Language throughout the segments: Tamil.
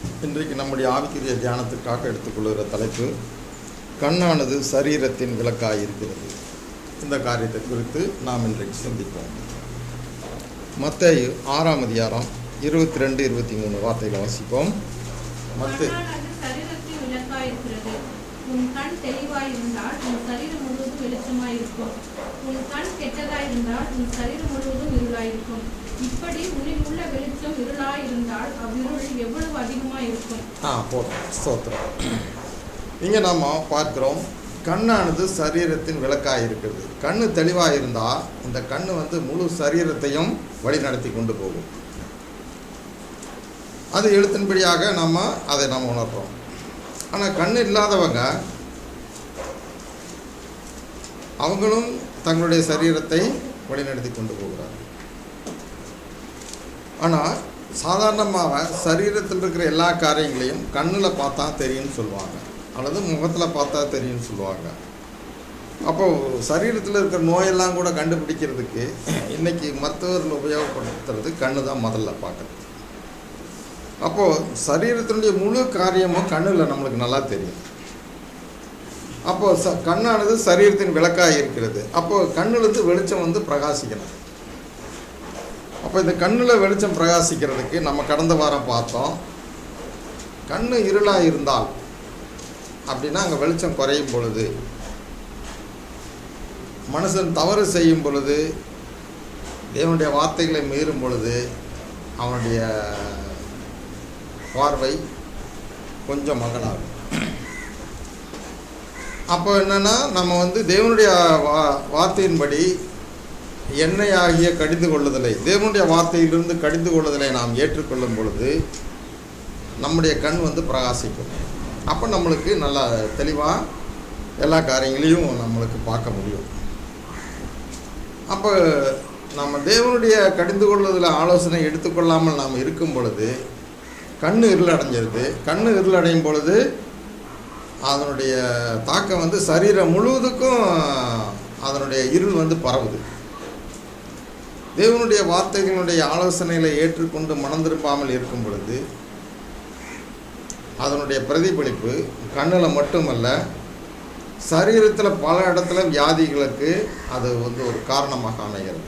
இன்றைக்கு நம்முடைய ஆவிக்குரிய தியானத்துக்காக எடுத்துக்கொள்கிற தலைப்பு கண்ணானது சரீரத்தின் விளக்காய் இருக்கிறது இந்த காரியத்தை குறித்து நாம் இன்றைக்கு சிந்திப்போம் மத்தேயு ஆறாம் அதிகாரம் இருபத்தி ரெண்டு இருபத்தி மூணு வார்த்தைகளை வாசிப்போம் மத்து கண்ணானது சரீரத்தின் விளக்காயிருக்கிறது உன் கண் தெளிவாயிருந்தால் உன் சரீரம் முழுவதும் வெளிச்சமாயிருக்கும் உன் கண் கெட்டதாயிருந்தால் உன் சரீரம் முழுவதும் இருளாயிருக்கும் இப்படி உன்னில் உள்ள வெளிச்சம் இருளாயிருந்தால் அவ்விருள் எவ்வளவு அதிகமாயிருக்கும் ஆ போதும் ஸ்தோத்திரம் இங்கே நாம் பார்க்கிறோம் கண்ணானது சரீரத்தின் விளக்காக இருக்கிறது கண்ணு தெளிவாக இருந்தால் இந்த கண்ணு வந்து முழு சரீரத்தையும் வழிநடத்தி கொண்டு போகும் அது எழுத்தின்படியாக நம்ம அதை நம்ம உணர்றோம் ஆனால் கண்ணு இல்லாதவங்க அவங்களும் தங்களுடைய சரீரத்தை வழிநடத்தி கொண்டு போகிறார்கள் ஆனால் சாதாரணமாக சரீரத்தில் இருக்கிற எல்லா காரியங்களையும் கண்ணில் பார்த்தா தெரியும்னு சொல்லுவாங்க அல்லது முகத்தில் பார்த்தா தெரியும்னு சொல்லுவாங்க அப்போது சரீரத்தில் இருக்கிற நோயெல்லாம் கூட கண்டுபிடிக்கிறதுக்கு இன்னைக்கு மருத்துவர்கள் உபயோகப்படுத்துறது கண்ணு தான் முதல்ல பார்க்குறது அப்போது சரீரத்தினுடைய முழு காரியமும் கண்ணில் நம்மளுக்கு நல்லா தெரியும் அப்போது ச கண்ணானது சரீரத்தின் விளக்காக இருக்கிறது அப்போது கண்ணிலிருந்து வெளிச்சம் வந்து பிரகாசிக்கணும் அப்போ இந்த கண்ணில் வெளிச்சம் பிரகாசிக்கிறதுக்கு நம்ம கடந்த வாரம் பார்த்தோம் கண் இருளாக இருந்தால் அப்படின்னா அங்கே வெளிச்சம் குறையும் பொழுது மனுஷன் தவறு செய்யும் பொழுது தேவனுடைய வார்த்தைகளை மீறும் பொழுது அவனுடைய பார்வை கொஞ்சம் மகனாகும் அப்போ என்னென்னா நம்ம வந்து தேவனுடைய வா வார்த்தையின்படி எண்ணெய் ஆகிய கடிந்து கொள்ளுதலை தேவனுடைய வார்த்தையிலிருந்து கடிந்து கொள்ளுதலை நாம் ஏற்றுக்கொள்ளும் பொழுது நம்முடைய கண் வந்து பிரகாசிக்கும் அப்போ நம்மளுக்கு நல்லா தெளிவாக எல்லா காரியங்களையும் நம்மளுக்கு பார்க்க முடியும் அப்போ நம்ம தேவனுடைய கடிந்து கொள்ளுதல் ஆலோசனை எடுத்துக்கொள்ளாமல் நாம் இருக்கும் பொழுது கண் இருளடைஞ்சிருது கண் இருளடையும் பொழுது அதனுடைய தாக்கம் வந்து சரீரம் முழுவதுக்கும் அதனுடைய இருள் வந்து பரவுது தேவனுடைய வார்த்தைகளுடைய ஆலோசனைகளை ஏற்றுக்கொண்டு மனம் திரும்பாமல் இருக்கும் பொழுது அதனுடைய பிரதிபலிப்பு கண்ணில் மட்டுமல்ல சரீரத்தில் பல இடத்துல வியாதிகளுக்கு அது வந்து ஒரு காரணமாக அமைகிறது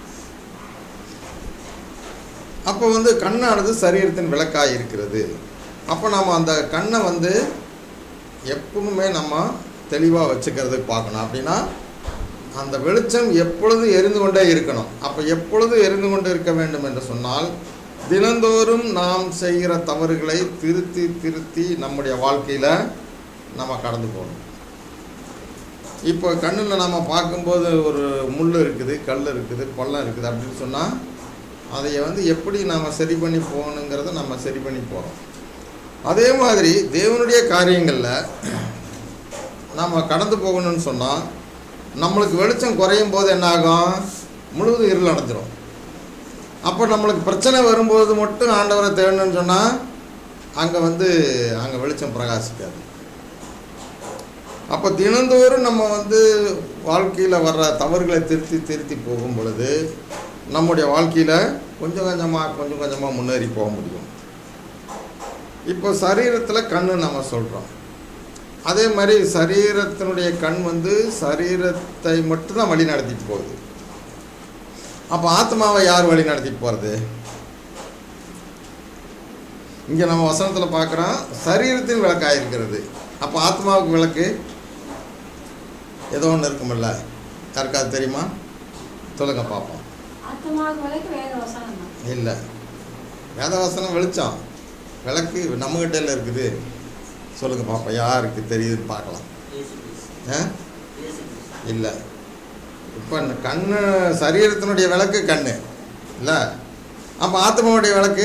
அப்போ வந்து கண்ணானது சரீரத்தின் விளக்காக இருக்கிறது அப்போ நாம் அந்த கண்ணை வந்து எப்பவுமே நம்ம தெளிவாக வச்சுக்கிறதுக்கு பார்க்கணும் அப்படின்னா அந்த வெளிச்சம் எப்பொழுது எரிந்து கொண்டே இருக்கணும் அப்போ எப்பொழுது எரிந்து கொண்டு இருக்க வேண்டும் என்று சொன்னால் தினந்தோறும் நாம் செய்கிற தவறுகளை திருத்தி திருத்தி நம்முடைய வாழ்க்கையில் நம்ம கடந்து போகணும் இப்போ கண்ணில் நம்ம பார்க்கும்போது ஒரு முள் இருக்குது கல் இருக்குது பள்ளம் இருக்குது அப்படின்னு சொன்னால் அதை வந்து எப்படி நாம் சரி பண்ணி போகணுங்கிறத நம்ம சரி பண்ணி போகிறோம் அதே மாதிரி தேவனுடைய காரியங்களில் நம்ம கடந்து போகணும்னு சொன்னால் நம்மளுக்கு வெளிச்சம் குறையும் போது என்னாகும் முழுவதும் இருள் அடைஞ்சிரும் அப்போ நம்மளுக்கு பிரச்சனை வரும்போது மட்டும் ஆண்டவரை தேடணும்னு சொன்னால் அங்கே வந்து அங்கே வெளிச்சம் பிரகாசிக்காது அப்போ தினந்தோறும் நம்ம வந்து வாழ்க்கையில் வர்ற தவறுகளை திருத்தி திருத்தி போகும் பொழுது நம்முடைய வாழ்க்கையில் கொஞ்சம் கொஞ்சமாக கொஞ்சம் கொஞ்சமாக முன்னேறி போக முடியும் இப்போ சரீரத்தில் கண்ணு நம்ம சொல்கிறோம் அதே மாதிரி சரீரத்தினுடைய கண் வந்து சரீரத்தை மட்டும்தான் வழி நடத்திட்டு போகுது அப்போ ஆத்மாவை யார் வழி நடத்திட்டு போகிறது இங்கே நம்ம வசனத்தில் பார்க்குறோம் சரீரத்தின் விளக்காக இருக்கிறது அப்போ ஆத்மாவுக்கு விளக்கு ஏதோ ஒன்று இருக்குமில்ல யாருக்காவது தெரியுமா சொல்லுங்க பார்ப்போம் ஆத்மாவுக்கு விலைக்கு வேத வசனம் தான் இல்லை வேதவசனம் வெளிச்சம் விளக்கு நம்மகிட்ட இருக்குது சொல்லுங்க பாப்பா யாருக்கு தெரியுதுன்னு பார்க்கலாம் ஆ இல்லை இப்போ கண்ணு சரீரத்தினுடைய விளக்கு கண்ணு இல்லை அப்போ ஆத்மாவுடைய விளக்கு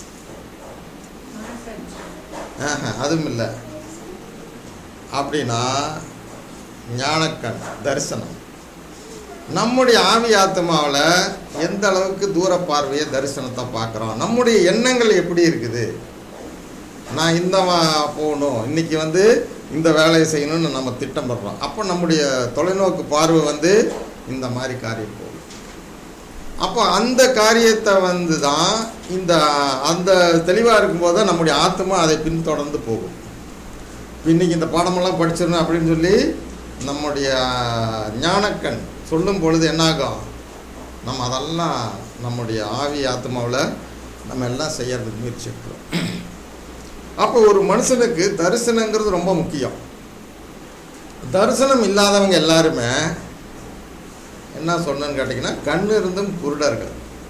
ஆஹா, அதுவும் இல்லை அப்படின்னா ஞானக்கண் தரிசனம் நம்முடைய ஆவி ஆத்மாவில் எந்த அளவுக்கு தூர பார்வையை தரிசனத்தை பார்க்குறோம் நம்முடைய எண்ணங்கள் எப்படி இருக்குது நான் இந்த வா- போகணும் இன்னைக்கு வந்து இந்த வேலையை செய்யணும்னு நம்ம திட்டம் பண்ணுறோம் அப்போ நம்முடைய தொலைநோக்கு பார்வை வந்து இந்த மாதிரி காரியம் போகும் அப்போ அந்த காரியத்தை வந்து தான் இந்த அந்த தெளிவாக இருக்கும்போது தான் நம்முடைய ஆத்மா அதை பின்தொடர்ந்து போகும் இன்னைக்கு இந்த பாடமெல்லாம் படிச்சிடணும் அப்படின்னு சொல்லி நம்முடைய ஞானக்கண் சொல்லும் பொழுது என்னாகும் நம்ம அதெல்லாம் நம்முடைய ஆவி ஆத்மாவில் நம்ம எல்லாம் செய்யறதுக்கு முயற்சி எடுக்கிறோம் அப்போ ஒரு மனுஷனுக்கு தரிசனங்கிறது ரொம்ப முக்கியம் தரிசனம் இல்லாதவங்க எல்லாருமே என்ன சொன்னேன்னு கேட்டிங்கன்னா கண் இருந்தும் குருடர்கள்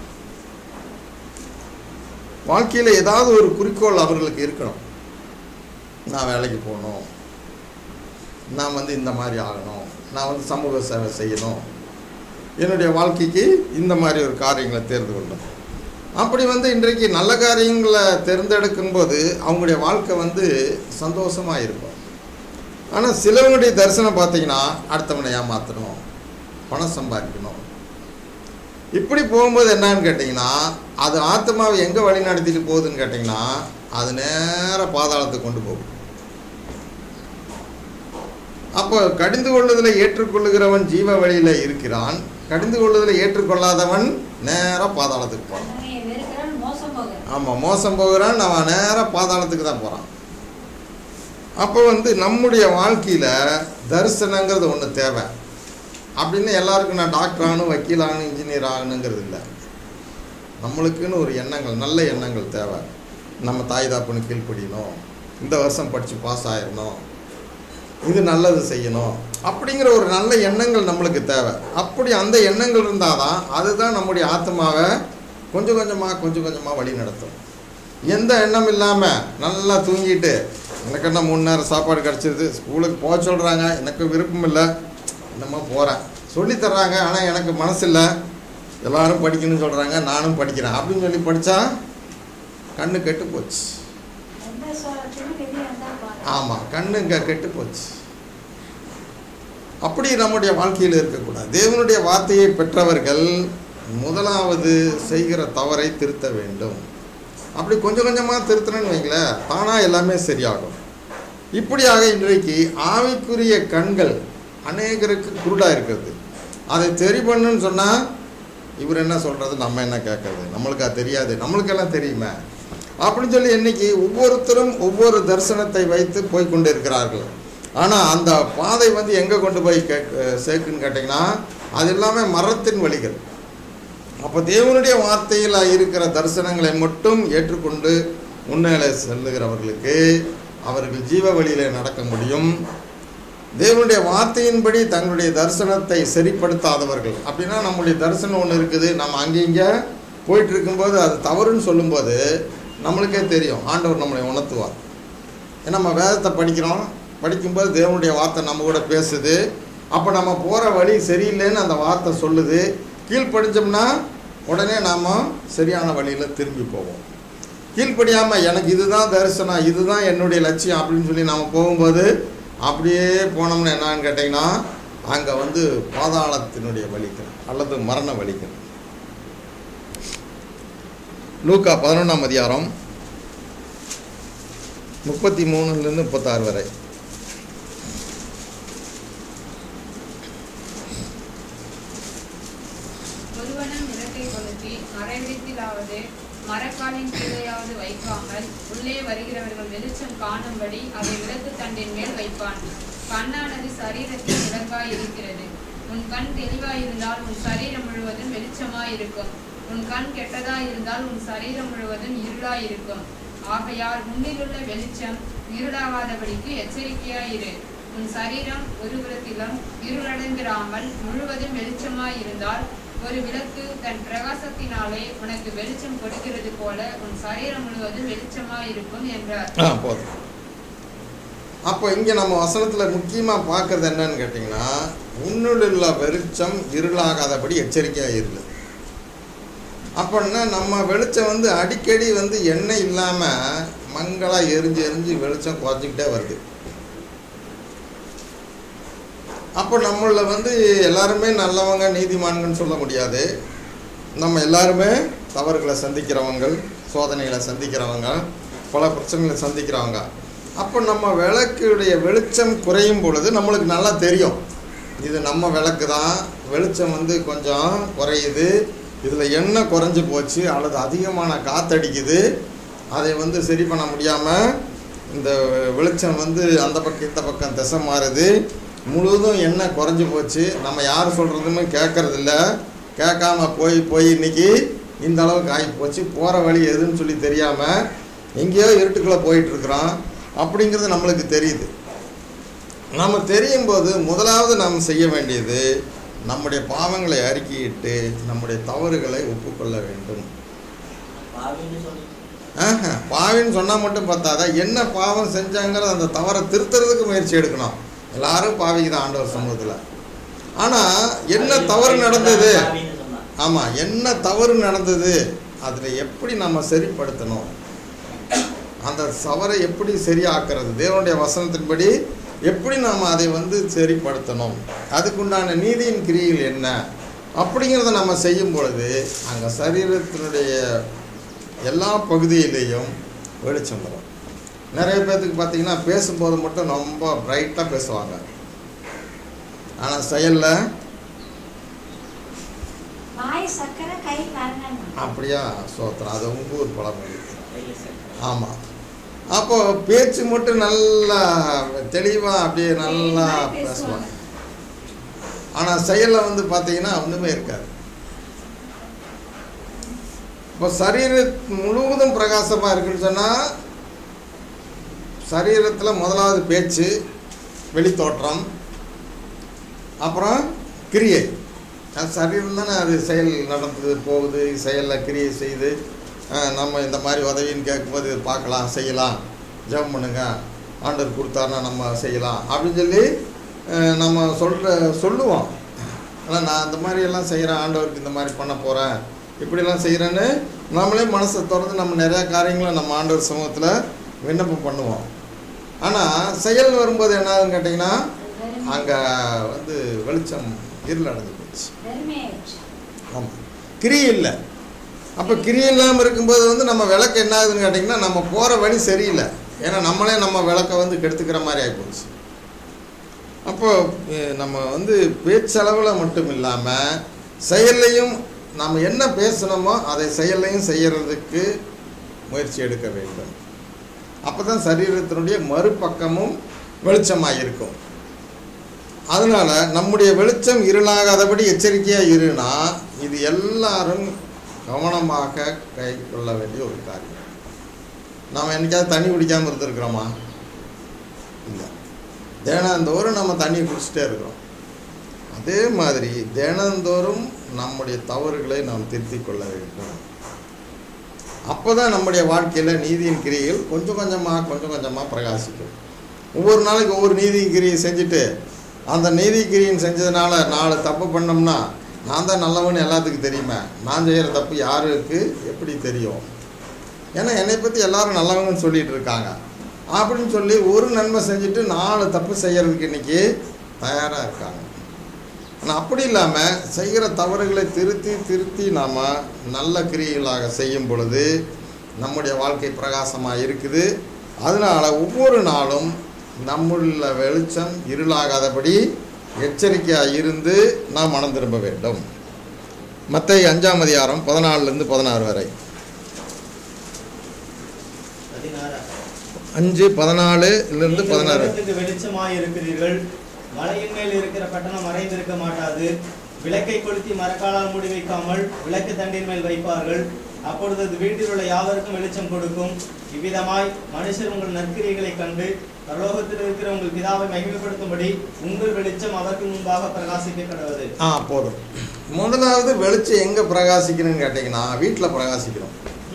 வாழ்க்கையில் ஏதாவது ஒரு குறிக்கோள் அவர்களுக்கு இருக்கணும் நான் வேலைக்கு போகணும் நான் வந்து இந்த மாதிரி ஆகணும் நான் வந்து சமூக சேவை செய்யணும் என்னுடைய வாழ்க்கைக்கு இந்த மாதிரி ஒரு காரியங்களை தேர்ந்து கொள்ளணும் அப்படி வந்து இன்றைக்கு நல்ல காரியங்களை தேர்ந்தெடுக்கும் போது அவங்களுடைய வாழ்க்கை வந்து சந்தோஷமாக இருக்கும் ஆனால் சிலவங்களுடைய தரிசனம் பார்த்தீங்கன்னா அடுத்தவனை ஏமாற்றணும் பணம் சம்பாதிக்கணும் இப்படி போகும்போது என்னன்னு கேட்டிங்கன்னா அது ஆத்மாவை எங்கே வழி நடத்திட்டு போகுதுன்னு கேட்டிங்கன்னா அது நேர பாதாளத்துக்கு கொண்டு போகும் அப்போ கடிந்து கொள்ளுதலை ஏற்றுக்கொள்ளுகிறவன் ஜீவ வழியில் இருக்கிறான் கடிந்து கொள்ளுதலை ஏற்றுக்கொள்ளாதவன் நேராக பாதாளத்துக்கு போகிறான் தன்னை வெறுக்கிறவன் மோசம் போகிறான் ஆமாம் மோசம் போகிறான் அவன் நேராக பாதாளத்துக்கு தான் போகிறான் அப்போ வந்து நம்முடைய வாழ்க்கையில் தரிசனங்கிறது ஒன்று தேவை அப்படின்னு எல்லாருக்கும் நான் டாக்டர் ஆகணும் வக்கீல் ஆகணும் இன்ஜினியர் ஆகணுங்கிறது இல்லை நம்மளுக்குன்னு ஒரு எண்ணங்கள் நல்ல எண்ணங்கள் தேவை நம்ம தாய் தாப்புன்னு கீழ்ப்படியணும் இந்த வருஷம் படித்து பாஸ் ஆயிடணும் இது நல்லது செய்யணும் அப்படிங்கிற ஒரு நல்ல எண்ணங்கள் நம்மளுக்கு தேவை அப்படி அந்த எண்ணங்கள் இருந்தால் தான் அதுதான் நம்முடைய ஆத்மாவை கொஞ்சம் கொஞ்சமாக கொஞ்சம் கொஞ்சமாக வழி நடத்தும் எந்த எண்ணம் இல்லாமல் நல்லா தூங்கிட்டு எனக்கு என்ன மூணு நேரம் சாப்பாடு கிடச்சிருது ஸ்கூலுக்கு போக சொல்கிறாங்க எனக்கு விருப்பம் இல்லை என்னமோ போகிறேன் சொல்லித் தர்றாங்க ஆனால் எனக்கு மனசு இல்லை எல்லாரும் படிக்கணும்னு சொல்கிறாங்க நானும் படிக்கிறேன் அப்படின்னு சொல்லி படித்தா கண்ணு கெட்டு போச்சு எந்த சோழத்திலும் வெளியே வந்தால் பாரு ஆமாம் கண்ணு இங்கே கெட்டு போச்சு அப்படி நம்முடைய வாழ்க்கையில் இருக்கக்கூடாது தேவனுடைய வார்த்தையை பெற்றவர்கள் முதலாவது செய்கிற தவறை திருத்த வேண்டும் அப்படி கொஞ்சம் கொஞ்சமாக திருத்தணும்னு வைங்களேன் தானாக எல்லாமே சரியாகும் இப்படியாக இன்றைக்கு ஆவிக்குரிய கண்கள் அநேகருக்கு குருடாக இருக்கிறது அதை சரி பண்ணுன்னு சொன்னால் இவர் என்ன சொல்கிறது நம்ம என்ன கேட்கறது நம்மளுக்கு அது தெரியாது நம்மளுக்கெல்லாம் தெரியுமே அப்படின்னு சொல்லி இன்னைக்கு ஒவ்வொருத்தரும் ஒவ்வொரு தரிசனத்தை வைத்து போய் கொண்டு இருக்கிறார்கள் ஆனால் அந்த பாதை வந்து எங்கே கொண்டு போய் கே சேர்க்குன்னு கேட்டிங்கன்னா அது எல்லாமே மரத்தின் வழிகள் அப்போ தேவனுடைய வார்த்தையில் இருக்கிற தரிசனங்களை மட்டும் ஏற்றுக்கொண்டு முன்னேற செல்லுகிறவர்களுக்கு அவர்கள் ஜீவ வழியில் நடக்க முடியும் தேவனுடைய வார்த்தையின்படி தங்களுடைய தரிசனத்தை சரிப்படுத்தாதவர்கள் அப்படின்னா நம்முடைய தரிசனம் ஒன்று இருக்குது நம்ம அங்கே இங்கே போயிட்டு இருக்கும்போது அது தவறுன்னு சொல்லும்போது நம்மளுக்கே தெரியும் ஆண்டவர் நம்மளை உணர்த்துவார் ஏன்னா நம்ம வேதத்தை படிக்கிறோம் படிக்கும்போது தேவனுடைய வார்த்தை நம்ம கூட பேசுது அப்போ நம்ம போகிற வழி சரியில்லைன்னு அந்த வார்த்தை சொல்லுது கீழ்ப்படிஞ்சோம்னா உடனே நாம் சரியான வழியில் திரும்பி போவோம் கீழ்ப்படியாமல் எனக்கு இதுதான் தரிசனம் இதுதான் என்னுடைய லட்சியம் அப்படின்னு சொல்லி நாம் போகும்போது அப்படியே போனோம்னா என்னன்னு கேட்டிங்கன்னா அங்கே வந்து பாதாளத்தினுடைய வலிகள் அல்லது மரண வலிகள் லூக்கா பதினொன்றாம் அதிகாரம் முப்பத்தி மூணுலேருந்து முப்பத்தாறு வரை ஒருவனும் விளக்கை கொளுத்தி மறைவிடத்திலாவது மரக்காலின் கீழையாவது வைக்காமல் உள்ளே வருகிறவர்கள் வெளிச்சம் காணும்படி அதை விளக்கு தண்டின் மேல் வைப்பான் கண்ணானது சரீரத்தில் விளக்காய் இருக்கிறது உன் கண் தெளிவாயிருந்தால் உன் சரீரம் முழுவதும் வெளிச்சமாய் இருக்கும் உன் கண் கெட்டதாய் இருந்தால் உன் சரீரம் முழுவதும் இருளாய் இருக்கும் ஆகையால் முன்னிலுள்ள வெளிச்சம் இருளாகாதபடிக்கு எச்சரிக்கையாயிரு உன் சரீரம் ஒரு புறத்திலும் இருளடைந்திராமல் முழுவதும் வெளிச்சமாய் இருந்தால் ஒரு விளக்கு தன் பிரகாசத்தினாலே உனக்கு வெளிச்சம் கொடுக்கிறது போல உன் சரீரம் முழுவதும் வெளிச்சமாய் இருக்கும் என்றார் ஆ போதும் அப்போ இங்கே நம்ம வசனத்தில் முக்கியமாக பார்க்குறது என்னன்னு கேட்டிங்கன்னா உன்னுள்ள வெளிச்சம் இருளாகாதபடி எச்சரிக்கையாக இருக்கு அப்படின்னா நம்ம வெளிச்சம் வந்து அடிக்கடி வந்து எண்ணெய் இல்லாமல் மங்களாக எரிஞ்சு எரிஞ்சு வெளிச்சம் குறைச்சிக்கிட்டே வருது அப்போ நம்மள வந்து எல்லாருமே நல்லவங்க நீதிமான்கள்னு சொல்ல முடியாது நம்ம எல்லாருமே தவறுகளை சந்திக்கிறவங்க சோதனைகளை சந்திக்கிறவங்க பல பிரச்சனைகளை சந்திக்கிறவங்க அப்போ நம்ம விளக்குடைய வெளிச்சம் குறையும் பொழுது நம்மளுக்கு நல்லா தெரியும் இது நம்ம விளக்கு தான் வெளிச்சம் வந்து கொஞ்சம் குறையுது இதில் எண்ணெய் குறைஞ்சி போச்சு அல்லது அதிகமான காத்தடிக்குது அதை வந்து சரி பண்ண முடியாமல் இந்த வெளிச்சம் வந்து அந்த பக்கம் இந்த பக்கம் திசை மாறுது முழுவதும் எண்ணெய் குறைஞ்சி போச்சு நம்ம யார் சொல்கிறதுமே கேட்கறதில்ல கேட்காம போய் போய் இன்னைக்கு இந்த அளவுக்கு ஆகி போச்சு போகிற வழி எதுன்னு சொல்லி தெரியாமல் எங்கேயோ இருட்டுக்குள்ளே போயிட்டுருக்குறோம் அப்படிங்கிறது நம்மளுக்கு தெரியுது நம்ம தெரியும் போது முதலாவது நாம் செய்ய வேண்டியது நம்முடைய பாவங்களை அறிக்கையிட்டு நம்முடைய தவறுகளை ஒப்புக்கொள்ள வேண்டும் பாவின்னு சொல்லி ஆஹா, பாவின்னு சொன்னால் மட்டும் பார்த்தாதா என்ன பாவம் செஞ்சாங்கிறது அந்த தவறை திருத்துறதுக்கு முயற்சி எடுக்கணும் எல்லாரும் பாவிக்கு தான் ஆண்டவர் சமூகத்தில் ஆனால் என்ன தவறு நடந்தது பாவின்னு சொன்னா ஆமாம் என்ன தவறு நடந்தது அதில் எப்படி நம்ம சரிப்படுத்தணும் அந்த தவறை எப்படி சரியாக்குறது தேவனுடைய வசனத்தின்படி எப்படி நாம் அதை வந்து சரிப்படுத்தணும் அதுக்குண்டான நீதியின் கிரியில் என்ன அப்படிங்கிறத நம்ம செய்யும் பொழுது அங்கே சரீரத்தினுடைய எல்லா பகுதியிலேயும் வெளிச்சம் வரும் நிறைய பேர்த்துக்கு பார்த்தீங்கன்னா பேசும்போது மட்டும் ரொம்ப பிரைட்டாக பேசுவாங்க ஆனால் செயலில் வாய் சக்கரை கை கரணம் அப்படியா சோத்திரம் அது உங்க ஊர் பழமொழி கையில சக்கரை. ஆமாம் அப்போ பேச்சு மட்டும் நல்லா தெளிவாக அப்படியே நல்லா மாதிரி பேசுவாங்க பேசுவாங்க. ஆனால் செயலில் வந்து பார்த்தீங்கன்னா ஒன்றுமே இருக்காது இப்போ சரீர முழுவதும் பிரகாசமாக இருக்குன்னு சொன்னால் சரீரத்தில் முதலாவது பேச்சு வெளித்தோற்றம் அப்புறம் கிரியை அது சரீரம் தானே அது செயல் நடந்தது போகுது செயலில் கிரியை செய்து அஹ், நம்ம இந்த மாதிரி உதவின்னு கேட்கும்போது இது பார்க்கலாம் செய்யலாம் ஜெபம் பண்ணுங்க ஆண்டவர் கொடுத்தாருன்னா நம்ம செய்யலாம் அப்படின்னு சொல்லி அஹ், நம்ம சொல்கிற சொல்லுவோம் ஆனால் நான் இந்த மாதிரி எல்லாம் செய்கிறேன் ஆண்டவருக்கு இந்த மாதிரி பண்ண போகிறேன் இப்படிலாம் செய்கிறேன்னு நம்மளே மனசை திறந்து நம்ம நிறையா காரியங்களை நம்ம ஆண்டவர் சமூகத்தில் விண்ணப்பம் பண்ணுவோம் ஆனால் செயல் வரும்போது என்ன ஆகுதுன்னு கேட்டிங்கன்னா அங்கே வந்து வெளிச்சம் இருள் அடைஞ்சு போச்சு வெறுமையாயிடுச்சு ஆமாம் கிரி இல்லை அப்போ கிரி இல்லாமல் இருக்கும்போது வந்து நம்ம விளக்கு என்ன ஆகுதுன்னு கேட்டிங்கன்னா நம்ம போகிற வழி சரியில்லை ஏன்னா நம்மளே நம்ம விளக்கை வந்து கெடுத்துக்கிற மாதிரி ஆகிப்போச்சு அப்போ அஹ், நம்ம வந்து பேச்சளவில் மட்டும் இல்லாமல் செயல்லையும் நாம் என்ன பேசணுமோ அதை செயல்லையும் செய்யறதுக்கு முயற்சி எடுக்க வேண்டும் அப்போ தான் சரீரத்தினுடைய மறுபக்கமும் வெளிச்சமாக இருக்கும் அதனால நம்முடைய வெளிச்சம் இருளாகாதபடி எச்சரிக்கையாக இருனா இது எல்லாரும் கவனமாக கை கொள்ள வேண்டிய ஒரு காரியம் நாம் என்னைக்காவது தண்ணி குடிக்காமல் இருந்திருக்கிறோமா இல்லை தினந்தோறும் நம்ம தண்ணி குடிச்சிட்டே இருக்கிறோம் அதே மாதிரி தினந்தோறும் நம்முடைய தவறுகளை நாம் திருத்திக் கொள்ள வேண்டும் அப்போ தான் நம்முடைய வாழ்க்கையில் நீதியின் கிரியைகள் கொஞ்சம் கொஞ்சமாக கொஞ்சம் கொஞ்சமாக பிரகாசிக்கும் ஒவ்வொரு நாளைக்கு ஒவ்வொரு நீதியின் கிரியை செஞ்சுட்டு அந்த நீதி கிரியின் செஞ்சதுனால நாலு தப்பு பண்ணோம்னா நான் தான் நல்லவன்னு எல்லாத்துக்கும் தெரியுமே நான் செய்கிற தப்பு யாருக்கு எப்படி தெரியும் ஏன்னா என்னை பற்றி எல்லாரும் நல்லவங்கன்னு சொல்லிட்டு இருக்காங்க அப்படின்னு சொல்லி ஒரு நன்மை செஞ்சுட்டு நாலு தப்பு செய்யறதுக்கு இன்னைக்கு தயாராக இருக்காங்க ஆனால் அப்படி இல்லாமல் செய்கிற தவறுகளை திருத்தி திருத்தி நாம் நல்ல கிரியைகளாக செய்யும் பொழுது நம்முடைய வாழ்க்கை பிரகாசமாக இருக்குது அதனால் ஒவ்வொரு நாளும் நம்முள்ள வெளிச்சம் இருளாகாதபடி எச்சரிக்கையாக இருந்து நாம் மனம் திரும்ப வேண்டும் மத்திய அஞ்சாம் அதிகாரம் பதினாலுலேருந்து பதினாறு வரை பதினாறா அஞ்சு பதினாலுலேருந்து நீங்கள் பதினாறு உலகத்துக்கு வெளிச்சமாய் இருக்கிறீர்கள் மலையின் மேல் இருக்கிற பட்டணம் மறைந்திருக்க மாட்டாது விளக்கை கொளுத்தி மரக்காலால் மூடி வைக்காமல் விளக்கு தண்டின் மேல் வைப்பார்கள் அப்பொழுது அது வீட்டில் உள்ள யாவருக்கும் வெளிச்சம் கொடுக்கும் இவ்விதமாய் மனுஷர் உங்கள் நற்கிரியைகளை கண்டு பரலோகத்தில் இருக்கிற உங்கள் பிதாவை மகிமைப்படுத்தும்படி உங்கள் வெளிச்சம் அவருக்கு முன்பாக பிரகாசிக்க கடவுது ஆ போதும் முதலாவது வெளிச்சம் எங்கே பிரகாசிக்கணும்னு கேட்டிங்கன்னா வீட்டில் பிரகாசிக்கணும்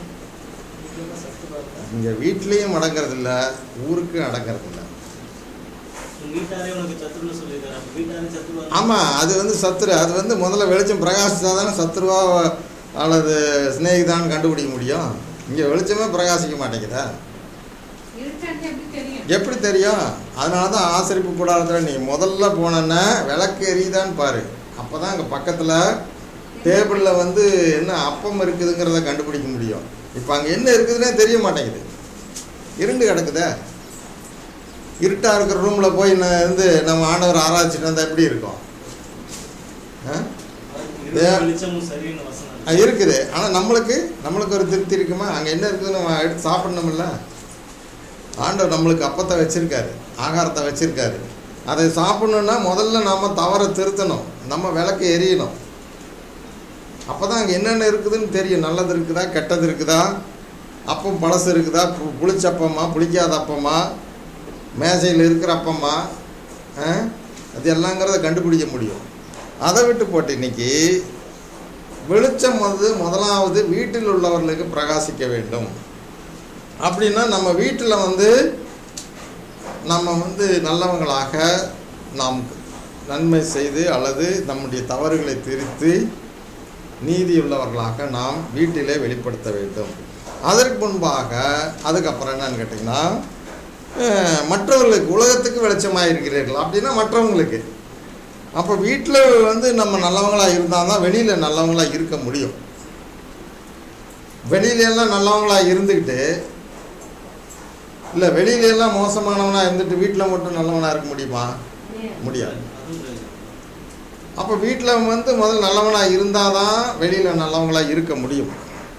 இங்கே வீட்லேயும் அடங்கிறதில்ல ஊருக்கும் அடங்கிறதில்ல உன் வீட்டாரே உனக்கு சத்துருன்னு சொல்லியிருக்காரு அப்ப வீட்டாரே சத்துருவா ஆமாம் அது வந்து சத்துரு அது வந்து முதல்ல வெளிச்சம் பிரகாசித்தா தானே சத்துருவா அல்லது சிநேகிதான்னு கண்டுபிடிக்க முடியும் இங்கே வெளிச்சமே பிரகாசிக்க மாட்டேங்குதா இருட்டாண்டி எப்படி தெரியும் எப்படி தெரியும் அதனால தான் ஆசரிப்பு கூடாரத்தில் நீ முதல்ல போனேன்னா விளக்கு எரியுதான்னு பாரு அப்போ தான் அங்கே பக்கத்தில் டேபிளில் வந்து என்ன அப்பம் இருக்குதுங்கிறத கண்டுபிடிக்க முடியும் இப்போ அங்கே என்ன இருக்குதுன்னே தெரிய மாட்டேங்குது இருண்டு கிடக்குதே இருட்டாக இருக்கிற ரூமில் போய் நான் இருந்து நம்ம ஆண்டவர் ஆராய்ச்சிட்டு வந்தால் எப்படி இருக்கும் ஆ? இருந்த வெளிச்சமும் சரின்னு வசனம் அது இருக்குது ஆனால் நம்மளுக்கு நம்மளுக்கு ஒரு திருப்தி இருக்குமா அங்கே என்ன இருக்குதுன்னு நம்ம எடுத்து சாப்பிடணுமில்ல ஆண்டவர் நம்மளுக்கு அப்பத்தை வச்சுருக்காரு ஆகாரத்தை வச்சுருக்காரு அதை சாப்பிடணுன்னா முதல்ல நாம் தவறை திருத்தணும் நம்ம விளக்கு எரியணும் அப்போ தான் அங்கே என்னென்ன இருக்குதுன்னு தெரியும் நல்லது இருக்குதா கெட்டது இருக்குதா அப்பம் பழசு இருக்குதா பு- புளிச்ச அப்பமா புளிக்காத அப்பமா மேசையில் இருக்கிற அப்பமா ஆ? அது எல்லாங்கிறத கண்டுபிடிக்க முடியும் அதை விட்டு போட்டு இன்னைக்கு வெளிச்சம் வந்து முதலாவது வீட்டில் உள்ளவர்களுக்கு பிரகாசிக்க வேண்டும் அப்படின்னா நம்ம வீட்டில் வந்து நம்ம வந்து நல்லவங்களாக நாம் நன்மை செய்து அல்லது நம்முடைய தவறுகளை திருத்தி நீதியுள்ளவர்களாக நாம் வீட்டிலே வெளிப்படுத்த வேண்டும் அதற்கு முன்பாக அதுக்கப்புறம் என்னன்னு கேட்டிங்கன்னா அஹ், மற்றவர்களுக்கு உலகத்துக்கு வெளிச்சமாக இருக்கிறீர்கள் அப்படின்னா மற்றவங்களுக்கு அப்போ வீட்டில் வந்து நம்ம நல்லவங்களாக இருந்தால் தான் வெளியில் நல்லவங்களாக இருக்க முடியும் வெளியில எல்லாம் நல்லவங்களாக இருந்துக்கிட்டு இல்லை வெளியில எல்லாம் மோசமானவனாக இருந்துட்டு வீட்டில் மட்டும் நல்லவனாக இருக்க முடியுமா முடியாது அதுவும் சரி. அப்போ வீட்டில் வந்து முதல்ல நல்லவனாக இருந்தால் தான் வெளியில் நல்லவங்களாக இருக்க முடியும்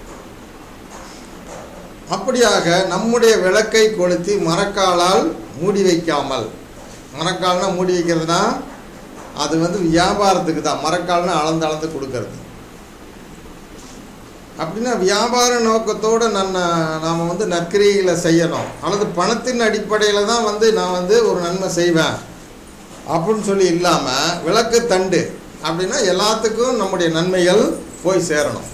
அப்படியாக நம்முடைய விளக்கை கொளுத்தி மரக்காலால் மூடி வைக்காமல் மரக்கால்னா மூடி வைக்கிறதுனா அது வந்து வியாபாரத்துக்கு தான் மரக்கால்னா அளந்து அளந்து கொடுக்கறது அப்படின்னா வியாபார நோக்கத்தோடு நான் நாம் வந்து நற்கிரிகளை செய்யணும் அல்லது பணத்தின் அடிப்படையில் தான் வந்து நான் வந்து ஒரு நன்மை செய்வேன் அப்படின்னு சொல்லி இல்லாமல் விளக்கு தண்டு அப்படின்னா எல்லாத்துக்கும் நம்முடைய நன்மைகள் போய் சேரணும்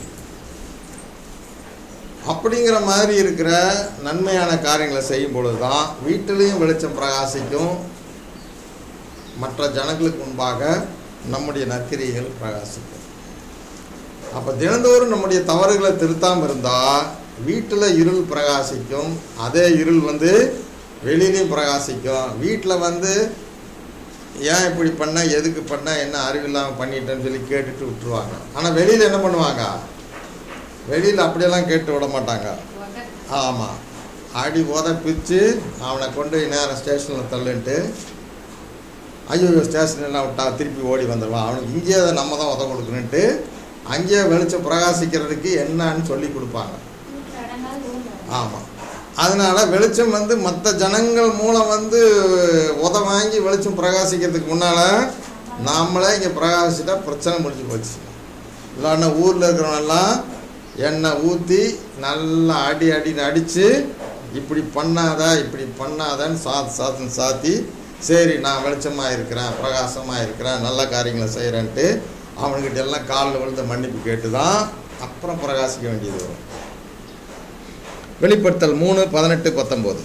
அப்படிங்கிற மாதிரி இருக்கிற நன்மையான காரியங்களை செய்யும் பொழுது தான் வீட்டிலையும் வெளிச்சம் பிரகாசிக்கும் மற்ற ஜனங்களுக்கு முன்பாக நம்முடைய நற்கிரிகள் பிரகாசிக்கும் அப்போ தினந்தோறும் நம்முடைய தவறுகளை திருத்தாமல் இருந்தால் வீட்டில் இருள் பிரகாசிக்கும் அதே இருள் வந்து வெளியிலையும் பிரகாசிக்கும் வீட்டில் வந்து ஏன் இப்படி பண்ண எதுக்கு பண்ண என்ன அறிவில்லாமல் பண்ணிட்டேன்னு சொல்லி கேட்டுட்டு விட்டுருவாங்க ஆனால் வெளியில் என்ன பண்ணுவாங்க வெளியில் அப்படியெல்லாம் கேட்டு விட மாட்டாங்க ஆமாம் அடி உத பிச்சு அவனை கொண்டு போய் நேரம் ஸ்டேஷனில் தள்ளுன்ட்டு ஐயோ ஸ்டேஷன்லாம் விட்டா திருப்பி ஓடி வந்துடுவான் அவனுக்கு இங்கேயே அதை நம்ம தான் உத கொடுக்கணுன்ட்டு அங்கேயே வெளிச்சம் பிரகாசிக்கிறதுக்கு என்னன்னு சொல்லி கொடுப்பாங்க வீட்டில் அடங்காது ஊழல் ஆமாம் அதனால் வெளிச்சம் வந்து மற்ற ஜனங்கள் மூலம் வந்து உத வாங்கி வெளிச்சம் பிரகாசிக்கிறதுக்கு முன்னால் நாமளே இங்கே பிரகாசிட்டா பிரச்சனை முடிஞ்சு போச்சு இல்லைன்னா ஊரில் இருக்கிறவனெல்லாம் எண்ணெய் ஊற்றி நல்லா அடி அடின்னு அடித்து இப்படி பண்ணாத இப்படி பண்ணாதன்னு சாத்து சாத்துன்னு சாத்தி சரி நான் வெளிச்சமாக இருக்கிறேன் பிரகாசமாக இருக்கிறேன் நல்ல காரியங்களை செய்கிறேன்ட்டு அவனுக்கிட்ட எல்லாம் காலில் விழுந்து மன்னிப்பு கேட்டு தான் அப்புறம் பிரகாசிக்க வேண்டியது வரும் வெளிப்படுத்தல் மூணு பதினெட்டு பத்தொம்போது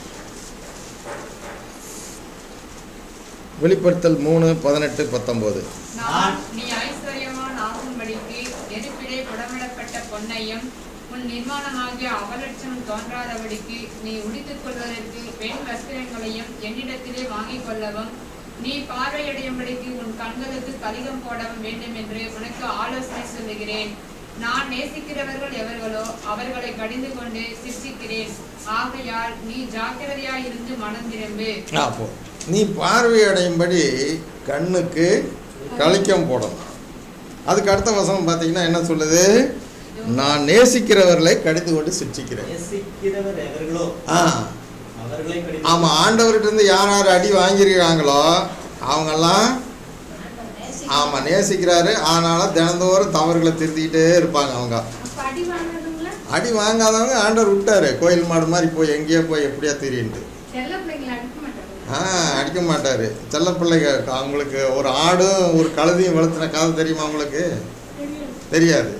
வெளிப்படுத்தல் மூணு பதினெட்டு பத்தொம்போது நான் நீ ஐஸ்வர்யவான் ஆகும்படிக்கு நெருப்பிலே புடமிடப்பட்ட பொன்னையும் உன் நிர்மாணமாகிய அவலட்சம் தோன்றாதபடிக்கு நீ உடுத்திக் கொள்வதற்கு பெண் வஸ்திரங்களையும் என்னிடத்திலே வாங்கிக் கொள்ளவும் நீ பார்வையடையும்படிக்கு உன் கண்களுக்கு கலிகம் போடவும் வேண்டும் என்று உனக்கு ஆலோசனை சொல்லுகிறேன் நான் நேசிக்கிறவர்கள் எவர்களோ அவர்களை கடிந்து கொண்டு சிக்ஷிக்கிறேன் ஆகையால் நீ ஜாக்கிரதையாயிருந்து மனம் திரும்பு அப்போ நீ பார்வையடையும்படி கண்ணுக்கு கழிக்கம் போடணும் அதுக்கு அடுத்த வசனம் பார்த்தீங்கன்னா என்ன சொல்லுது நான் நேசிக்கிறவர்களை கடிந்து கொண்டு சிக்ஷிக்கிறேன் நேசிக்கிறவர் எவர்களோ ஆ அவர்களை கடிந்து ஆமாம் ஆண்டவர்கிட்ட இருந்து யார் யார் அடி வாங்கியிருக்காங்களோ அவங்கெல்லாம் ஆண்டவர் நேசிக்கிறார். ஆமாம் நேசிக்கிறாரு ஆனாலும் தினந்தோறும் தவறுகளை திருத்திக்கிட்டே இருப்பாங்க அவங்க அப்ப அடி வாங்கினதுங்களா அடி வாங்காதவங்க ஆண்டவர் விட்டாரு கோயில் மாடு மாதிரி போய் எங்கேயோ போய் எப்படியா தெரியுன்ட்டு செல்ல பிள்ளைங்களை அடிக்க மாட்டாங்க ஆ அடிக்க மாட்டார் செல்ல பிள்ளைங்க அவங்களுக்கு ஒரு ஆடும் ஒரு கழுதையும் வளர்த்துன கதை தெரியுமா உங்களுக்கு தெரியாது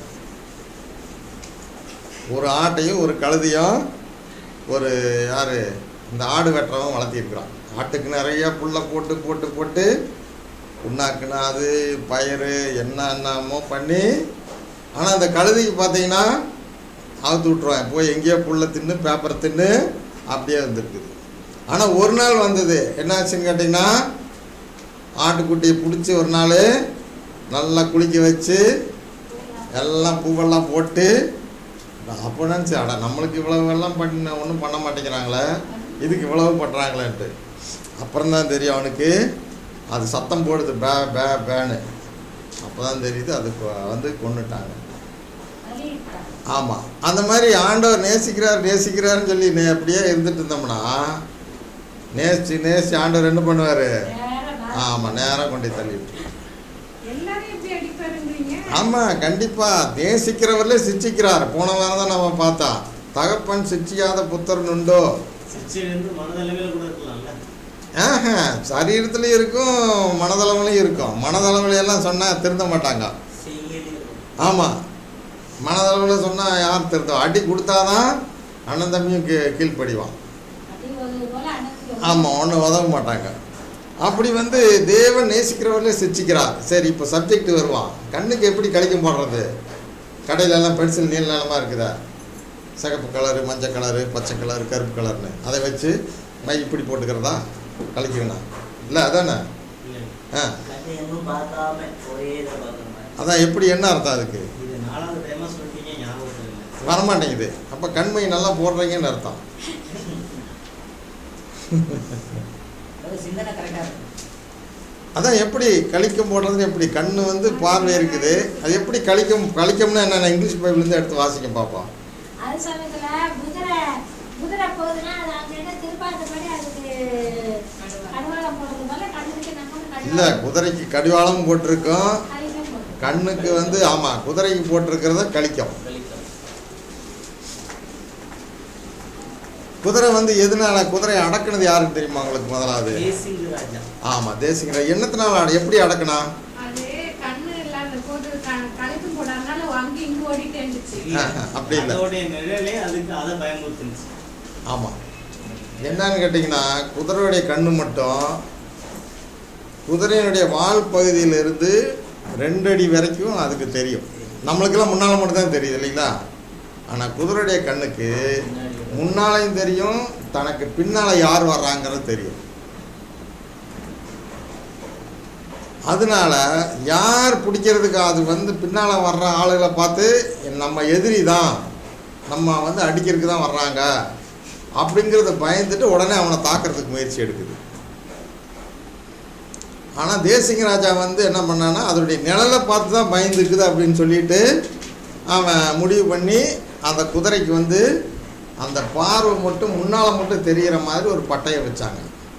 ஒரு ஆட்டையும் ஒரு கழுதையும் ஒரு யார் இந்த ஆடு வெட்டுறவன் வளர்த்திருக்கிறான் ஆட்டுக்கு நிறைய புல்லை போட்டு போட்டு போட்டு புண்ணாக்குனா அது பயிறு என்ன என்னமோ பண்ணி ஆனால் அந்த கழுதைக்கு பார்த்தீங்கன்னா அவுத்து விட்ருவான் போய் எங்கேயோ புல்லை தின்னு பேப்பரை தின்னு அப்படியே வந்துருக்குது ஆனால் ஒரு நாள் வந்தது என்னாச்சுன்னு கேட்டிங்கன்னா ஆட்டுக்குட்டியை பிடிச்சி ஒரு நாள் நல்லா குளிக்க வச்சு எல்லாம் பூவெல்லாம் போட்டு நான் அப்போ நினச்சி அட நம்மளுக்கு இவ்வளவு எல்லாம் பண்ண ஒன்றும் பண்ண மாட்டேங்கிறாங்களே இதுக்கு இவ்வளவு பண்ணுறாங்களேன்ட்டு அப்புறம் தான் தெரியும் அவனுக்கு அது சத்தம் போடுது பே பே பேன்னு அப்போ தான் தெரியுது அது கொ- வந்து கொண்டுட்டாங்க தள்ளிட்டாங்க ஆமாம் அந்த மாதிரி ஆண்டவர் நேசிக்கிறார் நேசிக்கிறாருன்னு சொல்லி நே அப்படியே இருந்துட்டு இருந்தோம்னா நேசிச்சு நேசிச்சு ஆண்டவர் என்ன பண்ணுவார் வேற ஆமாம் நேரம் கொண்டு தள்ளி விட்டுரு. எல்லாரையும் எப்படி அடிப்பாருன்றீங்க ஆமாம் கண்டிப்பாக நேசிக்கிறவர்களே சிச்சிக்கிறார் போன வாரம் தான் நம்ம பார்த்தோம் தகப்பன் சிச்சியாத புத்திரன் உண்டோ சிச்சையிலிருந்து மனதளவில் கூட இருக்கலாம்ல ஆஹா சரீரத்துலேயும் இருக்கும் மனதளவுலையும் இருக்கும் மனதளவுலையெல்லாம் சொன்னால் திருந்த மாட்டாங்க ஆமாம் மனதளவில் சொன்னால் யார் திருத்தம் அடி கொடுத்தாதான் அண்ணன் தம்பியும் கீ கீழ்ப்படிவான் அடி ஒரு போல அனுப்பி ஆமாம் ஒன்றும் உதவ மாட்டாங்க அப்படி வந்து தேவன் நேசிக்கிறவர்களே சிரிச்சிக்கிறார் சரி இப்போ சப்ஜெக்ட் வருவான் கண்ணுக்கு எப்படி கழிக்கும் போடுறது கடையில எல்லாம் பென்சில் நீல நிலமாக இருக்குதா சிகப்பு கலரு மஞ்சள் கலரு பச்சை கலரு கருப்பு கலர்னு அதை வச்சு மை இப்படி போட்டுக்கிறதா கழிக்கணும் இல்லை அதானே இல்லை ஆ கண்ணு எதுவும் பார்க்காம ஒரே இதை பார்க்குற மாதிரி அதான் எப்படி என்ன அர்த்தம் அதுக்கு இது நாலாவது டைமாக சொல்லிட்டீங்க ஞாபகம் இல்லை வரமாட்டேங்குது அப்போ கண்மை நல்லா போடுறீங்கன்னு அர்த்தம் அது சிந்தனை கரெக்டாக இருக்கும் அதான் எப்படி கழிக்கும் போடுறதுன்னு எப்படி கண்ணு வந்து பார்வை இருக்குது அது எப்படி கழிக்கும் கழிக்கும்னா என்ன நான் இங்கிலீஷ் பைபிள்லேருந்து எடுத்து வாசிக்க பார்ப்போம் அது சமயத்துல குதிரை குதிரை போகுதுன்னா அது அங்கிட்ட திருப்பாத்தபடி அதுக்கு கடுவாளம் போடுறது போல கண்ணுக்கு நம்ம இல்லை குதிரைக்கு கடிவாளம் போட்டிருக்கோம் கழிக்கும் போது கண்ணுக்கு வந்து ஆமாம் குதிரைக்கு போட்டிருக்கிறத கழிக்கும் கழிக்கும் குதிரை வந்து எதனால குதிரையை அடக்குனது யாருன்னு தெரியுமா உங்களுக்கு முதலாவது தேசிங்கு ராஜா ஆமாம் தேசிங்கிற எண்ணத்தினால அட- எப்படி அடக்குனா அது கண்ணு இல்லாத போது க- கழித்தும் போடாதனால அங்கே இங்கே ஓடிட்டே இருந்துச்சு ஆஹா, அப்படி இல்லை அதோடைய நிழலே அதுக்கு அதை பயமுறுத்துனுச்சு ஆமாம் என்னன்னு கேட்டிங்கன்னா குதிரையுடைய கண்ணு மட்டும் குதிரையினுடைய வால் பகுதியிலிருந்து ரெண்டு அடி வரைக்கும் அதுக்கு தெரியும் நம்மளுக்கெல்லாம் முன்னால் மட்டும் தான் தெரியுது இல்லைங்களா ஆனால் குதிரையுடைய கண்ணுக்கு முன்னாலையும் தெரியும் தனக்கு பின்னால் யார் வர்றாங்கிறது தெரியும் அதனால யார் பிடிக்கிறதுக்கு அது வந்து பின்னால் வர்ற ஆளுகளை பார்த்து நம்ம எதிரி தான் நம்ம வந்து அடிக்கிறதுக்கு தான் வர்றாங்க அப்படிங்கிறத பயந்துட்டு உடனே அவனை தாக்குறதுக்கு முயற்சி எடுக்குது ஆனால் தேசிங்க ராஜா வந்து என்ன பண்ணான்னா அதனுடைய நிழலை பார்த்து தான் பயந்துக்குது அப்படின்னு சொல்லிட்டு அவன் முடிவு பண்ணி அந்த குதிரைக்கு வந்து அந்த பார்வை மட்டும் முன்னால் மட்டும் தெரிகிற மாதிரி ஒரு பட்டையை வச்சாங்க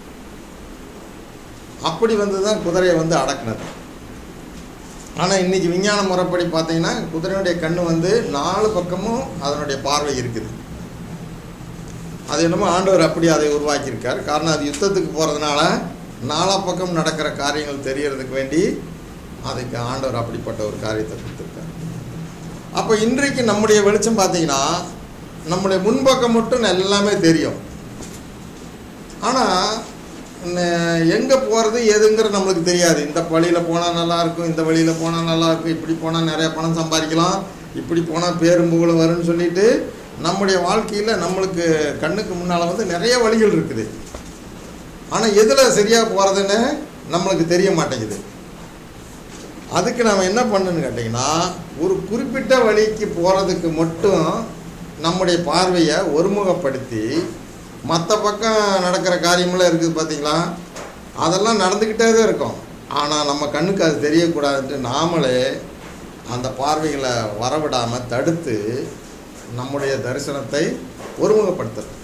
அப்படி வந்து தான் குதிரையை வந்து அடக்குனது ஆனால் இன்னைக்கு விஞ்ஞான முறைப்படி பார்த்தீங்கன்னா குதிரையுடைய கண்ணு வந்து நாலு பக்கமும் அதனுடைய பார்வை இருக்குது அது என்னமோ ஆண்டவர் அப்படி அதை உருவாக்கியிருக்கார் காரணம் அது யுத்தத்துக்கு போகிறதுனால நாலா பக்கம் நடக்கிற காரியங்கள் தெரியறதுக்கு வேண்டி அதுக்கு ஆண்டவர் அப்படிப்பட்ட ஒரு காரியத்தை கொடுத்துருக்கார் அப்போ இன்றைக்கு நம்முடைய வெளிச்சம் பார்த்தீங்கன்னா நம்முடைய முன்பக்கம் மட்டும் எல்லாமே தெரியும் ஆனால் எங்கே போகிறது எதுங்கிறது நம்மளுக்கு தெரியாது இந்த வழியில் போனால் நல்லாயிருக்கும் இந்த வழியில் போனால் நல்லாயிருக்கும் இப்படி போனால் நிறைய பணம் சம்பாதிக்கலாம் இப்படி போனால் பேரும் புகழும் வரும்னு சொல்லிட்டு நம்முடைய வாழ்க்கையில் நம்மளுக்கு கண்ணுக்கு முன்னால் வந்து நிறைய வழிகள் இருக்குது ஆனால் எதில் சரியாக போகிறதுன்னு நம்மளுக்கு தெரிய மாட்டேங்குது அதுக்கு நாம் என்ன பண்ணணும்னு கேட்டிங்கன்னா ஒரு குறிப்பிட்ட வழிக்கு போகிறதுக்கு மட்டும் நம்முடைய பார்வையை ஒருமுகப்படுத்தி மற்ற பக்கம் நடக்கிற காரியமெல்லாம் இருக்குது பார்த்தீங்களா அதெல்லாம் நடந்துக்கிட்டே தான் இருக்கும் ஆனால் நம்ம கண்ணுக்கு அது தெரியக்கூடாதுன்ட்டு நாமளே அந்த பார்வைகளை வரவிடாமல் தடுத்து நம்முடைய தரிசனத்தை ஒருமுகப்படுத்துறது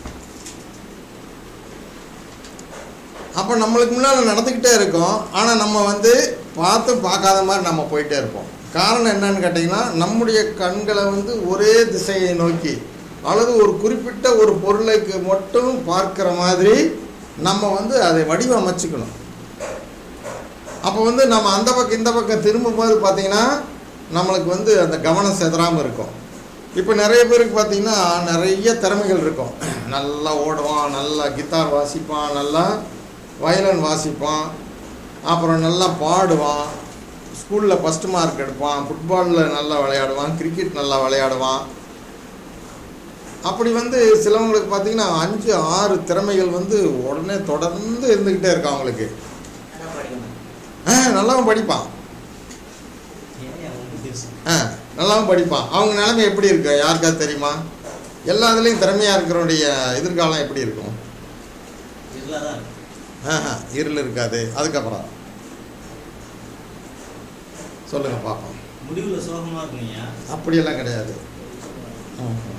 அப்போ நம்மளுக்கு முன்னால் நடந்துக்கிட்டே இருக்கோம் ஆனால் நம்ம வந்து பார்த்து பார்க்காத மாதிரி நம்ம போயிட்டே இருப்போம் காரணம் என்னன்னு கேட்டிங்கன்னா நம்முடைய கண்களை வந்து ஒரே திசையை நோக்கி அல்லது ஒரு குறிப்பிட்ட ஒரு பொருளுக்கு மட்டும் பார்க்குற மாதிரி நம்ம வந்து அதை வடிவமைச்சுக்கணும் அப்போ வந்து நம்ம அந்த பக்கம் இந்த பக்கம் திரும்பும்போது பார்த்தீங்கன்னா நம்மளுக்கு வந்து அந்த கவனம் செதறாமல் இருக்கும் இப்போ நிறைய பேருக்கு பார்த்தீங்கன்னா நிறைய திறமைகள் இருக்கும் நல்லா ஓடுவான் நல்லா கித்தார் வாசிப்பான் நல்லா வயலன் வாசிப்பான் அப்புறம் நல்லா பாடுவான் ஸ்கூலில் ஃபஸ்ட்டு மார்க் எடுப்பான் ஃபுட்பாலில் நல்லா விளையாடுவான் கிரிக்கெட் நல்லா விளையாடுவான் அப்படி வந்து சிலவங்களுக்கு பார்த்தீங்கன்னா அஞ்சு ஆறு திறமைகள் வந்து உடனே தொடர்ந்து இருந்துக்கிட்டே இருக்கும் அவங்களுக்கு அதான் படிக்கணும் ஆ நல்லாவும் படிப்பான் ஏன் அவங்க உத்தேசம் ஆ நல்லாவும் படிப்பான் அவங்க நிலைமை எப்படி இருக்கு யாருக்காவது தெரியுமா எல்லா இதுலேயும் திறமையாக இருக்கிறவனுடைய எதிர்காலம் எப்படி இருக்கும் இதில் தான் இருக்கு ஆஹா இருள் இருக்காது அதுக்கப்புறம் சொல்லுங்கள் பார்ப்போம் முடிவுல சோகமா இருக்குங்கய்யா அப்படியெல்லாம் கிடையாது ம்ஹும்.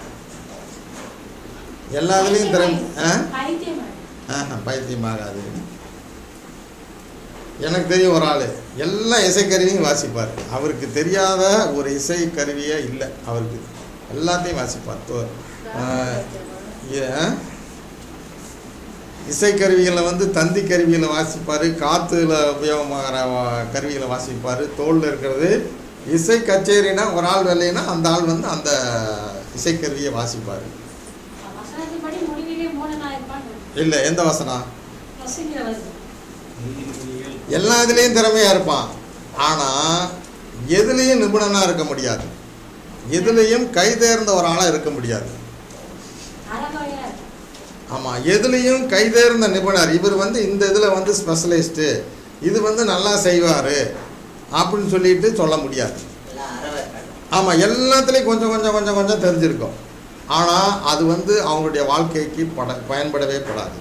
எல்லா இதுலேயும் திறமை ஆ பைத்தியம் ஆஹா, பைத்தியமாகாது எனக்கு தெரியும் ஒரு ஆள் எல்லா இசைக்கருவியும் வாசிப்பார் அவருக்கு தெரியாத ஒரு இசை கருவியே இல்லை அவருக்கு எல்லாத்தையும் வாசிப்பார் தோ- ஆஹ், ஏன் இசைக்கருவிகளை வந்து தந்தி கருவிகளை வாசிப்பார் காற்றுல உபயோகமாகிற வா- கருவிகளை வாசிப்பார் தோளில் இருக்கிறது இசை கச்சேரினா ஒரு ஆள் வேலைன்னா அந்த ஆள் வந்து அந்த இசைக்கருவியை வாசிப்பார் வசனத்தின்படி முடிவிலே மூலனா இருப்பான்னு இல்லை எந்த வசனம் வசதியில வருது நீதிமொழிகள் எல்லா இதுலேயும் திறமையாக இருப்பான் ஆனால் எதுலேயும் நிபுணனாக இருக்க முடியாது எதுலேயும் கைதேர்ந்த ஒரு ஆளாக இருக்க முடியாது அறகுறையா இருக்கு ஆமாம் எதுலேயும் கைதேர்ந்த நிபுணர் இவர் வந்து இந்த இதில் வந்து ஸ்பெஷலிஸ்ட்டு இது வந்து நல்லா செய்வார் அப்படின்னு சொல்லிட்டு சொல்ல முடியாது எல்லாம் அறவை காட்டும் ஆமாம் எல்லாத்துலேயும் கொஞ்சம் கொஞ்சம் கொஞ்சம் கொஞ்சம் தெரிஞ்சிருக்கும் ஆனால் அது வந்து அவங்களுடைய வாழ்க்கைக்கு பட பயன்படவே படாது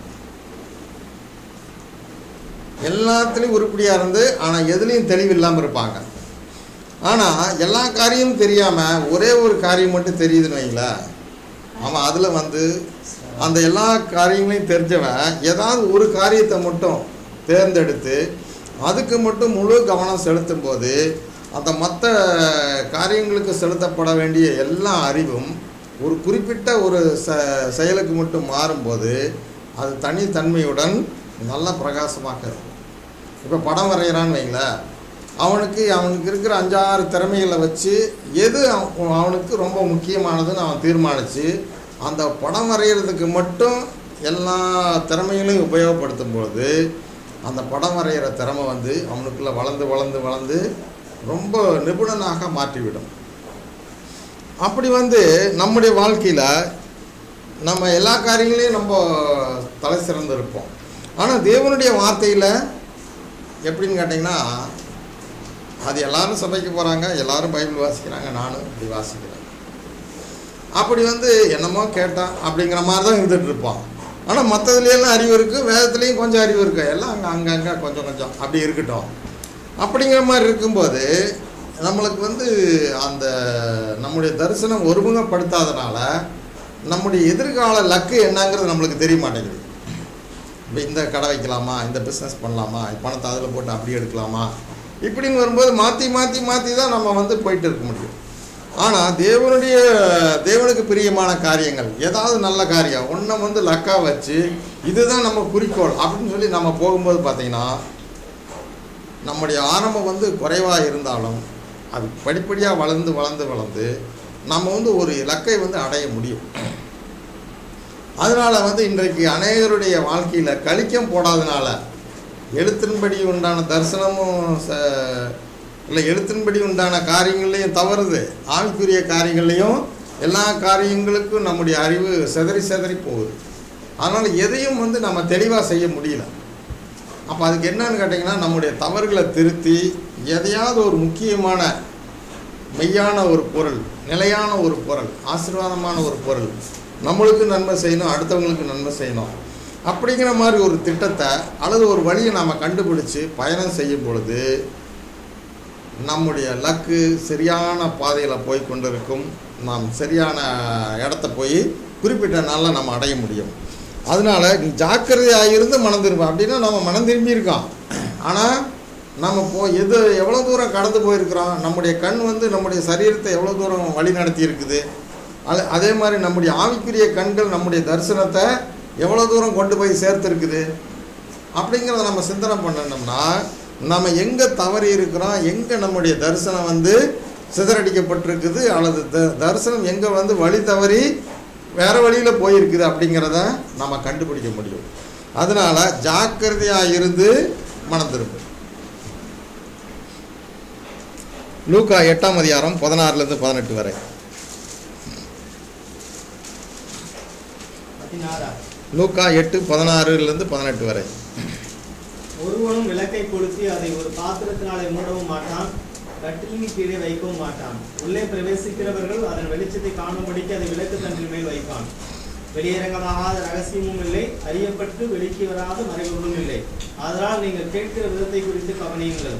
எல்லாத்துலேயும் உருப்படியாக இருந்து ஆனால் எதுலேயும் தெளிவு இல்லாமல் இருப்பாங்க ஆனால் எல்லா காரியமும் தெரியாமல் ஒரே ஒரு காரியம் மட்டும் தெரியுதுன்னு வைங்களேன் அவன் அதில் வந்து அந்த எல்லா காரியங்களையும் தெரிஞ்சவன் ஏதாவது ஒரு காரியத்தை மட்டும் தேர்ந்தெடுத்து அதுக்கு மட்டும் முழு கவனம் செலுத்தும் போது அந்த மற்ற காரியங்களுக்கு செலுத்தப்பட வேண்டிய எல்லா அறிவும் ஒரு குறிப்பிட்ட ஒரு ச செயலுக்கு மட்டும் மாறும்போது அது தனித்தன்மையுடன் நல்ல பிரகாசமாக இருக்கும் இப்போ படம் வரைகிறான்னு வைங்களேன் அவனுக்கு அவனுக்கு இருக்கிற அஞ்சாறு திறமைகளை வச்சு எது அவ- அவனுக்கு ரொம்ப முக்கியமானதுன்னு அவன் தீர்மானித்து அந்த படம் வரைகிறதுக்கு மட்டும் எல்லா திறமைகளையும் உபயோகப்படுத்தும் பொழுது அந்த படம் வரைகிற திறமை வந்து அவனுக்குள்ள வளர்ந்து வளர்ந்து வளர்ந்து ரொம்ப நிபுணனாக மாற்றிவிடும் அப்படி வந்து நம்முடைய வாழ்க்கையில் நம்ம எல்லா காரியங்களையும் நம்ம தலை சிறந்து இருப்போம் ஆனால் தேவனுடைய வார்த்தையில் எப்படின்னு கேட்டிங்கன்னா அது எல்லாரும் சபைக்கு போகிறாங்க எல்லாரும் பைபிள் வாசிக்கிறாங்க நானும் இப்படி வாசிக்கிறேன் அப்படி வந்து என்னமோ கேட்டான் அப்படிங்கிற மாதிரி தான் இருந்துட்டு இருப்பான் ஆனால் மற்றதுலையெல்லாம் அறிவு இருக்குது வேதத்துலேயும் கொஞ்சம் அறிவு இருக்குது எல்லாம் அங்கே அங்கங்கே கொஞ்சம் கொஞ்சம் அப்படி இருக்கட்டும் அப்படிங்கிற மாதிரி இருக்கும்போது நம்மளுக்கு வந்து அந்த நம்முடைய தரிசனம் ஒருமுகப்படுத்தாதனால நம்முடைய எதிர்கால லக்கு என்னங்கிறது நம்மளுக்கு தெரிய மாட்டேங்குது இப்போ இந்த கடை வைக்கலாமா இந்த பிஸ்னஸ் பண்ணலாமா பணத்தை அதில் போட்டு அப்படி எடுக்கலாமா இப்படின்னு வரும்போது மாற்றி மாற்றி மாற்றி தான் நம்ம வந்து போயிட்டு இருக்க முடியும் ஆனால் தேவனுடைய தேவனுக்கு பிரியமான காரியங்கள் ஏதாவது நல்ல காரியம் ஒன்றை வந்து லக்கா வச்சு இதுதான் நம்ம குறிக்கோள் அப்படின்னு சொல்லி நம்ம போகும்போது பார்த்தீங்கன்னா நம்முடைய ஆரம்பம் வந்து குறைவாக இருந்தாலும் அது படிப்படியாக வளர்ந்து வளர்ந்து வளர்ந்து நம்ம வந்து ஒரு இலக்கை வந்து அடைய முடியும் அதனால் வந்து இன்றைக்கு அநேகருடைய வாழ்க்கையில் கழிக்கம் போடாதனால எழுத்தின்படி உண்டான தரிசனமும் ச இல்லை எழுத்தின்படி உண்டான காரியங்கள்லையும் தவறுது ஆவிக்குரிய காரியங்கள்லையும் எல்லா காரியங்களுக்கும் நம்முடைய அறிவு சிதறி சிதறி போகுது அதனால் எதையும் வந்து நம்ம தெளிவாக செய்ய முடியல அப்போ அதுக்கு என்னன்னு கேட்டிங்கன்னா நம்முடைய தவறுகளை திருத்தி எதையாவது ஒரு முக்கியமான மெய்யான ஒரு பொருள் நிலையான ஒரு பொருள் ஆசீர்வாதமான ஒரு பொருள் நம்மளுக்கு நன்மை செய்யணும் அடுத்தவங்களுக்கு நன்மை செய்யணும் அப்படிங்கிற மாதிரி ஒரு திட்டத்தை அல்லது ஒரு வழியை நாம் கண்டுபிடிச்சு பயணம் செய்யும் பொழுது நம்முடைய லக்கு சரியான பாதையில் போய் கொண்டிருக்கும் நாம் சரியான இடத்த போய் குறிப்பிட்ட நாளில் நம்ம அடைய முடியும் அதனால நீ ஜாக்கிரதையாக இருந்து மனம் திரும்ப அப்படின்னா நம்ம மனம் திரும்பி இருக்கோம் ஆனால் நம்ம போ எது எவ்வளோ தூரம் கடந்து போயிருக்கிறோம் நம்முடைய கண் வந்து நம்முடைய சரீரத்தை எவ்வளோ தூரம் வழி நடத்தி இருக்குது அது அதே மாதிரி நம்முடைய ஆவிக்குரிய கண்கள் நம்முடைய தரிசனத்தை எவ்வளோ தூரம் கொண்டு போய் சேர்த்துருக்குது அப்படிங்கிறத நம்ம சிந்தனை பண்ணணும்னா நம்ம எங்கே தவறி இருக்கிறோம் எங்கே நம்முடைய தரிசனம் வந்து சிதறடிக்கப்பட்டிருக்குது அல்லது த தரிசனம் எங்கே வந்து வழி தவறி வேறு வழியில் போயிருக்குது அப்படிங்கிறத நம்ம கண்டுபிடிக்க முடியும் அதனால் ஜாக்கிரதையாக இருந்து மனம் திரும்பு லூக்கா எட்டாம் அதிகாரம் பதினாறுலேருந்து பதினெட்டு வரை பதினாறா லூக்கா எட்டு பதினாறுலேருந்து பதினெட்டு வரை ஒருவனும் விளக்கை கொளுத்தி அதை ஒரு பாத்திரத்தினாலே மூடவும் மாட்டான் கட்டிலின் கீழே வைக்கவும் மாட்டான் உள்ளே பிரவேசிக்கிறவர்கள் அதன் வெளிச்சத்தை காணும்படிக்கு அதை விளக்கு தண்டின் மேல் வைப்பான் வெளியரங்கமாகாத ரகசியமும் இல்லை அறியப்பட்டு வெளிக்கு வராத மறைபொருளும் இல்லை அதனால் நீங்கள் கேட்கிற விதத்தை குறித்து கவனியுங்கள்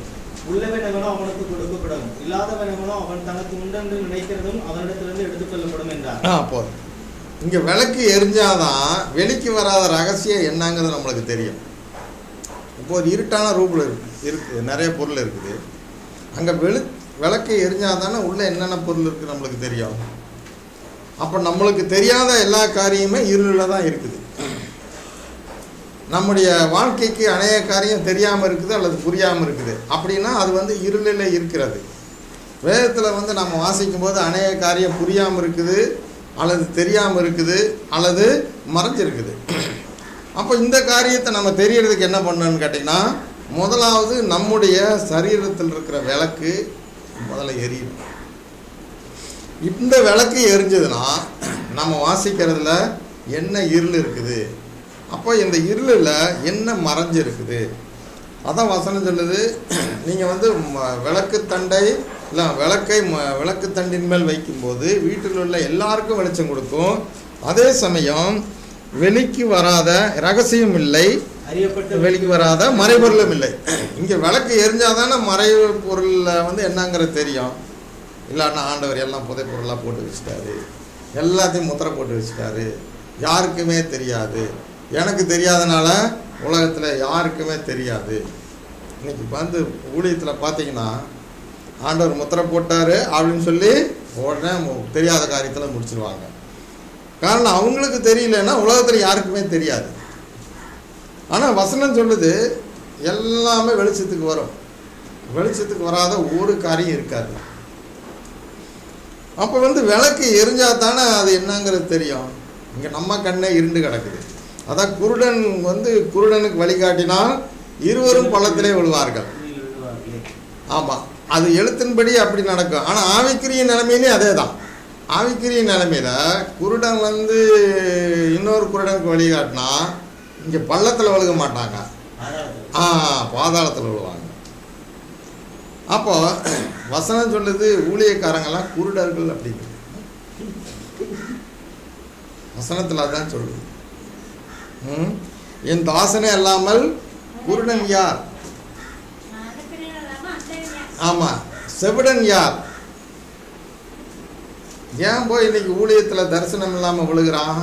உள்ளவன் எவனோ அவனுக்கு கொடுக்கப்படும் இல்லாதவன் எவனோ அவன் தனக்கு உண்டென்று நினைக்கிறதும் அவனிடத்திலிருந்து எடுத்துக்கொள்ளப்படும் என்றார் ஆ போதும் இங்கே விளக்கு எரிஞ்சாதான் வெளிக்கு வராத ரகசியம் என்னங்கிறது நம்மளுக்கு தெரியும் இப்போ ஒரு இருட்டான ரூபில் இருக்கு இருக்குது நிறைய பொருள் இருக்குது அங்கே வெளு விளக்கு எரிஞ்சாதானே உள்ளே என்னென்ன பொருள் இருக்குது நம்மளுக்கு தெரியும் அப்போ நம்மளுக்கு தெரியாத எல்லா காரியமே இருளில் தான் இருக்குது நம்முடைய வாழ்க்கைக்கு அநேக காரியம் தெரியாமல் இருக்குது அல்லது புரியாமல் இருக்குது அப்படின்னா அது வந்து இருளில் இருக்கிறது வேதத்தில் வந்து நம்ம வாசிக்கும் போது அநேக காரியம் புரியாமல் இருக்குது அல்லது தெரியாமல் இருக்குது அல்லது மறைஞ்சிருக்குது அப்போ இந்த காரியத்தை நம்ம தெரியறதுக்கு என்ன பண்ணணும்னு கேட்டிங்கன்னா முதலாவது நம்முடைய சரீரத்தில் இருக்கிற விளக்கு முதல்ல எரியும் இந்த விளக்கு எரிஞ்சதுன்னா நம்ம வாசிக்கிறதுல என்ன இருள் இருக்குது அப்போ இந்த இருளில் என்ன மறைஞ்சிருக்குது அதான் வசனம் சொல்லுது நீங்கள் வந்து ம- விளக்கு தண்டை இல்லை விளக்கை ம- விளக்கு தண்டின் மேல் வைக்கும்போது வீட்டில் உள்ள எல்லாருக்கும் வெளிச்சம் கொடுக்கும் அதே சமயம் வெளிக்கு வராத ரகசியம் இல்லை அறியப்பட்ட வெளிக்கு வராத மறைபொருளும் இல்லை இங்கே விளக்கு எரிஞ்சாதானே மறைவு பொருளில் வந்து என்னங்கிறது தெரியும் இல்லைன்னா ஆண்டவர் எல்லாம் புதை பொருளாக போட்டு வச்சுட்டாரு எல்லாத்தையும் முத்திரை போட்டு வச்சுட்டாரு யாருக்குமே தெரியாது எனக்கு தெரியாதனால உலகத்தில் யாருக்குமே தெரியாது இன்னைக்கு வந்து ஊழியத்தில் பார்த்தீங்கன்னா ஆண்டவர் முத்திரை போட்டார் அப்படின்னு சொல்லி உடனே மு- தெரியாத காரியத்தில் முடிச்சிருவாங்க காரணம் அவங்களுக்கு தெரியலன்னா உலகத்தில் யாருக்குமே தெரியாது ஆனால் வசனம் சொல்லுது எல்லாமே வெளிச்சத்துக்கு வரும் வெளிச்சத்துக்கு வராத ஒரு காரியம் இருக்காது அப்போ வந்து விளக்கு எரிஞ்சா தானே அது என்னங்கிறது தெரியும் இங்கே நம்ம கண்ணே இருண்டு கிடக்குது அதான் குருடன் வந்து குருடனுக்கு வழிகாட்டினால் இருவரும் பள்ளத்திலே விழுவார்கள் நீர் விழுவார்களே. ஆமாம் அது எழுத்தின்படி அப்படி நடக்கும் ஆனால் ஆவிக்குரிய நிலைமையிலே அதே தான் ஆவிக்குரிய நிலைமையில குருடன் வந்து இன்னொரு குருடனுக்கு வழிகாட்டினா இங்கே பள்ளத்தில் விழுக மாட்டாங்க பாதாளத்துல. ஆ பாதாளத்தில் விழுவாங்க அப்போ வசனம் சொல்லுது ஊழியக்காரங்கெல்லாம் குருடர்கள் அப்படிங்கிறது வசனத்தில் அதான் சொல்லுது ம் என் தாசனே அல்லாமல் குருடன் யார் ஆமாம் செவிடன் யார் ஏன் போய் இன்னைக்கு ஊழியத்தில் தரிசனம் இல்லாமல் விழுகிறான்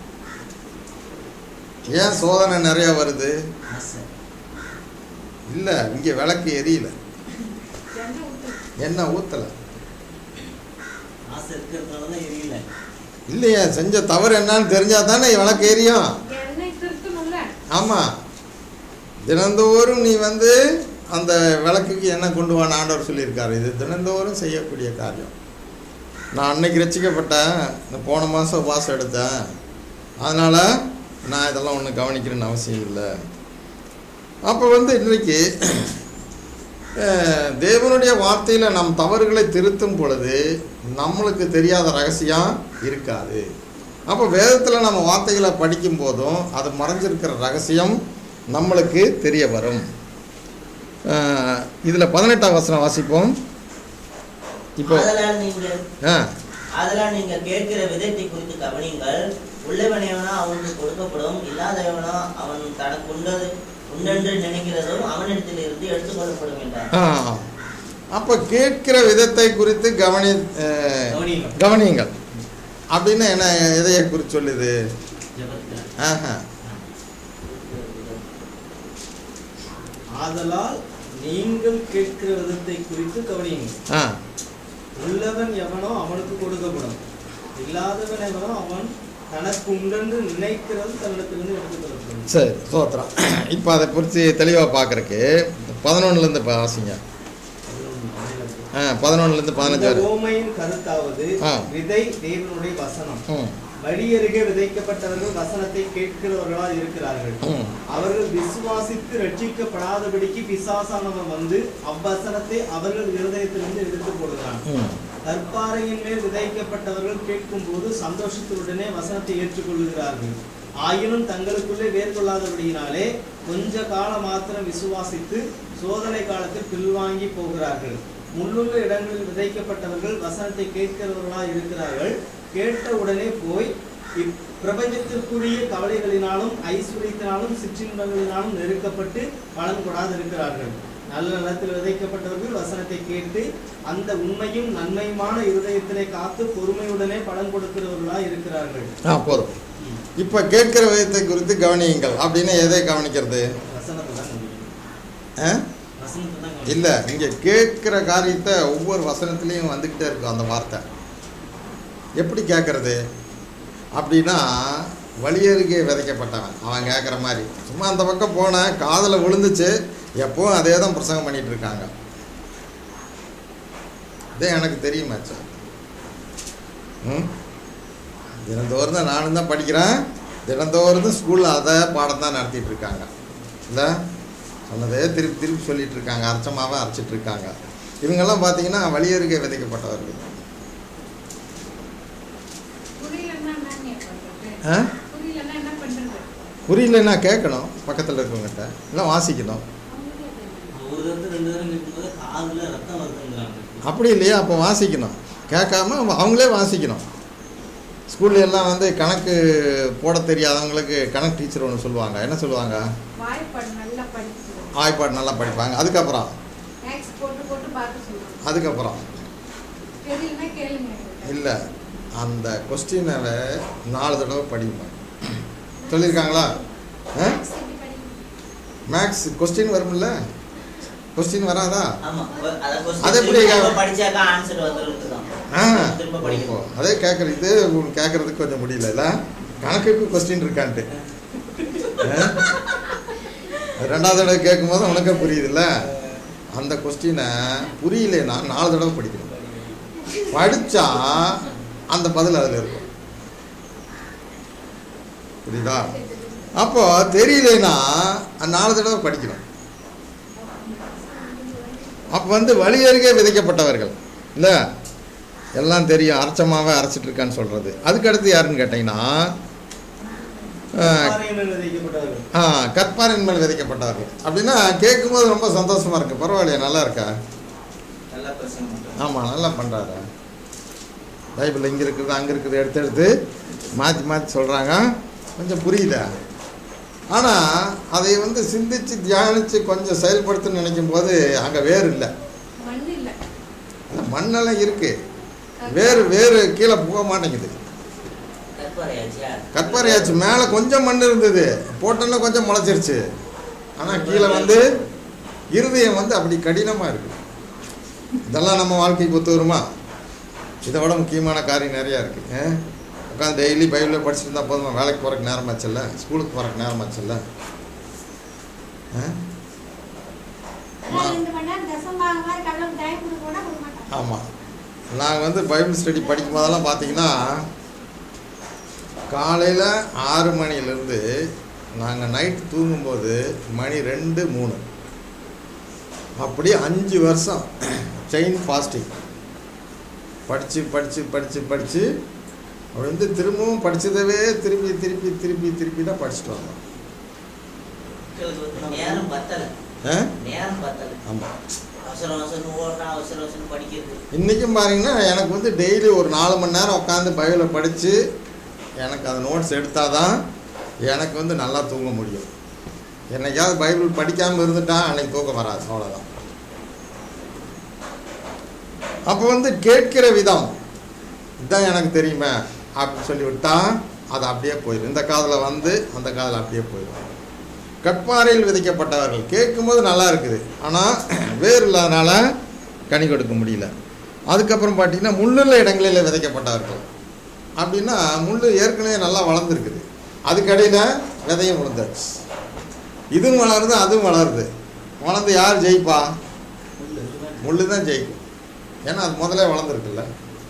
ஏன் சோதனை நிறைய வருது ஆசை. இல்லை இங்கே விளக்கு எரியல எண்ணெய் ஊத்து. எண்ணெய் ஊற்றலை ஆசை இருக்கிறதுனாலதான் எரியல இல்லையே செஞ்ச தவறு என்னன்னு தெரிஞ்சா தானே விளக்கு எரியும் எண்ணெய் திருத்தணும்ல ஆமாம் தினந்தோறும் நீ வந்து அந்த விளக்குக்கு எண்ணெய் கொண்டு வான்னு ஆண்டவர் சொல்லியிருக்காரு இது தினந்தோறும் செய்யக்கூடிய காரியம் நான் அன்னைக்கு ரசிக்கப்பட்டேன் இந்த போன மாதம் உபாசம் எடுத்தேன் அதனால் நான் இதெல்லாம் ஒன்றும் கவனிக்கிறேன்னு அவசியம் இல்லை அப்போ வந்து இன்றைக்கு அஹ், தேவனுடைய வார்த்தையில் நம் தவறுகளை திருத்தும் பொழுது நம்மளுக்கு தெரியாத ரகசியம் இருக்காது அப்போ வேதத்தில் நம்ம வார்த்தைகளை படிக்கும் போதும் அது மறைஞ்சிருக்கிற ரகசியம் நம்மளுக்கு தெரிய வரும் இதில் பதினெட்டாம் வசனம் வாசிப்போம் இப்போ அதனால் நீங்கள் ஆ அதெல்லாம் நீங்க கேட்கிற விதத்தை குறித்து கவனியுங்கள் உள்ளவனையவனோ அவனுக்கு கொடுக்கப்படும் இல்லாதவனோ அவன் தனக்கு உண்டது உண்டென்று நினைக்கிறதும் அவனிடத்தில் இருந்து எடுத்துக்கொள்ளப்படும் என்றார் ஆ அப்போ கேட்கிற விதத்தை குறித்து கவனி அஹ், கவனியுங்கள். கவனியுங்கள் அப்படின்னு என்ன எதையை குறித்து சொல்லுது ஜெபத்துல. ஆஹா ஆதலால் நீங்கள் கேட்கிற விதத்தை குறித்து கவனியுங்கள் ஆ உள்ளவன் எவனோ அவனுக்கு கொடுக்கப்படும் இல்லாதவன் எவனோ அவன் தனக்கு உண்டென்று நினைக்கிறது தன்னிடத்திலிருந்து எடுத்துக்கொள்ளப்படும் சரி சோத்திரம் இப்போ அதை குறித்து தெளிவாக பார்க்குறக்கு பதினொன்றுலேருந்து வாசிங்க ஆ பதினொன்றுலேருந்து பதினஞ்சு இந்த வரை ஓமையின் கருத்தாவது ஆ. விதை தேவனுடைய வசனம் ம் வழியருகே விதைக்கப்பட்டவர்கள் வசனத்தை கேட்கிறவர்களாய் இருக்கிறார்கள் ம் அவர்கள் விசுவாசித்து ரட்சிக்கப்படாதபடிக்கு பிசாசானவன் வந்து அவ்வசனத்தை அவர்கள் இருதயத்திலிருந்து எடுத்து போடுகிறான் ம் கற்பாறையின் மேல் விதைக்கப்பட்டவர்கள் கேட்கும்போது சந்தோஷத்துடனே வசனத்தை ஏற்றுக்கொள்கிறார்கள் ஆயினும் தங்களுக்குள்ளே வேர்கொள்ளாதபடியினாலே கொஞ்ச காலம் மாத்திரம் விசுவாசித்து சோதனை காலத்தில் பின்வாங்கி போகிறார்கள் முள்ளுள்ள இடங்களில் விதைக்கப்பட்டவர்கள் வசனத்தை கேட்கிறவர்களாய் இருக்கிறார்கள் கேட்ட உடனே போய் இப்பிரபஞ்சத்திற்குரிய கவலைகளினாலும் ஐஸ்வர்யத்தினாலும் சிற்றின்பங்களினாலும் நெருக்கப்பட்டு பலன் கொடாதிருக்கிறார்கள் நல்ல நிலத்தில் விதைக்கப்பட்டவர்கள் வசனத்தை கேட்டு அந்த உண்மையும் நன்மையுமான இருதயத்திலே காத்து பொறுமையுடனே பலன் கொடுக்கிறவர்களாய் இருக்கிறார்கள் ஆ போதும் இப்போ கேட்கிற விதத்தை குறித்து கவனியுங்கள் அப்படின்னு எதை கவனிக்கிறது வசனத்தை தான் கவனிக்கணும். ஆ வசனத்தை தான் கவனிக்கணும். இல்லை இங்கே கேட்குற காரியத்தை ஒவ்வொரு வசனத்துலேயும் வந்துக்கிட்டே இருக்கும் அந்த வார்த்தை எப்படி கேட்குறது அப்படின்னா வழியருகே விதைக்கப்பட்டவன் அவன் கேட்குற மாதிரி சும்மா அந்த பக்கம் போனேன் காதில் விழுந்துச்சு எப்பவும் அதே தான் பிரசங்கம் பண்ணிட்டு இருக்காங்க இதே எனக்கு தெரியுமாச்சா ம் தினந்தோறும் தான் நானும் தான் படிக்கிறேன் தினந்தோறும் தான் ஸ்கூலில் அதை பாடம் தான் நடத்திட்டு இருக்காங்க இல்லை சொன்னதே திருப்பி திருப்பி சொல்லிட்டு இருக்காங்க அரைச்சமாவே அரைச்சிட்டு இருக்காங்க இவங்கெல்லாம் பார்த்தீங்கன்னா வழியருகே விதைக்கப்பட்டவர்கள் புரியலன்னா என்னங்க பண்றது ஆ புரியலன்னா என்ன பண்றது புரியலன்னா கேட்கணும் பக்கத்தில் இருக்கவங்ககிட்ட இல்லை வாசிக்கணும் ஒரு தடவை ரெண்டு தடவை கேட்கும்போது காதுல ரத்தம் வருதுங்கிறாங்க அப்படி இல்லையா அப்போ வாசிக்கணும் கேட்காம அவங்க- அவங்களே வாசிக்கணும் ஸ்கூல்ல எல்லாம் வந்து கணக்கு போட தெரியாதவங்களுக்கு கணக்கு டீச்சர் ஒன்று சொல்லுவாங்க என்ன சொல்லுவாங்க வாய்ப்பாடு நல்லா படிச்சு ஆய்ப்பாடு நல்லா படிப்பாங்க அதுக்கப்புறம் மேக்ஸ் போட்டு போட்டு பார்க்க சொல்லுவாங்க அதுக்கப்புறம் தெரியலன்னா கேளுங்க இல்லை அந்த கொஸ்டினை நாலு தடவை படிங்க சொல்லியிருக்காங்களா ஆ மேக்ஸ் கொஸ்டின் வரும்ல கொஸ்டின் வராதா ஆமா அத அது எப்படி? கொஸ்டின் படிச்சாக்கா ஆன்சர் வந்துருக்கு தான் ஆ திரும்ப ஓ, படிக்கணும் அதே கேட்குறது உங்களுக்கு கேட்குறதுக்கு கொஞ்சம் முடியல கணக்குக்கு கொஸ்டின் இருக்கான்ட்டு ஆ? ரெண்டாவது தடவை கேட்கும்போது உனக்கே புரியுதுல்ல அந்த கொஸ்டினை புரியலனா நாலு தடவை படிக்கணும் படித்தா அந்த பதில் அதில் இருக்கும் புரியுதா அப்போ தெரியலனா நாலு தடவை படிக்கணும் அப்போ வந்து வழி அருகே விதைக்கப்பட்டவர்கள் இல்லை எல்லாம் தெரியும் அரைச்சமாவே அரைச்சிட்டு இருக்கான்னு சொல்கிறது அதுக்கு அடுத்து யாருன்னு கேட்டிங்கன்னா பாறையின் மேல் விதைக்கப்பட்டவர்கள் ஆ கற்பாரின் மேல் விதைக்கப்பட்டவர்கள் அப்படின்னா கேட்கும்போது ரொம்ப சந்தோஷமா இருக்கு பரவாயில்லையா நல்லா இருக்கா நல்லா பிரசங்கம் பண்றாங்க. ஆமாம் நல்லா பண்ணுறாரு பைபிள் இங்கே இருக்குது அங்கே இருக்குது எடுத்து எடுத்து மாற்றி மாற்றி சொல்கிறாங்க கொஞ்சம் புரியுதா ஆனால் அதை வந்து சிந்திச்சு தியானித்து கொஞ்சம் செயல்படுத்தணும்னு நினைக்கும் போது அங்கே வேறு இல்லை மண் இல்ல மண்ணெல்லாம் இருக்குது வேறு வேறு கீழே போக மாட்டேங்குது கற்பாறையாச்சியா கற்பாறையாச்சு மேலே கொஞ்சம் மண் இருந்தது போட்டோன்னா கொஞ்சம் முளைச்சிருச்சு ஆனால் கீழே வந்து இருதயம் வந்து அப்படி கடினமாக இருக்கு இதெல்லாம் நம்ம வாழ்க்கைக்கு ஒத்து வருமா இதை விட முக்கியமான காரியம் நிறையா இருக்குது உட்காந்து டெய்லி பைபிளில் படிச்சுட்டு இருந்தால் போதுமா வேலைக்கு போகிறக்கு நேரமாச்சுல்ல ஸ்கூலுக்கு போகிறக்கு நேரமாச்சுல்ல ஆ? அதான் ரெண்டு மணி நேரம் தசம் பாகம் மாதிரி கடவுளுக்கு டைம் கொடுக்க கூட கொடுக்க மாட்டாங்க ஆமாம் நாங்கள் வந்து பைபிள் ஸ்டடி படிக்கும் போதெல்லாம் பார்த்தீங்கன்னா காலையில் ஆறு மணிலேருந்து நாங்கள் நைட் தூங்கும்போது மணி ரெண்டு மூணு அப்படி அஞ்சு வருஷம் செயின் ஃபாஸ்டிங் படித்து படித்து படித்து படித்து அப்படி வந்து திரும்பவும் படித்ததவே திருப்பி திருப்பி திருப்பி திருப்பி தான் படிச்சுட்டு வந்தோம் மக்களுக்கு வந்து நேரம் பத்தல ஆ நேரம் பத்தல ஆமாம் அவசர அவசரம் ஓடுறா அவசர அவசரம் படிக்கிறது இன்றைக்கும் பாருங்கன்னா எனக்கு வந்து டெய்லி ஒரு நாலு மணி நேரம் உட்காந்து பைபிளை படித்து எனக்கு அந்த நோட்ஸ் எடுத்தால் தான் எனக்கு வந்து நல்லா தூங்க முடியும் என்னைக்காவது பைபிள் படிக்காமல் இருந்துட்டா அன்னைக்கு தூக்கம் வராது அவ்வளோதான் அப்போ வந்து கேட்கிற விதம் இதுதான் எனக்கு தெரியுமே அப்படின்னு சொல்லி விட்டா அது அப்படியே போயிடும் இந்த காதில் வந்து அந்த காதில் அப்படியே போயிடும் கட்பாறையில் விதைக்கப்பட்டவர்கள் கேட்கும்போது நல்லா இருக்குது ஆனால் வேர் இல்லாதனால கனி கொடுக்க முடியல அதுக்கப்புறம் பார்த்தீங்கன்னா முள்ளுள்ள இடங்களில் விதைக்கப்பட்டவர்கள் அப்படின்னா முள் ஏற்கனவே நல்லா வளர்ந்துருக்குது அதுக்கடையில் விதையும் விழுந்தாச்சு இதுவும் வளருது அதுவும் வளருது வளர்ந்து யார் ஜெயிப்பா முள்ளு தான் ஜெயிக்கும் ஏன்னா அது முதல்ல வளர்ந்துருக்குல்ல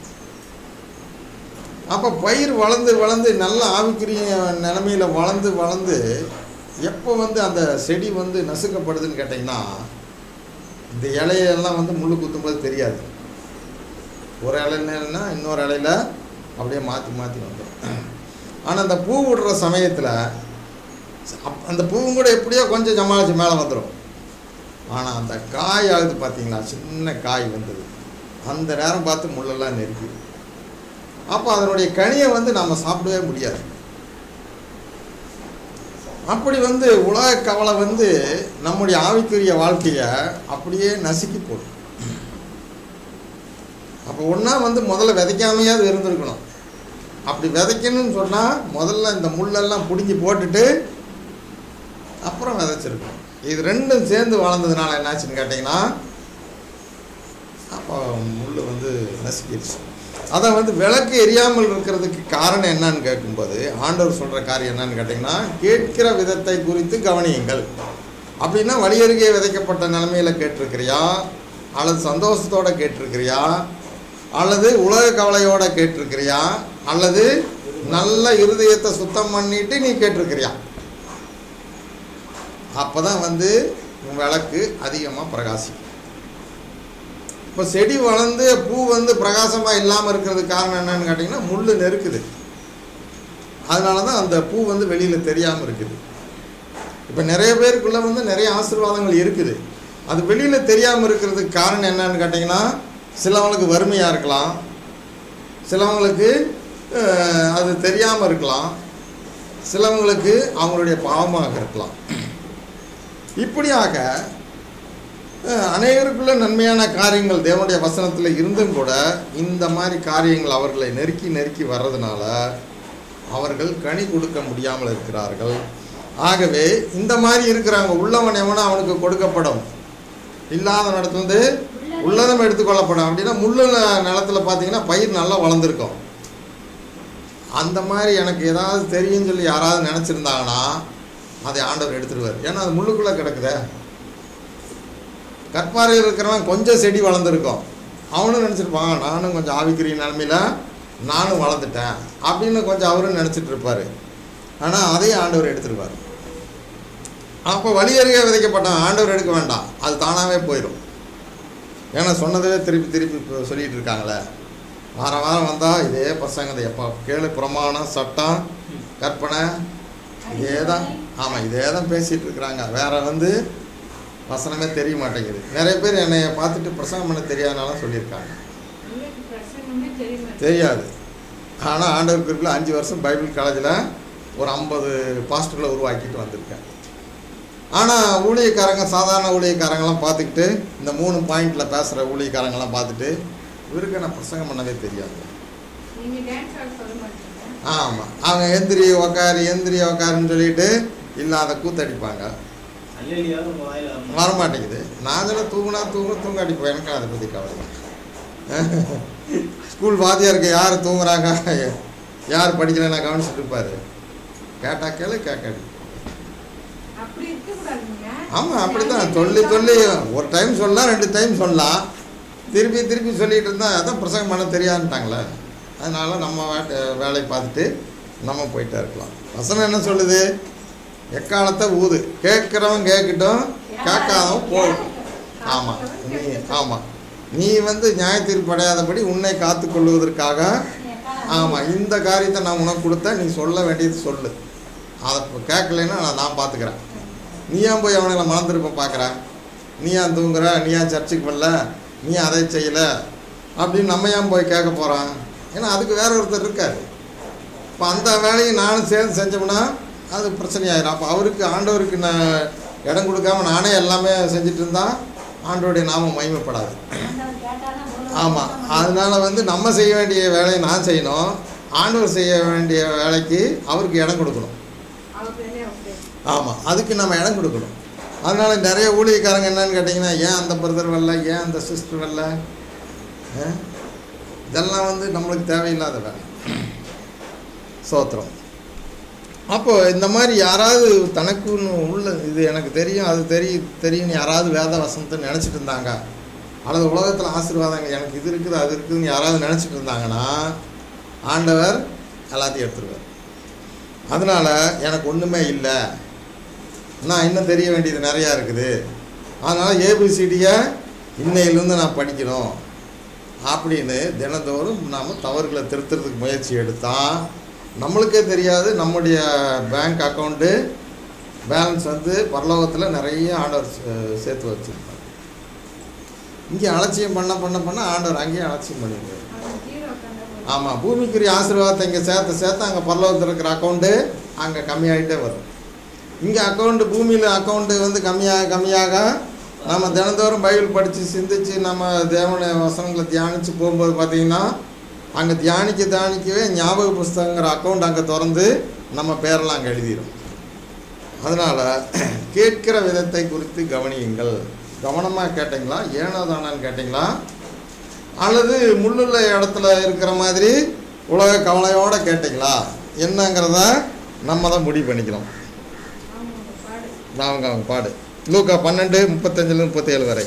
அப்போ பயிர் வளர்ந்து வளர்ந்து நல்ல ஆவிக்குரிய நிலமையில வளர்ந்து வளர்ந்து எப்போ வந்து அந்த செடி வந்து நசுக்கப்படுதுன்னு கேட்டிங்கன்னா இந்த இலையெல்லாம் வந்து முள்ளு குத்தும்போது தெரியாது ஒரு இலைன்னா இன்னொரு இலையில அப்படியே மாற்றி மாற்றி வந்துடும் ஆனால் அந்த பூ விடுற சமயத்தில் அப் அந்த பூவும் கூட எப்படியோ கொஞ்சம் சமாளித்து மேலே வந்துடும் ஆனால் அந்த காய் ஆகுது பார்த்தீங்களா சின்ன காய் வந்தது அந்த நேரம் பார்த்து முள்ளெல்லாம் நெருக்கி அப்போ அதனுடைய கனியை வந்து நம்ம சாப்பிடவே முடியாது அப்படி வந்து உலக கவலை வந்து நம்முடைய ஆவிக்குரிய வாழ்க்கையை அப்படியே நசுக்கி போடும் அப்போ ஒன்றா வந்து முதல்ல விதைக்காமையாவது இருந்திருக்கணும் அப்படி விதைக்கணும்னு சொன்னால் முதல்ல இந்த முள்ளெல்லாம் பிடுங்கி போட்டுட்டு அப்புறம் விதைச்சிருக்கணும் இது ரெண்டும் சேர்ந்து வளர்ந்ததுனால என்னாச்சுன்னு கேட்டிங்கன்னா அப்போ முள் வந்து நசுக்கிடுச்சு அதை வந்து விளக்கு எரியாமல் இருக்கிறதுக்கு காரணம் என்னன்னு கேட்கும்போது ஆண்டவர் சொல்கிற காரியம் என்னன்னு கேட்டிங்கன்னா கேட்கிற விதத்தை குறித்து கவனியுங்கள் அப்படின்னா வழியருகே விதைக்கப்பட்ட நிலைமையில் கேட்டிருக்கிறியா அல்லது சந்தோஷத்தோட கேட்டிருக்கிறியா அல்லது உலக கவலையோட கேட்டிருக்கிறியா அல்லது நல்ல இருதயத்தை சுத்தம் பண்ணிட்டு நீ கேட்டிருக்கிறியா அப்போ தான் வந்து உன் விளக்கு அதிகமாக பிரகாசிக்கும் இப்போ செடி வளர்ந்து பூ வந்து பிரகாசமாக இல்லாமல் இருக்கிறதுக்கு காரணம் என்னன்னு கேட்டிங்கன்னா முள் நெருக்குது அதனால தான் அந்த பூ வந்து வெளியில் தெரியாமல் இருக்குது இப்போ நிறைய பேருக்குள்ளே வந்து நிறைய ஆசீர்வாதங்கள் இருக்குது அது வெளியில் தெரியாமல் இருக்கிறதுக்கு காரணம் என்னன்னு கேட்டிங்கன்னா சிலவங்களுக்கு வறுமையாக இருக்கலாம் சிலவங்களுக்கு அஹ், அது தெரியாமல் இருக்கலாம் சிலவங்களுக்கு அவங்களுடைய பாவமாக இருக்கலாம் இப்படியாக அஹ், அநேகருக்குள்ள நன்மையான காரியங்கள் தேவனுடைய வசனத்தில் இருந்தும் கூட இந்த மாதிரி காரியங்கள் அவர்களை நெருக்கி நெருக்கி வர்றதுனால அவர்கள் கனி கொடுக்க முடியாமல் இருக்கிறார்கள் ஆகவே இந்த மாதிரி இருக்கிறாங்க உள்ளவன் எவனோ அவனுக்கு கொடுக்கப்படும் இல்லாத நடத்து வந்து உள்ளதம் எடுத்துக்கொள்ளப்படும் அப்படின்னா முள்ளு ந- நிலத்துல பார்த்தீங்கன்னா பயிர் நல்லா வளர்ந்துருக்கும் அந்த மாதிரி எனக்கு ஏதாவது தெரியும்னு சொல்லி யாராவது நினச்சிருந்தாங்கன்னா அதை ஆண்டவர் எடுத்துருவார் ஏன்னா அது முள்ளுக்குள்ளே கிடக்குதே கற்பாறையில் இருக்கிறவன் கொஞ்சம் செடி வளர்ந்துருக்கும் அவனும் நினச்சிருப்பான் நானும் கொஞ்சம் ஆவிக்குரிய நிலமையில நானும் வளர்ந்துட்டேன் அப்படின்னு கொஞ்சம் அவரும் நினச்சிட்டு இருப்பார் ஆனால் அதையும் ஆண்டவர் எடுத்துருவார் அப்போ வழியருகே விதைக்கப்பட்டான் ஆண்டவர் எடுக்க வேண்டாம் அது தானாகவே போயிடும் ஏன்னா சொன்னதே திருப்பி திருப்பி இப்போ சொல்லிட்டு இருக்காங்களே வாரம் வாரம் வந்தால் இதே பசங்க இந்த எப்போ கேளு பிரமாணம் சட்டம் கற்பனை இதே தான் ஆமாம் இதே தான் பேசிகிட்டு இருக்கிறாங்க வேற வந்து வசனமே தெரிய மாட்டேங்குது நிறைய பேர் என்னை பார்த்துட்டு பிரசங்கம் பண்ண தெரியாதனாலும் சொல்லியிருக்காங்க உங்களுக்கு பிரசங்கமே தெரியுமா தெரியாது ஆனால் ஆண்டவர் குறிப்பில் அஞ்சு வருஷம் பைபிள் காலேஜில் ஒரு ஐம்பது பாஸ்டர்களை உருவாக்கிட்டு வந்திருக்கேன் ஆனால் ஊழியக்காரங்க சாதாரண ஊழியக்காரங்களாம் பார்த்துக்கிட்டு இந்த மூணு பாயிண்டில் பேசுகிற ஊழியக்காரங்களாம் பார்த்துட்டு இவருக்கு நான் பிரசங்கம் பண்ணவே தெரியாது நீங்க டான்ஸ் ஆட சொல்ல மாட்டீங்க ஆமாம் அவங்க எந்திரி உக்காரு எந்திரி உக்காருன்னு சொல்லிட்டு இல்லாத கூத்தடிப்பாங்க அல்லேலியாவது உங்க வாயில வரணும். வர மாட்டேங்குது நான் அதில் தூங்குனா தூங்க தூங்க அடிப்பேன் எனக்கு அதை பற்றி கவலை இல்லை. ஸ்கூல் வாத்தியாருக்கு யார் தூங்குறாங்க யார் படிக்கல நான் கவனிச்சுட்டு இருப்பாரு கேட்டா கேளு கேட்காடி அப்படி இருக்க கூடாதுங்க ஆமாம் அப்படி தான் சொல்லி சொல்லி ஒரு டைம் சொல்லலாம் ரெண்டு டைம் சொல்லலாம் திருப்பி திருப்பி சொல்லிட்டு இருந்தால் அதான் பிரசங்கம் பண்ண தெரியாதுன்ட்டாங்களே அதனால நம்ம வேட்டை- வேலையை பார்த்துட்டு நம்ம போயிட்டே இருக்கலாம் வசனம் என்ன சொல்லுது எக்காலத்தை ஊது கேட்குறவன் கேட்கட்டும் கேட்காதவன் போகட்டும் ஆமாம் நீ ஆமாம் நீ வந்து நியாய தீர்ப்படையாதபடி உன்னை காத்துக்கொள்வதற்காக ஆமாம் இந்த காரியத்தை நான் உனக்கு கொடுத்தேன் நீ சொல்ல வேண்டியது சொல்லு அதை இப்போ கேட்கலைன்னா நான் நான் பார்த்துக்கிறேன் நீ ஏன் போய் அவனுங்களை மறந்துருப்ப பார்க்குற நீ ஏன் தூங்குற நீ ஏன் சர்ச்சுக்கு வரல நீ ஏன் அதை செய்யலை அப்படின்னு நம்ம ஏன் போய் கேட்க போகிறான் ஏன்னா அதுக்கு வேற ஒருத்தர் இருக்காரு இப்போ அந்த வேலையை நானும் சேர்ந்து செஞ்சோம்னா அது பிரச்சனையாயிரும் அப்போ அவருக்கு ஆண்டவருக்கு நான் இடம் கொடுக்காம நானே எல்லாமே செஞ்சுட்டு இருந்தா ஆண்டவருடைய நாமம் மகிமைப்படாது ஆமாம் அதனால வந்து நம்ம செய்ய வேண்டிய வேலையை நான் செய்யணும் ஆண்டவர் செய்ய வேண்டிய வேலைக்கு அவருக்கு இடம் கொடுக்கணும் அவர் பேரே ஓகே ஆமாம் அதுக்கு நம்ம இடம் கொடுக்கணும் அதனால நிறைய ஊழியக்காரங்க என்னன்னு கேட்டிங்கன்னா ஏன் அந்த பிரதர் வரல ஏன் அந்த சிஸ்டர் வரல ஆ? இதெல்லாம் வந்து நம்மளுக்கு தேவையில்லாத வேலை சோத்திரம் அப்போ இந்த மாதிரி யாராவது தனக்குன்னு உள்ள இது எனக்கு தெரியும் அது தெரியும் தெரியும்னு யாராவது வேத வசனத்தை நினச்சிட்டு இருந்தாங்க அல்லது உலகத்தில் ஆசீர்வாதங்கள் எனக்கு இது இருக்குது அது இருக்குதுன்னு யாராவது நினச்சிட்டு இருந்தாங்கன்னா ஆண்டவர் எல்லாத்தையும் எடுத்துருவார் அதனால் எனக்கு ஒன்றுமே இல்லை நான் இன்னும் தெரிய வேண்டியது நிறையா இருக்குது அதனால் ஏபிசிடியை இன்னையிலேருந்து நான் படிக்கணும் அப்படின்னு தினந்தோறும் நாம் தவறுகளை திருத்துறதுக்கு முயற்சி எடுத்தால் நம்மளுக்கே தெரியாது நம்முடைய பேங்க் அக்கௌண்ட்டு பேலன்ஸ் வந்து பரலோகத்தில் நிறைய ஆண்டவர் சே- சேர்த்து வச்சுருப்பார் இங்கே அலட்சியம் பண்ண பண்ண பண்ண ஆண்டவர் அங்கேயும் அலட்சியம் பண்ணிடுவார் அவர் ஜீரோ உட்காந்து ஆமாம் பூமிக்குரிய ஆசீர்வாதத்தை இங்கே சேர்த்த சேர்த்து அங்கே பரலோகத்தில் இருக்கிற அக்கௌண்ட்டு அங்கே கம்மியாகிட்டே வரும் இங்கே அக்கௌண்ட்டு பூமியில் அக்கௌண்ட்டு வந்து கம்மியாக கம்மியாக நம்ம தினந்தோறும் பைபிள் படித்து சிந்திச்சு நம்ம தேவன வசனங்களை தியானித்து போகும்போது பார்த்தீங்கன்னா அங்கே தியானிக்க தியானிக்கவே ஞாபக புஸ்தகங்கிற அக்கௌண்ட் அங்கே திறந்து நம்ம பேரெல்லாம் அங்கே எழுதிடும் அதனால் கேட்கிற விதத்தை குறித்து கவனியுங்கள் கவனமாக கேட்டிங்களா ஏனோ தானான்னு கேட்டிங்களா அல்லது முள்ளுள்ள இடத்துல இருக்கிற மாதிரி உலக கவலையோடு கேட்டிங்களா என்னங்கிறத நம்ம தான் முடிவு பண்ணிக்கிறோம் அவங்க பாடு அவங்க அவங்க பாடு லூக்கா பன்னெண்டு முப்பத்தஞ்சிலேருந்து முப்பத்தேழு வரை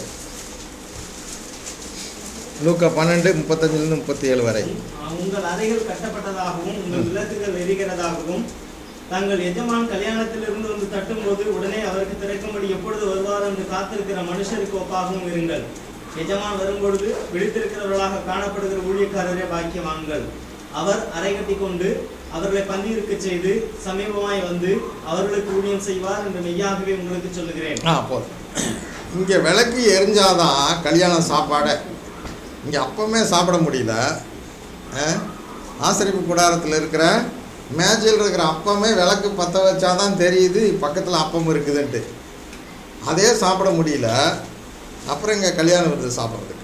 லூக்கா பன்னெண்டு முப்பத்தஞ்சிலேருந்து முப்பத்தி ஏழு வரை உங்கள் அறைகள் கட்டப்பட்டதாகவும் உங்கள் விளக்குகள் எரிகிறதாகவும் தங்கள் எஜமான் கல்யாணத்திலிருந்து வந்து தட்டும்போது உடனே அவருக்கு திறக்கும்படி எப்பொழுது வருவார் என்று காத்திருக்கிற மனுஷருக்கு ஒப்பாகவும் இருங்கள் எஜமான் வரும்பொழுது விழித்திருக்கிறவர்களாக காணப்படுகிற ஊழியக்காரரே பாக்கியவான்கள் அவர் அறை கட்டி கொண்டு அவர்களை பந்தியிருக்கச் செய்து சமீபமாய் வந்து அவர்களுக்கு ஊழியம் செய்வார் என்று மெய்யாகவே உங்களுக்கு சொல்லுகிறேன் ஆ போதும் இங்கே விளக்கு எரிஞ்சாதான் கல்யாண சாப்பாடை இங்கே அப்பமே சாப்பிட முடியல ஆ? ஆசிரியப்பு கூடாரத்தில் இருக்கிற மேஜையில் இருக்கிற அப்பமே விளக்கு பற்ற வச்சாதான் தெரியுது பக்கத்தில் அப்பம் இருக்குதுன்ட்டு அதே சாப்பிட முடியல அப்புறம் இங்கே கல்யாணம் வருது சாப்பிட்றதுக்கு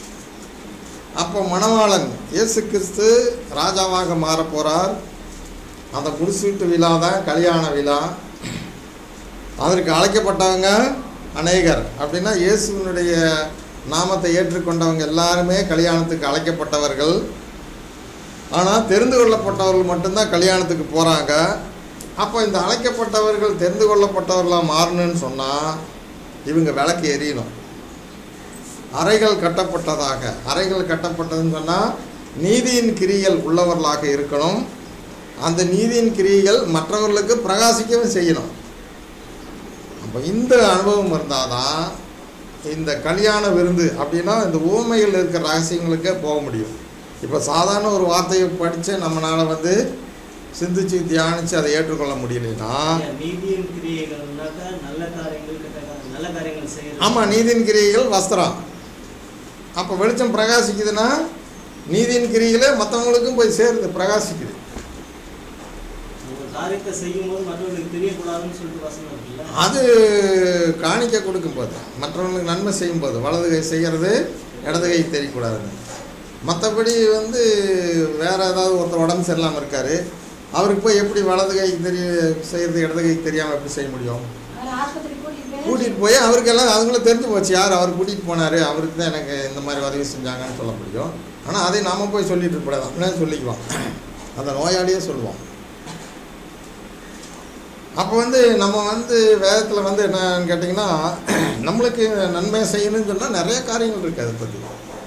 அப்போ மணவாளன் இயேசு கிறிஸ்து ராஜாவாக மாறப் போகிறார் அந்த முடிசூட்டு விழா தான் கல்யாண விழா அதற்கு அழைக்கப்பட்டவங்க அநேகர் அப்படின்னா இயேசுவினுடைய நாமத்தை ஏற்றுக்கொண்டவங்க எல்லாருமே கல்யாணத்துக்கு அழைக்கப்பட்டவர்கள் ஆனால் தெரிந்து கொள்ளப்பட்டவர்கள் மட்டும்தான் கல்யாணத்துக்கு போகிறாங்க அப்போ இந்த அழைக்கப்பட்டவர்கள் தெரிந்து கொள்ளப்பட்டவர்களாக மாறணும்னு சொன்னால் இவங்க விளக்கு எரியணும் அறைகள் கட்டப்பட்டதாக அறைகள் கட்டப்பட்டதுன்னு சொன்னால் நீதியின் கிரிகள் உள்ளவர்களாக இருக்கணும் அந்த நீதியின் கிரியைகள் மற்றவர்களுக்கு பிரகாசிக்கவும் செய்யணும் அப்போ இந்த அனுபவம் இருந்தால் தான் இந்த கல்யாண விருந்து அப்படின்னா இந்த ஊமையில் இருக்கிற ரகசியங்களுக்கே போக முடியும் இப்போ சாதாரண ஒரு வார்த்தையை படித்து நம்மளால் வந்து சிந்திச்சு தியானித்து அதை ஏற்றுக்கொள்ள முடியலைன்னா நீதியின் கிரியைகள்னாக்கா நல்ல காரியங்கள் கெட்ட காரியங்கள், நல்ல காரியங்கள் செய்யறது ஆமாம் நீதியின் கிரியைகள் வஸ்திரம் அப்போ வெளிச்சம் பிரகாசிக்குதுன்னா நீதியின் கிரிகளே மற்றவங்களுக்கும் போய் சேருது பிரகாசிக்குது ஒரு காரியத்தை செய்யும் போது மற்றவர்களுக்கு தெரியக்கூடாதுன்னு சொல்லிட்டு வசனம் இருக்குல்ல அது காணிக்க கொடுக்கும்போது மற்றவங்களுக்கு நன்மை செய்யும்போது வலது கை செய்கிறது இடது கை தெரியக்கூடாதுன்னு மற்றபடி வந்து வேறு ஏதாவது ஒருத்தர் உடம்பு சரியில்லாமல் இருக்கார் அவருக்கு போய் எப்படி வலது கை தெரிய செய்கிறது இடது கை தெரியாமல் எப்படி செய்ய முடியும் அவர் ஆஸ்பத்திரி கூட்டிட்டு போய் கூட்டிகிட்டு போய் அவருக்கு எல்லாம் அதுங்களும் தெரிஞ்சு போச்சு யார் அவர் கூட்டிகிட்டு போனார் அவருக்கு தான் எனக்கு இந்த மாதிரி உதவி செஞ்சாங்கன்னு சொல்ல முடியும் ஆனால் அதை நாம் போய் சொல்லிட்டு இருக்கக்கூடாது அப்படின்னா சொல்லிக்குவோம் அந்த நோயாளியே சொல்லுவோம் அப்போ வந்து நம்ம வந்து வேதத்தில் வந்து என்னன்னு கேட்டிங்கன்னா நம்மளுக்கு நன்மை செய்யணும்னு சொன்னால் நிறைய காரியங்கள் இருக்குது அதை பற்றி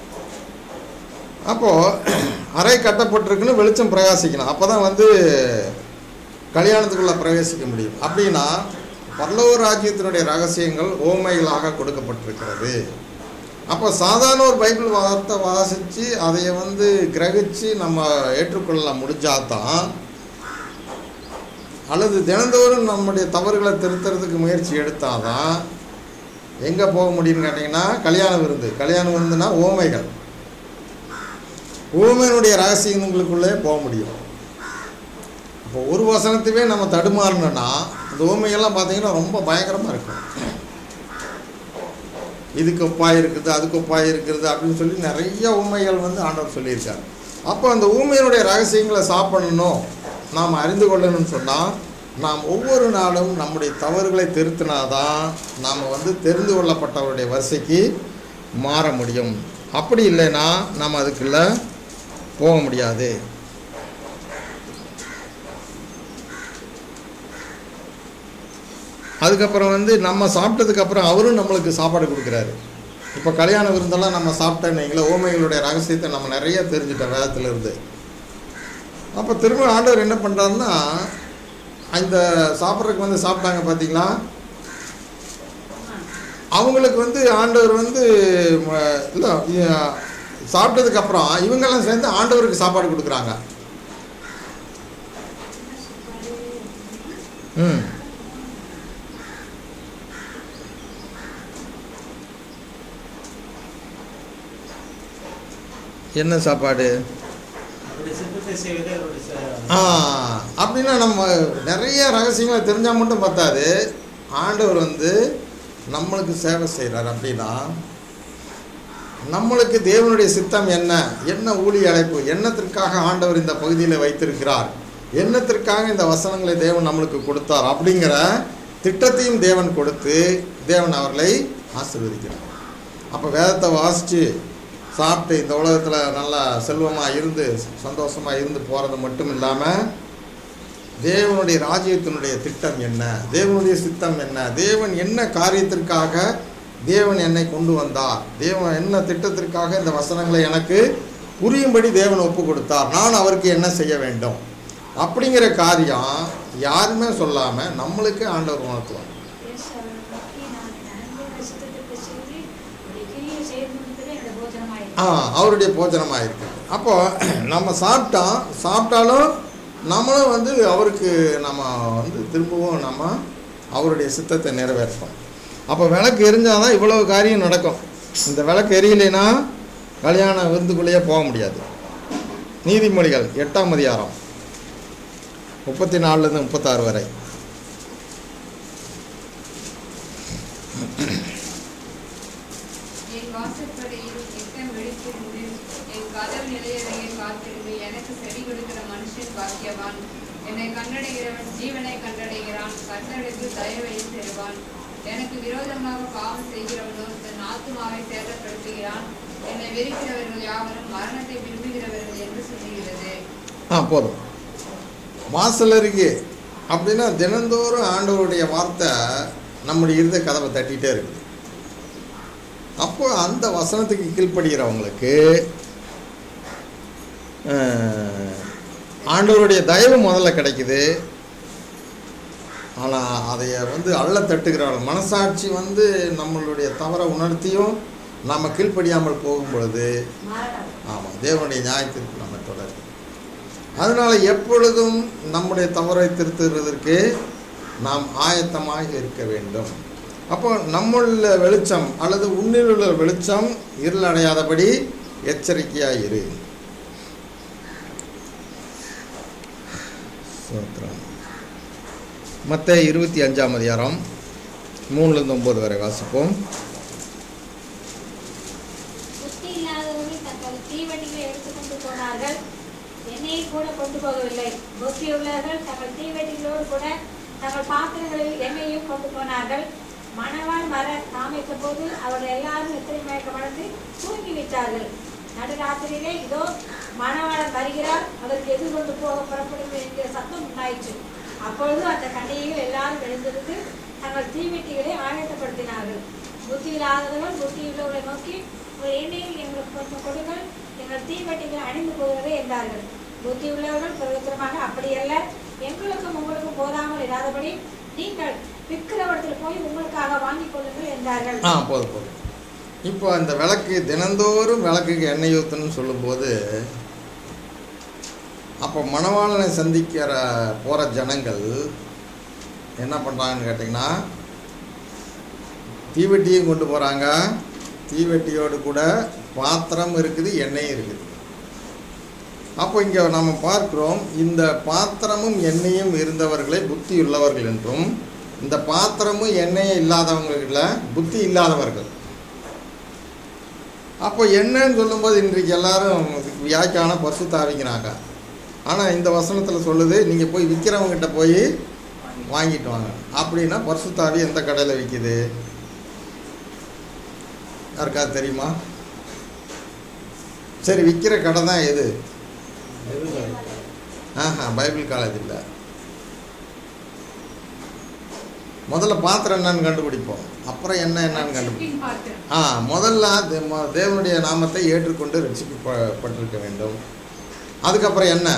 அப்போது அறை கட்டப்பட்டிருக்குன்னு வெளிச்சம் பிரகாசிக்கணும் அப்போ தான் வந்து கல்யாணத்துக்குள்ளே பிரவேசிக்க முடியும் அப்படின்னா பரலோக ராஜ்யத்தினுடைய ரகசியங்கள் ஓமைகளாக கொடுக்கப்பட்டிருக்கிறது அப்போ சாதாரண ஒரு பைபிள் வார்த்தை வாசித்து அதை வந்து கிரகிச்சு நம்ம ஏற்றுக்கொள்ள முடிஞ்சாதான் அல்லது தினந்தோறும் நம்முடைய தவறுகளை திருத்துறதுக்கு முயற்சி எடுத்தாதான் எங்கே போக முடியும்னு கேட்டிங்கன்னா கல்யாண விருந்து கல்யாண விருந்துனா ஓமைகள் ஊமையினுடைய ரகசியங்களுக்குள்ளே போக முடியும் இப்போ ஒரு வசனத்தையே நம்ம தடுமாறணும்னா இந்த ஊமையெல்லாம் பார்த்தீங்கன்னா ரொம்ப பயங்கரமாக இருக்கும் இதுக்கு ஒப்பாய் இருக்குது அதுக்கு ஒப்பாய் இருக்குது அப்படின்னு சொல்லி நிறைய ஊமைகள் வந்து ஆண்டவர் சொல்லியிருக்காரு அப்போ அந்த ஊமையினுடைய ரகசியங்களை சாப்பிடணும் நாம் அறிந்து கொள்ளணும்னு சொன்னால் நாம் ஒவ்வொரு நாளும் நம்முடைய தவறுகளை திருத்தினாதான் நாம் வந்து தெரிந்து கொள்ளப்பட்டவருடைய வரிசைக்கு மாற முடியும் அப்படி இல்லைன்னா நாம் அதுக்குள்ள போக முடியாது அதுக்கப்புறம் வந்து நம்ம சாப்பிட்டதுக்கு அப்புறம் அவரும் நம்மளுக்கு சாப்பாடு கொடுக்குறாரு இப்போ கல்யாண விருந்தெல்லாம் நம்ம சாப்பிட்டேன்னு வைங்களேன் ஓமைகளுடைய ரகசியத்தை நம்ம நிறைய தெரிஞ்சுட்டோம் வேதத்துல இருந்து அப்போ திரும்ப ஆண்டவர் என்ன பண்ணுறாருன்னா அந்த சாப்பிட்றதுக்கு வந்து சாப்பிட்டாங்க பார்த்தீங்களா அவங்களுக்கு வந்து ஆண்டவர் வந்து இல்லை சாப்பிட்டதுக்கு அப்புறம் இவங்கெல்லாம் சேர்ந்து ஆண்டவருக்கு சாப்பாடு கொடுக்குறாங்க ம் என்ன சாப்பாடு அவருடைய சித்தத்தை செய்வதே அவருடைய ச- ஆ அப்படின்னா நம்ம நிறைய ரகசியங்களை தெரிஞ்சால் மட்டும் பத்தாது ஆண்டவர் வந்து நம்மளுக்கு சேவை செய்கிறார் அப்படின்னா நம்மளுக்கு தேவனுடைய சித்தம் என்ன என்ன ஊழிய அழைப்பு என்னத்திற்காக ஆண்டவர் இந்த பகுதியில் வைத்திருக்கிறார் என்னத்திற்காக இந்த வசனங்களை தேவன் நம்மளுக்கு கொடுத்தார் அப்படிங்கிற திட்டத்தையும் தேவன் கொடுத்து தேவன் அவர்களை ஆசீர்வதிக்கிறார் அப்போ வேதத்தை வாசித்து சாப்பிட்டு இந்த உலகத்தில் நல்லா செல்வமாக இருந்து சந்தோஷமாக இருந்து போகிறது மட்டும் இல்லாமல் தேவனுடைய ராஜ்யத்தினுடைய திட்டம் என்ன தேவனுடைய சித்தம் என்ன தேவன் என்ன காரியத்திற்காக தேவன் என்னை கொண்டு வந்தார் தேவன் என்ன திட்டத்திற்காக இந்த வசனங்களை எனக்கு புரியும்படி தேவன் ஒப்பு கொடுத்தார் நான் அவருக்கு என்ன செய்ய வேண்டும் அப்படிங்கிற காரியம் யாருமே சொல்லாமல் நம்மளுக்கு ஆண்டவர் உணர்த்துவார் இயேசுவை நோக்கி நான் நன்மையான சித்தத்திற்கு சென்று உடைய கிரியை செய்து முடிப்பதே என்னுடைய போஜனமாயிருக்கு. ஆ அவருடைய போஜனமாக இருக்கு அப்போ நம்ம சாப்பிட்டோம் சாப்பிட்டாலும் நம்மளும் வந்து அவருக்கு நம்ம வந்து திரும்பவும் நம்ம அவருடைய சித்தத்தை நிறைவேற்றோம் அப்போ விளக்கு எரிஞ்சால் தான் இவ்வளவு காரியம் நடக்கும் இந்த விளக்கு எரியலைன்னா கல்யாண விருந்துக்குள்ளேயே போக முடியாது நீதிமொழிகள் எட்டாம் அதிகாரம் முப்பத்தி நாலுலேருந்து முப்பத்தாறு வரை என் வாசற்படியில் நித்தம் விழித்திருந்து என் கதவு நிலையறையை காத்திருந்து எனக்கு செவி கொடுக்கிற மனுஷன் பாக்கியவான் என்னை கண்டடைகிறவன் ஜீவனை கண்டடைகிறான் கர்த்தருக்கு தயவை பெறுவான் எனக்கு விரோதமாக பாவம் செய்கிறவனோ தன் ஆத்துமாவை சேதப்படுத்துகிறான் என்னை வெறுக்கிறவர்கள் யாவரும் மரணத்தை விரும்புகிறவர்கள் என்று சொல்லுகிறது ஆ போதும் வாசல் அருகே அப்படின்னா தினந்தோறும் ஆண்டவருடைய வார்த்தை நம்முடைய இருத கதவை தட்டிகிட்டே இருக்குது அப்போ அந்த வசனத்துக்கு கீழ்ப்படுகிறவங்களுக்கு அஹ், ஆண்டவருடைய தயவு முதல்ல கிடைக்குது ஆனால் அதை வந்து அள்ள தட்டுகிறார்கள் மனசாட்சி வந்து நம்மளுடைய தவறை உணர்த்தியும் நம்ம கீழ்ப்படியாமல் போகும் பொழுது மரணம். ஆமாம் தேவனுடைய நியாயத்திற்கு நம்ம தொடரும் அதனால் எப்பொழுதும் நம்முடைய தவறை திருத்துறதற்கு நாம் ஆயத்தமாக இருக்க வேண்டும் அப்போ நம்முள்ள வெளிச்சம் அல்லது உன்னில் உள்ள வெளிச்சம் இருள் அடையாதபடி எச்சரிக்கையாக இரு ஸ்தோத்திரம். மத்தேயு இருபத்தி அஞ்சாம் அதிகாரம் மூணுலேருந்து ஒம்பது வரை வாசிப்போம் புத்தி இல்லாதவர்கள் தங்கள் தீவண்டிகளை எடுத்துக்கொண்டு போனார்கள் என்னையை கூட கொண்டு போகவில்லை புத்தி உள்ளவர்கள் தங்கள் தீவண்டிகளோடு கூட தங்கள் பாத்திரங்களில் எண்ணெயையும் கொண்டு போனார்கள் மணவாள் வர காமித்த போது அவர்கள் எல்லாரும் எத்தனை மயக்கமடைந்து தூங்கி விட்டார்கள் நடுராத்திரியிலே இதோ மணவாளன் வருகிறார் அவருக்கு எதிர்கொண்டு போக புறப்படும் என்கிற சத்தம் உண்டாயிற்று அப்பொழுது அந்த கண்ணிகைகள் எல்லாரும் எழுந்திருந்து தங்கள் தீவெட்டிகளை ஆயத்தப்படுத்தினார்கள் புத்தி இல்லாதவர்கள் புத்தி உள்ளவர்களை நோக்கி உங்கள் எண்ணெயில் எங்களுக்கு கொஞ்சம் கொடுங்கள் எங்கள் தீவெட்டிகள் அணிந்து போகிறதே என்றார்கள் புத்தி உள்ளவர்கள் பிரவித்திரமாக அப்படியல்ல எங்களுக்கும் உங்களுக்கும் போதாமல் இராதபடி நீங்கள் விற்கிறவடத்தில் போய் உங்களுக்காக வாங்கிக் கொள்ளுங்கள் என்றார்கள் ஆ போதும் போதும் இப்போ அந்த விளக்கு தினந்தோறும் விளக்குக்கு எண்ணெய் ஊற்றணும்னு சொல்லும்போது அப்போ மணவாளனை சந்திக்கிற போகிற ஜனங்கள் என்ன பண்ணுறாங்கன்னு கேட்டிங்கன்னா தீவெட்டியும் கொண்டு போகிறாங்க தீவெட்டியோடு கூட பாத்திரம் இருக்குது எண்ணெயும் இருக்குது அப்போ இங்கே நம்ம பார்க்கிறோம் இந்த பாத்திரமும் எண்ணெயும் இருந்தவர்களை புத்தி உள்ளவர்கள் என்றும் இந்த பாத்திரமும் எண்ணெயும் இல்லாதவங்கள புத்தி இல்லாதவர்கள் அப்போ என்னன்னு சொல்லும்போது இன்றைக்கு எல்லாரும் இதுக்கு வியாக்கியானம் பசு தாவிக்கிறாங்க ஆனால் இந்த வசனத்தில் சொல்லுது நீங்கள் போய் விற்கிறவங்ககிட்ட போய் வாங்கிட்டு வாங்க அப்படின்னா பரிசுத்தாவி எந்த கடையில் விற்கிது யாருக்காவது தெரியுமா சரி விற்கிற கடை தான் எது ஆஹா பைபிள் காலேஜ் இல்லை முதல்ல பாத்திரம் என்னன்னு கண்டுபிடிப்போம் அப்புறம் என்ன என்னன்னு கண்டுபிடிப்போம் சிப்பின் பாத்திரம் ஆ முதல்ல தே- ம- தேவனுடைய நாமத்தை ஏற்றுக்கொண்டு ரட்சிக்கப்பட்டிருக்க வேண்டும் அதுக்கப்புறம் என்ன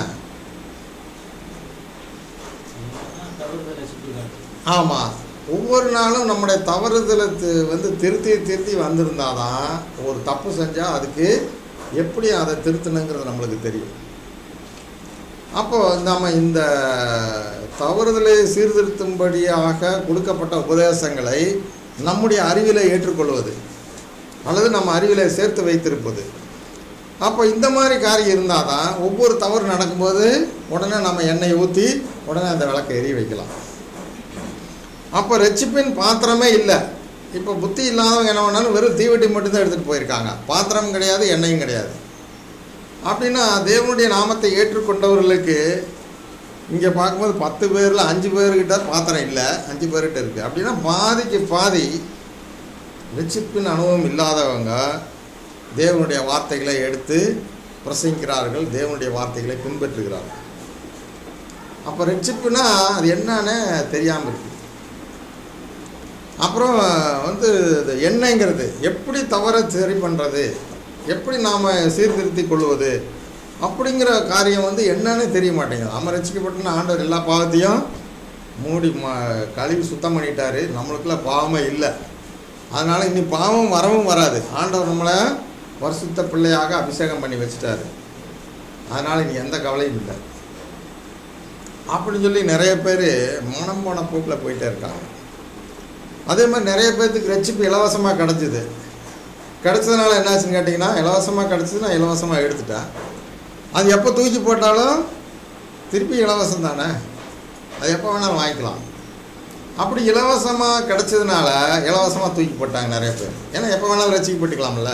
தவறுதலை சுட்டிக்காட்டு ஆமாம் ஒவ்வொரு நாளும் நம்முடைய தவறுதலை தி- வந்து திருத்தி திருத்தி வந்திருந்தாதான் ஒரு தப்பு செஞ்சால் அதுக்கு எப்படி அதை திருத்தணுங்கிறது நம்மளுக்கு தெரியும் அப்போது நம்ம இந்த தவறுதலை சீர்திருத்தும்படியாக கொடுக்கப்பட்ட உபதேசங்களை நம்முடைய அறிவிலை ஏற்றுக்கொள்வது அல்லது நம்ம அறிவிலை சேர்த்து வைத்திருப்பது அப்போ இந்த மாதிரி காரியம் இருந்தால் தான் ஒவ்வொரு தவறு நடக்கும்போது உடனே நம்ம எண்ணெயை ஊற்றி உடனே அந்த விளக்கை எரிய வைக்கலாம் அப்போ ரெச்சிப்பின் பாத்திரமே இல்லை இப்போ புத்தி இல்லாதவங்க என்ன பண்ணாலும் வெறும் தீவெட்டி மட்டும்தான் எடுத்துகிட்டு போயிருக்காங்க பாத்திரம் கிடையாது எண்ணெயும் கிடையாது அப்படின்னா தேவனுடைய நாமத்தை ஏற்றுக்கொண்டவர்களுக்கு இங்கே பார்க்கும்போது பத்து பேரில் அஞ்சு பேர்கிட்ட பாத்திரம் இல்லை அஞ்சு பேர்கிட்ட இருக்குது அப்படின்னா பாதிக்கு பாதி ரிச்சிப்பின் அனுபவம் இல்லாதவங்க தேவனுடைய வார்த்தைகளை எடுத்து பிரசங்கிக்கிறார்கள் தேவனுடைய வார்த்தைகளை பின்பற்றுகிறார்கள் அப்போ ரிச்சிப்புனா அது என்னன்னு தெரியாமல் இருக்குது அப்புறம் வந்து இது எண்ணெய்ங்கிறது எப்படி தவற சரி பண்ணுறது எப்படி நாம் சீர்திருத்தி கொள்வது அப்படிங்கிற காரியம் வந்து என்னன்னு தெரிய மாட்டேங்குது நம்ம ரசிக்கப்பட்டுன ஆண்டவர் எல்லா பாவத்தையும் மூடி ம கழுவி சுத்தம் பண்ணிட்டாரு நம்மளுக்குள்ள பாவமே இல்லை அதனால் இனி பாவம் வரவும் வராது ஆண்டவர் நம்மளை பரிசுத்த பிள்ளையாக அபிஷேகம் பண்ணி வச்சுட்டாரு அதனால் இனி எந்த கவலையும் இல்லை அப்படின்னு சொல்லி நிறைய பேர் மனம் போன போக்கில் போயிட்டே இருக்காங்க அதே மாதிரி நிறைய பேர்த்துக்கு ரெச்சிப்பு இலவசமாக கிடச்சிது கிடச்சதுனால என்னாச்சுன்னு கேட்டிங்கன்னா இலவசமாக கிடச்சிது நான் இலவசமாக எடுத்துட்டேன் அது எப்போ தூக்கி போட்டாலும் திருப்பி இலவசம் தானே அது எப்போ வேணாலும் வாங்கிக்கலாம் அப்படி இலவசமாக கிடச்சதுனால இலவசமாக தூக்கி போட்டாங்க நிறைய பேர் ஏன்னா எப்போ வேணாலும் ரசிக்கப்பட்டுக்கலாம்ல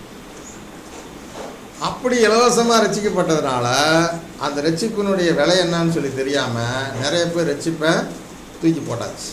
அப்படி இலவசமாக ரசிக்கப்பட்டதுனால அந்த ரட்சிப்பினுடைய விலை என்னன்னு சொல்லி தெரியாமல் நிறைய பேர் ரட்சிப்பை தூக்கி போட்டாச்சு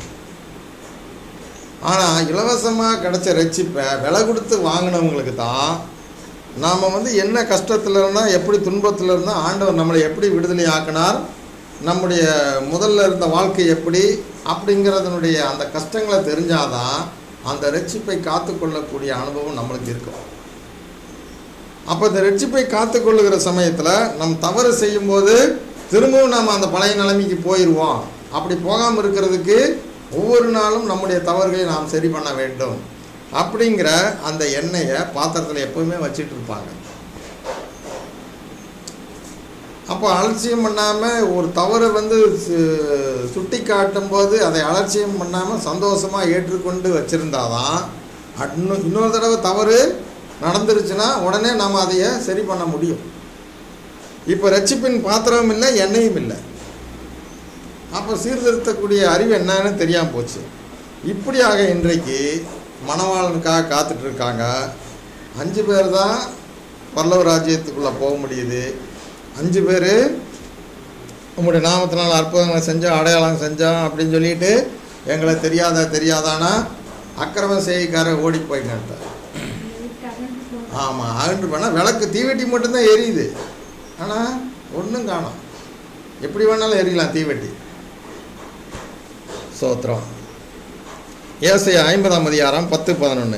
ஆனால் இலவசமாக கிடைச்ச ரட்சிப்பை விலை கொடுத்து வாங்கினவங்களுக்கு தான் நாம் வந்து என்ன கஷ்டத்தில் இருந்தால் எப்படி துன்பத்தில் இருந்தால் ஆண்டவர் நம்மளை எப்படி விடுதலை ஆக்கினார் நம்முடைய முதல்ல இருந்த வாழ்க்கை எப்படி அப்படிங்கிறதனுடைய அந்த கஷ்டங்களை தெரிஞ்சாதான் அந்த ரட்சிப்பை காத்துக்கொள்ளக்கூடிய அனுபவம் நம்மளுக்கு இருக்கும் அப்போ இந்த ரட்சிப்பை காத்துக்கொள்ளுகிற சமயத்தில் நம் தவறு செய்யும்போது திரும்பவும் நாம் அந்த பழைய நிலைமைக்கு போயிடுவோம் அப்படி போகாமல் இருக்கிறதுக்கு ஒவ்வொரு நாளும் நம்முடைய தவறுகளை நாம் சரி பண்ண வேண்டும் அப்படிங்கிற அந்த எண்ணெயை பாத்திரத்தில் எப்பவுமே வச்சிட்டு இருப்பாங்க அப்போ அலட்சியம் பண்ணாமல் ஒரு தவறை வந்து சு- சுட்டி காட்டும்போது அதை அலட்சியம் பண்ணாமல் சந்தோஷமாக ஏற்றுக்கொண்டு வச்சுருந்தாதான் இன்னும் இன்னொரு தடவை தவறு நடந்துருச்சுன்னா உடனே நம்ம அதைய சரி பண்ண முடியும் இப்போ ரட்சிப்பின் பாத்திரமும் இல்லை எண்ணெயும் இல்லை அப்போ சீர்திருத்தக்கூடிய அறிவு என்னன்னு தெரியாமல் போச்சு இப்படியாக இன்றைக்கு மணவாளனுக்காக காத்துட்டு இருக்காங்க அஞ்சு பேர் தான் பல்லவ ராஜ்யத்துக்குள்ளே போக முடியுது அஞ்சு பேர் உங்களுடைய நாமத்தினால் அற்புதங்களை செஞ்சோம் அடையாளம் செஞ்சோம் அப்படின்னு சொல்லிட்டு எங்களை தெரியாத தெரியாதானா அக்கிரம செய்கைக்கார ஓடி போய்க்கிட்டார் விட்டு அகன்று போகும் ஆமாம் அகன்று போனால் விளக்கு தீவெட்டி மட்டும்தான் எரியுது ஆனால் ஒன்றும் காணோம் எப்படி வேணாலும் எரியலாம் தீவெட்டி சோத்திரம் ஏசை ஐம்பதாம் அதிகாரம் பத்து பதினொன்று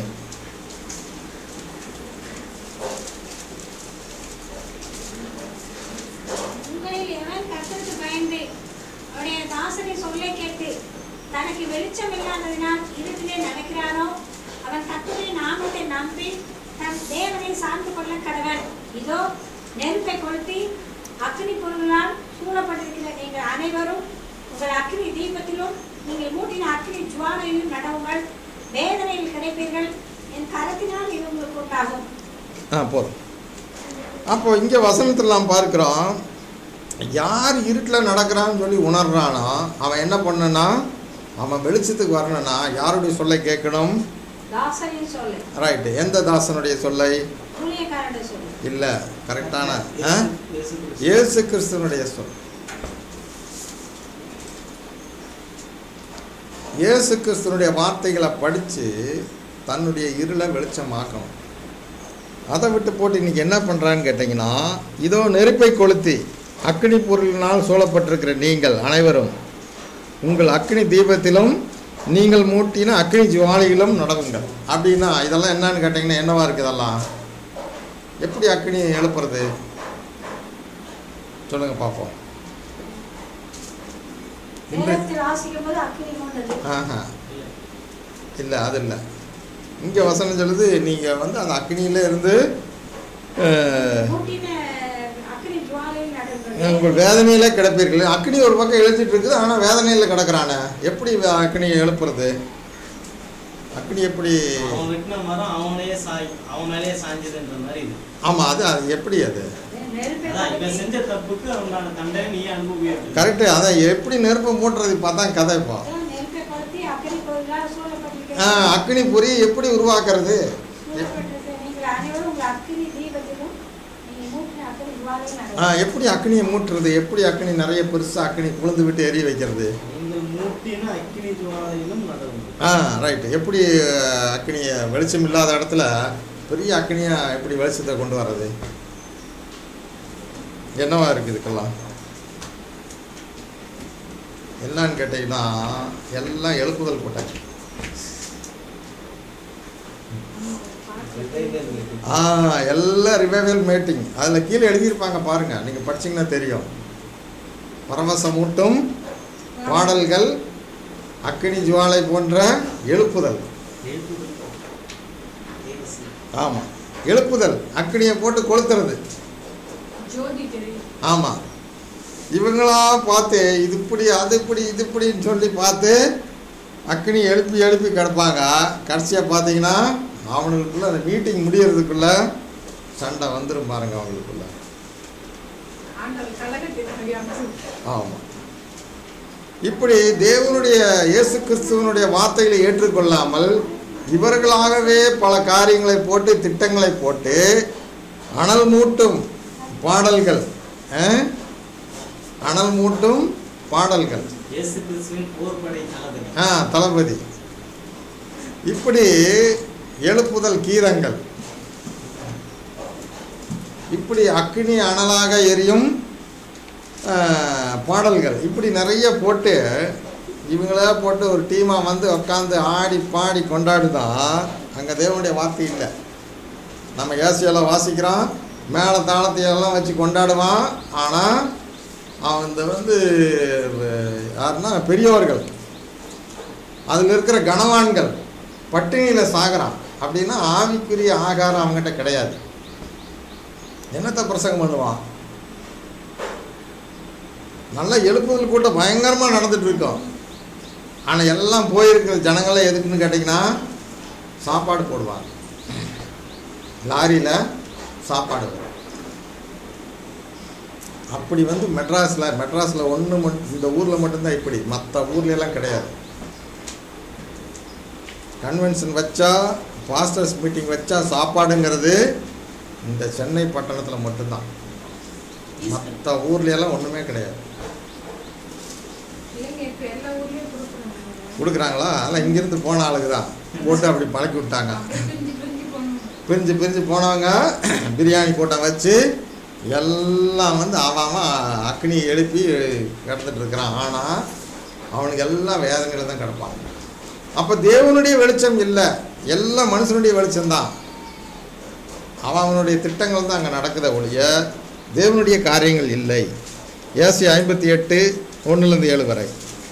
உங்களில் எவன் கர்த்தருக்கு பயந்து அவருடைய தாசனை சொல்லை கேட்டு தனக்கு வெளிச்சம் இல்லாததினால் இருட்டிலே நடக்கிறானோ அவன் கர்த்தருடைய நாமத்தை நம்பி தன் தேவனை சார்ந்து கொள்ள கடவன் இதோ நெருப்பை கொளுத்தி அக்னி பொருளால் சூழப்பட்டிருக்கிற நீங்கள் அனைவரும் உங்கள் அக்னி தீபத்திலும் நீங்கள் மூட்டின அக்னி ஜுவாலையிலும் நடவுங்கள் வேதனையில் கிடைப்பீர்கள் என் கரத்தினால் இது உங்களுக்கு உண்டாகும் ஆ போதும் அப்போ இங்கே வசனத்தில் நாம் பார்க்குறோம் யார் இருட்டில் நடக்கிறான்னு சொல்லி உணர்றானோ அவன் என்ன பண்ணனா அவன் வெளிச்சத்துக்கு வரணும்னா யாருடைய சொல்லை கேட்கணும் தாசனின் சொல்லு ரைட்டு எந்த தாசனுடைய சொல்லை ஊழியக்காரனுடைய சொல்லு இல்லை கரெக்டான ஆ இயேசு கிறிஸ்து. இயேசு கிறிஸ்துவனுடைய சொல் இயேசு கிறிஸ்துவனுடைய வார்த்தைகளை படித்து தன்னுடைய இருளை வெளிச்சமாக்கணும் அதை விட்டு போட்டு இன்னைக்கு என்ன பண்ணுறான்னு கேட்டிங்கன்னா இதோ நெருப்பை கொளுத்தி அக்னி பொருளினால் சூழப்பட்டிருக்கிற நீங்கள் அனைவரும் உங்கள் அக்னி தீபத்திலும் நீங்கள் மூட்டின அக்னி ஜுவாலியிலும் நடவுங்கள் அப்படின்னா இதெல்லாம் என்னன்னு கேட்டிங்கன்னா என்னவா இருக்குது இதெல்லாம் எப்படி அக்னி எழுப்புறது சொல்லுங்க பார்ப்போம் இன்று வேதத்தில் வாசிக்கும் போது அக்கினி கொண்டது ஆஹா இல்லை அது இல்லை இங்கே வசனம் சொல்லுது நீங்கள் வந்து அந்த அக்னியில இருந்து அஹ், மூட்டின அக்கினி ஜுவாலையில் நடந்தது உங்கள் வேதனையில கிடப்பீர்கள் அக்னி ஒரு பக்கம் எழுதிட்டு இருக்குது ஆனால் வேதனையில் கிடக்குறானே எப்படி வே- அக்னியை எழுப்புறது அக்னி எப்படி அவன் வெட்டின மரம் அவனையே சாய் அவன் மேலேயே சாஞ்சதுன்ற மாதிரி இது ஆமாம் அது அது எப்படி அது நெருப்பை அதான் இவன் கொளுத்தி- செஞ்ச தப்புக்கு அவனான தண்டனை நீ அனுபவியாது கரெக்டு அதான் எப்படி நெருப்பை மூட்டுறது பார்த்தா கதை இப்போ அதான் நெருப்பை கொளுத்தி அக்கறை பொருளால் சூழப்பட்டிருக்கிறது. ஆ, அக்னி பொறி எப்படி உருவாக்குறது சூழப்பட்டிருக்கிறது. நீங்கள் அனைவரும் உங்கள் அக்கினி தீபத்திலும் நீங்கள் மூட்டின அக்கினி ஜுவாலையும் ஆ, நடக்கும். எப்படி அக்னியை மூட்டுறது எப்படி அக்னி நிறைய பெருசாக அக்னி குளிந்து விட்டு எரிய வைக்கிறது நீங்கள் மூட்டின அக்கினி ஜுவாலையிலும் நடவும் ஆ ரைட்டு எப்படி அஹ், அக்னியை வெளிச்சம் இல்லாத இடத்துல பெரிய அக்னியை எப்படி வெளிச்சத்தை கொண்டு வர்றது என்னவா இருக்குது இதுக்கெல்லாம் என்னன்னு கேட்டிங்கன்னா எல்லாம் எழுப்புதல் போட்டாச்சு ஆ எல்லாம் ரிவைவல் மீட்டிங் அதில் கீழே எழுதியிருப்பாங்க பாருங்கள் நீங்கள் படிச்சீங்கன்னா தெரியும் பரவசமூட்டும் பாடல்கள் அக்கினி ஜுவாலை போன்ற எழுப்புதல் ஆமாம் எழுப்புதல் அக்கினியை போட்டு கொளுத்துறது ஜோதி தெரியும் ஆமாம் இவங்களா பார்த்து இது இப்படி அது இப்படி இது இப்படின்னு சொல்லி பார்த்து அக்கினி எழுப்பி எழுப்பி கிடப்பாங்க கடைசியாக பார்த்தீங்கன்னா அவனுக்குள்ள அந்த மீட்டிங் முடியறதுக்குள்ள சண்டை வந்துடும் பாருங்க அவங்களுக்குள்ள ஆண்டவர் கலகத்தை ஆமாம் இப்படி தேவனுடைய இயேசு கிறிஸ்துவனுடைய வார்த்தைகளை ஏற்றுக்கொள்ளாமல் இவர்களாகவே பல காரியங்களை போட்டு திட்டங்களை போட்டு அனல் மூட்டும் பாடல்கள் அஹ்? அனல் மூட்டும் பாடல்கள் இயேசு கிறிஸ்துவின் போர்படை தளபதி ஆ தளபதி இப்படி எழுப்புதல் கீதங்கள் இப்படி அக்கினி அனலாக எரியும் ஆ, பாடல்கள் இப்படி நிறைய போட்டு இவங்களே போட்டு ஒரு டீமாக வந்து உட்காந்து ஆடி பாடி கொண்டாடுதான் அங்கே தேவனுடைய வார்த்தை இல்லை நம்ம ஏசியாவில் வாசிக்கிறோம் மேலே தாளத்தையெல்லாம் வச்சு கொண்டாடுவான் ஆனால் அவன் இந்த வந்து அஹ், யாருன்னா பெரியவர்கள் அதில் இருக்கிற கனவான்கள் பட்டினியில் சாகுறான் அப்படின்னா ஆவிக்குரிய ஆகாரம் அவங்ககிட்ட கிடையாது என்னத்தை பிரசங்கம் பண்ணுவான் நல்ல எழுப்புதல் கூட்டம் பயங்கரமாக நடந்துட்டு இருக்கோம் ஆனால் எல்லாம் போயிருக்கிற ஜனங்களே எதுக்குன்னு கேட்டிங்கன்னா சாப்பாடு போடுவாங்க லாரியில் சாப்பாடு வரும் அப்படி வந்து மெட்ராஸில் மெட்ராஸில் ஒன்று மட்டும் இந்த ஊரில் மட்டும்தான் இப்படி மற்ற ஊர்ல எல்லாம் கிடையாது கன்வென்ஷன் வச்சா பாஸ்டர்ஸ் மீட்டிங் வச்சா சாப்பாடுங்கிறது இந்த சென்னை பட்டணத்தில் மட்டும்தான் மற்ற ஊர்ல எல்லாம் ஒன்றுமே கிடையாது இல்லைங்க இப்போ எல்லா ஊர்லேயும் கொடுக்குறாங்க கொடுக்குறாங்களா அதெல்லாம் இங்கேருந்து போன ஆளுங்க தான் போட்டு அப்படி பழக்கி விட்டாங்க அப்படியே பிரிஞ்சு பிரிஞ்சு போகணும் பிரிஞ்சு பிரிஞ்சு போனவங்க பிரியாணி கூட்டம் வச்சு எல்லாம் வந்து அவன் அவன் அக்னி எழுப்பி கிடந்துட்டு இருக்கிறான் ஆனால் அவனுக்கு எல்லாம் வேதனையில் தான் கிடப்பாங்க அப்போ தேவனுடைய வெளிச்சம் இல்லை எல்லாம் மனுஷனுடைய வெளிச்சம்தான் அவன் அவனுடைய திட்டங்கள் தான் அங்கே நடக்குத ஒழிய தேவனுடைய காரியங்கள் இல்லை ஏசி ஐம்பத்தி எட்டு ஒன்றுலேருந்து ஏழு வரை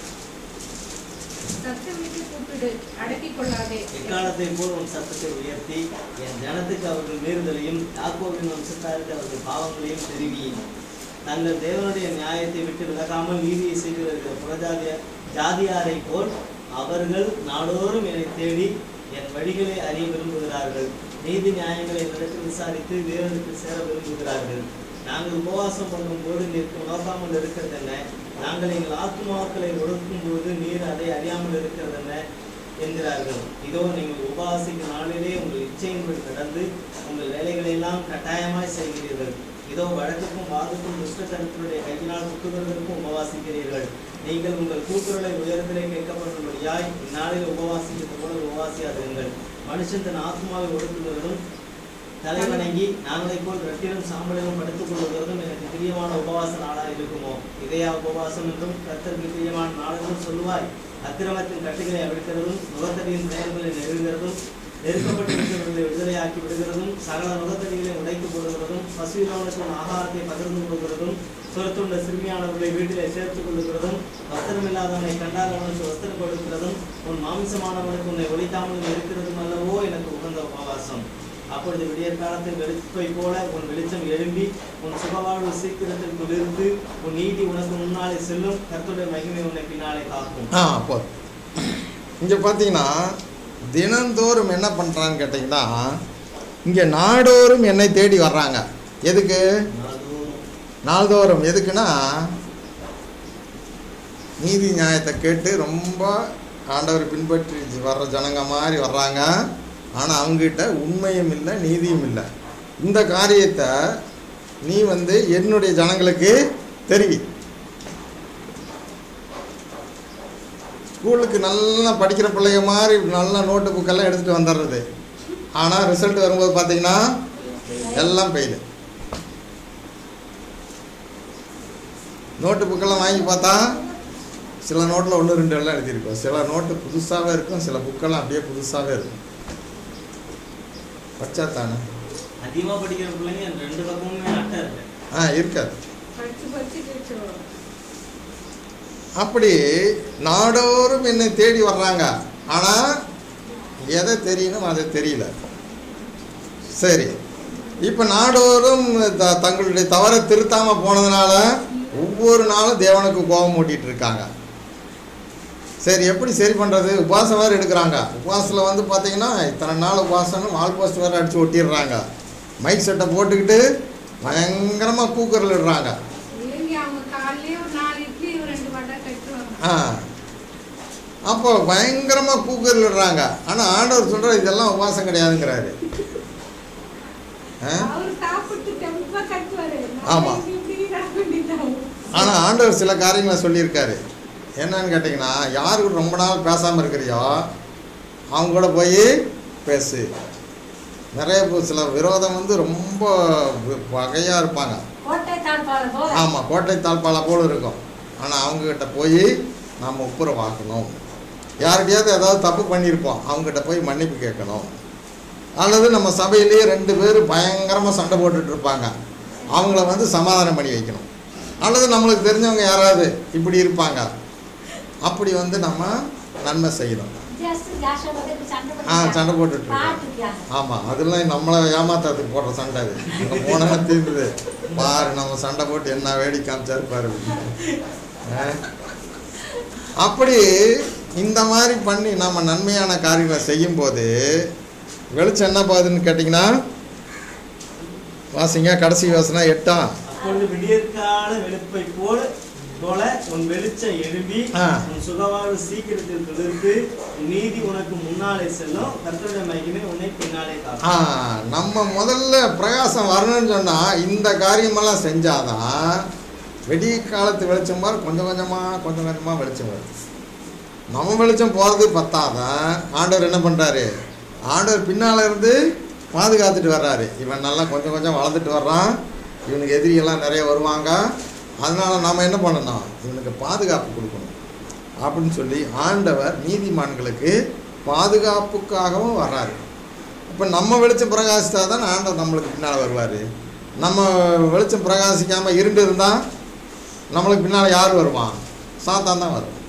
சத்தமிட்டு கூப்பிடு அடக்கிக் கொள்ளாதே எக்காலத்தை போல் உன் சத்தத்தை உயர்த்தி என் ஜனத்துக்கு அவர்கள் மீறுதலையும் யாக்கோபின் வம்சத்தாருக்கு அவர்கள் பாவங்களையும் தெரிவி தங்கள் தேவனுடைய நியாயத்தை விட்டு விலகாமல் நீதியை செய்து வருகிற புறஜாதிய ஜாதியாரை போல் அவர்கள் நாடோறும் என்னை தேடி என் வழிகளை அறிய விரும்புகிறார்கள் நீதி நியாயங்களை நடத்தி விசாரித்து தேவனுக்கு சேர விரும்புகிறார்கள் நாங்கள் உபவாசம் பண்ணும்போது நிற்க நோக்காமல் இருக்கிறது என்ன நாங்கள் எங்கள் ஆத்துமாக்களை ஒடுக்கும் போது நீர் அதை அறியாமல் இருக்கிறது என்ன என்கிறார்கள் இதோ நீங்கள் உபவாசிக்கும் நாளிலே உங்கள் இச்சையின்படி நடந்து உங்கள் வேலைகளை எல்லாம் கட்டாயமாய் செய்கிறீர்கள் இதோ வழக்குக்கும் வாதுக்கும் துஷ்டத்தனத்தினுடைய கையினால் குத்துகிறதற்கும் உபவாசிக்கிறீர்கள் நீங்கள் உங்கள் கூக்குரலை உயரத்திலே கேட்கப்படும்படியாய் இந்நாளில் உபவாசிக்கிறது போல உபவாசியாதிருங்கள் மனுஷன் தன் ஆத்மாவை ஒடுக்குகிறதும் தலைவணங்கி நாங்களைப் போல் ரெட்டிலும் சாம்பலிலும் படுத்துக் கொள்வதும் எனக்கு பிரியமான உபவாச நாளா இருக்குமோ இதையா உபவாசம் என்றும் கர்த்தருக்கு பிரியமான நாளென்றும் சொல்லுவாய் அக்கிரமத்தின் கட்டுகளை அவிழ்க்கிறதும் நுகத்தடியின் செயல்களை நெருங்குகிறதும் நெருக்கப்பட்டிருக்கிறவர்களை விடுதலையாக்கி விடுகிறதும் சகல நுகத்தடிகளை உடைத்து போடுகிறதும் பசுவினவனுக்கு உன் ஆகாரத்தை பகிர்ந்து கொள்கிறதும் சுரத்துள்ள சிறுமியானவர்களை வீட்டிலே சேர்த்துக் கொள்ளுகிறதும் வஸ்திரம் இல்லாதவனை கண்டால் அவனுக்கு வஸ்திரம் கொடுக்கிறதும் உன் மாமிசமானவனுக்கு உன்னை ஒழிக்காமல் இருக்கிறதும் அல்லவோ எனக்கு உகந்த உபவாசம் அப்பொழுது விடியற் காலத்தில் வெளுப்பை போல உன் வெளிச்சம் எழும்பி உன் சுகவாழ்வு சீக்கிரத்தில் குளிர்ந்து உன் நீதி உனக்கு முன்னாலே செல்லும் கர்த்தருடைய மகிமை உன்னை பின்னாலே காக்கும் ஆ போதும் இங்கே பார்த்தீங்கன்னா தினந்தோறும் என்ன பண்ணுறான்னு கேட்டிங்கன்னா இங்கே நாடோறும் என்னை தேடி வர்றாங்க எதுக்கு நாள்தோறும் எதுக்குன்னா நீதி நியாயத்தை கேட்டு ரொம்ப ஆண்டவர் பின்பற்றி வர்ற ஜனங்க மாதிரி வர்றாங்க ஆனால் அவங்ககிட்ட உண்மையும் இல்லை நீதியும் இல்லை இந்த காரியத்தை நீ வந்து என்னுடைய ஜனங்களுக்கு தெரிவி ஸ்கூலுக்கு நல்லா படிக்கிற பிள்ளைங்க மாதிரி நல்லா நோட்டு புக்கெல்லாம் எடுத்துகிட்டு வந்துடுறது ஆனால் ரிசல்ட் வரும்போது பார்த்தீங்கன்னா எல்லாம் பெயில் நோட்டு புக்கெல்லாம் வாங்கி பார்த்தா சில நோட்டில் ஒன்று ரெண்டு எல்லாம் எழுதியிருக்கும் சில நோட்டு புதுசாகவே இருக்கும் சில புக்கெல்லாம் அப்படியே புதுசாகவே இருக்கும் படிச்சா தானே அதிகமா படிக்கிற பிள்ளைங்க ரெண்டு பக்கமுமே அட்டை இருக்கு ஆ இருக்காது படிச்சு படிச்சு கிழிச்சிருவோம் அப்படி நாடோறும் என்னை தேடி வர்றாங்க ஆனால் எதை தெரியணும் அதை தெரியல சரி இப்போ நாடோறும் த தங்களுடைய தவறை திருத்தாமல் போனதுனால ஒவ்வொரு நாளும் தேவனுக்கு கோபம் மூட்டிட்டு இருக்காங்க சரி எப்படி சரி பண்ணுறது உபவாசம் வேறு எடுக்கிறாங்க உபவாசத்தில் வந்து பார்த்தீங்கன்னா இத்தனை நாள் உபவாசம்னு வால் போஸ்ட் வேறு அடித்து ஒட்டிடுறாங்க மைக் செட்டை போட்டுக்கிட்டு பயங்கரமாக கூக்கரில் இடுறாங்க இல்லைங்க அவங்க காலையிலே ஒரு நாலு இட்லி ஒரு ரெண்டு வடை கட்டுவாங்க ஆ அப்போ பயங்கரமாக கூக்கரில் இடுறாங்க ஆனால் ஆண்டவர் சொல்கிற இதெல்லாம் உபவாசம் கிடையாதுங்கிறாரு ஆ அவர் சாப்பிட்டு தெம்பா கட்டுவாரு ஆமா. நாளைக்கு இப்படி நடக்க வேண்டியதாகும். ஆனால் ஆண்டவர் சில காரியங்களை சொல்லியிருக்காரு என்னன்னு கேட்டிங்கன்னா யார் கூட ரொம்ப நாள் பேசாமல் இருக்கிறியோ அவங்க கூட போய் பேசு நிறைய பேர் சில விரோதம் வந்து ரொம்ப வகையாக இருப்பாங்க கோட்டை தாழ்பாளம் போல ஆமாம் கோட்டை தாழ்பாலை போல இருக்கும் ஆனால் அவங்கக்கிட்ட போய் நாம் ஒப்புரவாக்கணும் யார்கிட்டயாவது ஏதாவது தப்பு பண்ணியிருப்போம் அவங்ககிட்ட போய் மன்னிப்பு கேட்கணும் அல்லது நம்ம சபையிலேயே ரெண்டு பேரும் பயங்கரமாக சண்டை போட்டுட்டு இருப்பாங்க அவங்கள வந்து சமாதானம் பண்ணி வைக்கணும் அல்லது நம்மளுக்கு தெரிஞ்சவங்க யாராவது இப்படி இருப்பாங்க அப்படி வந்து நம்ம நன்மை செய்யணும் ஜஸ்ட் ஜாஷா வந்து சண்டை ஆ போட்டு சண்டை போட்டுட்டு இருக்கோம் பாத்துக்கியாங்க ஆமாம் அதெல்லாம் நம்மளை ஏமாத்துறதுக்கு போடுற சண்டை அது அங்கே போனால் தீர்ந்துது பாரு நம்ம சண்டை போட்டு என்ன வேடி காமிச்சாரு பாரு ஆ? அப்படி இந்த மாதிரி பண்ணி நம்ம நன்மையான காரியங்களை செய்யும்போது வெளிச்சம் என்ன பாகுதுன்னு கேட்டிங்கன்னா வாசிங்க கடைசி யோசனை எட்டாம் அப்பொழுது விடியற்கால வெளுப்பை போல போல உன் வெளிச்சம் எழும்பி ஆ. உன் சுகவாழ்வு சீக்கிரத்தில் துளிர்த்து உன் நீதி உனக்கு முன்னாலே செல்லும் கர்த்தருடைய மகிமை உன்னை பின்னாலே ஆ காக்கும் நம்ம முதல்ல பிரகாசம் வரணும்னு சொன்னால் இந்த காரியமெல்லாம் செஞ்சாதான் வெடிய காலத்து வெளிச்சம் மாதிரி கொஞ்சம் கொஞ்சமாக கொஞ்சம் கொஞ்சமாக வெளிச்சம் வரும் நம்ம வெளிச்சம் போகிறது பத்தாதான் ஆண்டவர் என்ன பண்ணுறாரு ஆண்டவர் பின்னால் இருந்து பாதுகாத்துட்டு வர்றாரு இவன் நல்லா கொஞ்சம் கொஞ்சம் வளர்ந்துட்டு வர்றான் இவனுக்கு எதிரியெல்லாம் நிறைய வருவாங்க அதனால நாம் என்ன பண்ணணும் இவனுக்கு பாதுகாப்பு கொடுக்கணும் அப்படின்னு சொல்லி ஆண்டவர் நீதிமான்களுக்கு பாதுகாப்புக்காகவும் வர்றாரு இப்போ நம்ம வெளிச்சம் பிரகாசித்தா தான் ஆண்டவர் நம்மளுக்கு பின்னால் வருவார் நம்ம வெளிச்சம் பிரகாசிக்காமல் இருண்டு இருந்தால் நம்மளுக்கு பின்னால் யார் வருவான் சாத்தான் தான் வரும்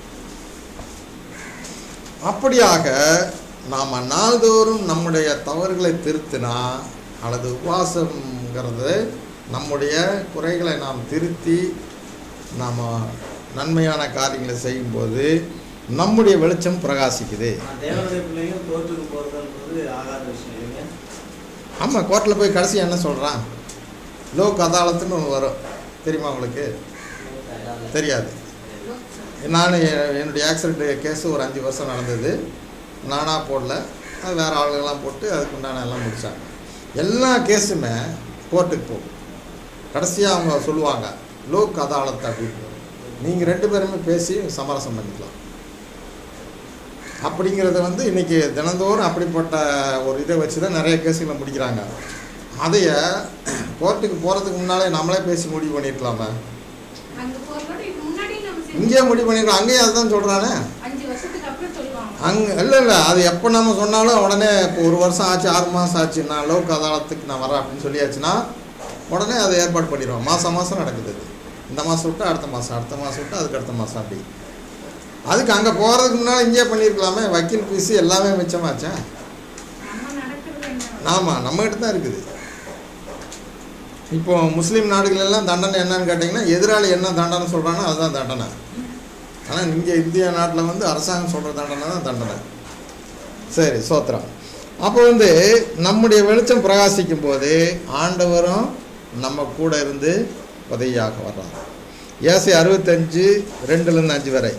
அப்படியாக நாம் நாள்தோறும் நம்முடைய தவறுகளை திருத்தினா அல்லது உபவாசங்கிறது நம்முடைய குறைகளை நாம் திருத்தி நாம் நன்மையான காரியங்களை செய்யும்போது நம்முடைய வெளிச்சம் பிரகாசிக்குது தேவனுடைய பிள்ளைங்க கோர்ட்டுக்கு போறதுன்றது ஆகாத விஷயம் இல்லைங்க ஆமாம் கோர்ட்டில் போய் கடைசி என்ன சொல்கிறான் லோக் அதாலத்துன்னு ஒன்று வரும் தெரியுமா உங்களுக்கு தெரியாது நான் எ- என்னுடைய ஆக்சிடென்ட் கேஸு ஒரு அஞ்சு வருஷம் நடந்தது நானாக போடல அது வேறு ஆளுங்கெல்லாம் போட்டு அதுக்கு உண்டான எல்லாம் முடித்தாங்க எல்லா கேஸுமே கோர்ட்டுக்கு போகும் கடைசியாக அவங்க சொல்லுவாங்க லோக் அதாலத் அப்படின்னு நீங்கள் ரெண்டு பேருமே பேசி சமரசம் பண்ணிக்கலாம் அப்படிங்கிறத வந்து இன்றைக்கி தினந்தோறும் அப்படிப்பட்ட ஒரு இதை வச்சு தான் நிறைய கேஸுகளை முடிக்கிறாங்க அதைய கோர்ட்டுக்கு போகிறதுக்கு முன்னாலே நம்மளே பேசி முடிவு பண்ணியிருக்கலாமே அங்க போறதோட இது முன்னாடி நம்ம செஞ்சு- இங்கேயே முடிவு பண்ணிருக்கோம் அங்கேயும் அதுதான் சொல்கிறானே அஞ்சு வருஷத்துக்கு அப்புறம் சொல்லுவாங்க அங்கே இல்லை இல்லை அது எப்போ நம்ம சொன்னாலும் உடனே இப்போ ஒரு வருஷம் ஆச்சு ஆறு மாதம் ஆச்சு நான் லோக் அதாலத்துக்கு நான் வரேன் அப்படின்னு சொல்லியாச்சுன்னா உடனே அதை ஏற்பாடு பண்ணிடுவோம் மாதம் மாதம் நடக்குது அது இந்த மாதம் விட்டு அடுத்த மாதம் அடுத்த மாதம் விட்டு அதுக்கு அடுத்த மாதம் அப்படி அதுக்கு அங்கே போகிறதுக்கு முன்னால் இங்கேயே பண்ணியிருக்கலாமே வக்கீல் ஃபீஸு எல்லாமே மிச்சமாச்சே நம்ம நடக்கிறது என்ன ஆமாம் நம்மகிட்ட தான் இருக்குது இப்போ முஸ்லீம் நாடுகள் எல்லாம் தண்டனை என்னன்னு கேட்டிங்கன்னா எதிராளி என்ன தண்டனை சொல்கிறானோ அதுதான் தண்டனை ஆனால் இங்கே இந்திய நாட்டில் வந்து அரசாங்கம் சொல்கிற தண்டனை தான் தண்டனை சரி சோத்திரம் அப்போ வந்து நம்முடைய வெளிச்சம் பிரகாசிக்கும் போது ஆண்டவரும் நம்ம கூட இருந்து உதவியாக வர்றார் ஏசி அறுபத்தஞ்சு ரெண்டுலேருந்து அஞ்சு வரை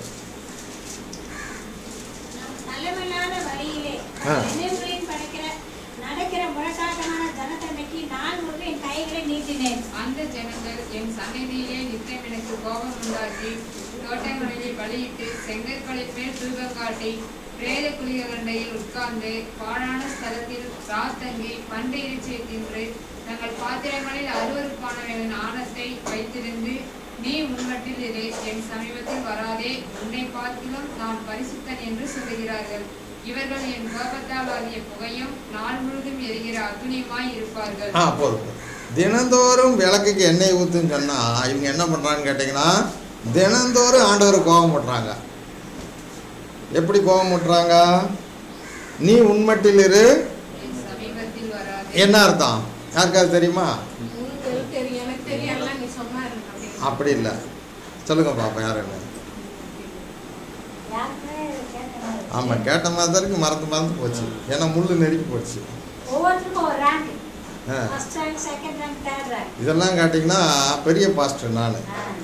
நல்லமில்லாத வழியிலே ஆ. நினைவுகளின் படைக்கிற நடக்கிற முரட்டாட்டமான ஜனத்தன்மைக்கு நான் முழுவதும் என் கைகளை நீட்டினேன் அந்த ஜனங்கள் என் சந்நிதியிலே நித்தம் எனக்கு கோபம் உண்டாக்கி தோட்டங்களிலே பலியிட்டு செங்கற்களை மேல் தூபம் காட்டி பிரேத குழிகண்டையில் உட்கார்ந்து பாழான ஸ்தலத்தில் ராத்தங்கி பண்டை இறைச்சியை தின்று தங்கள் பாத்திரங்களில் அருவருப்பானவர்களின் ஆணத்தை வைத்திருந்து நீ உன்மட்டில் இரு என் சமீபத்தில் வராதே உன்னை பார்க்கிலும் நான் பரிசுத்தன் என்று சொல்லுகிறார்கள் இவர்கள் என் கோபத்தால் ஆகிய புகையும் நாள் முழுதும் எரிகிற அக்னியுமாய் இருப்பார்கள் ஆ போதும் போதும். தினந்தோறும் விளக்குக்கு எண்ணெய் ஊற்றுன்னு சொன்னால் இவங்க என்ன பண்ணுறான்னு கேட்டிங்கன்னா தினந்தோறும் ஆண்டவர் கோபம் பண்ணுறாங்க எப்படி கோபம் பண்ணுறாங்க நீ உண்மட்டில் இரு என் சமீபத்தில் வராதே என்ன அர்த்தம் யாருக்காவது தெரியுமா உனக்கு எது தெரியும் எனக்கு தெரியலாம் நீ சொன்னா எனக்கு அப்படின்னு அப்படி இல்லை சொல்லுங்க பாப்பா யார் என்ன யாருக்குமே கேட்கணும் ஆமாம் கேட்ட மாதிரி தான் இருக்கு மறந்து மறந்து போச்சு ஏன்னா முள்ளு நெருக்கி போச்சு ஒவ்வொருத்தருக்கும் ஒரு ரேங்க் ஆ first rank second rank third rank இதெல்லாம் கேட்டிங்கன்னா பெரிய பாஸ்டர் நான்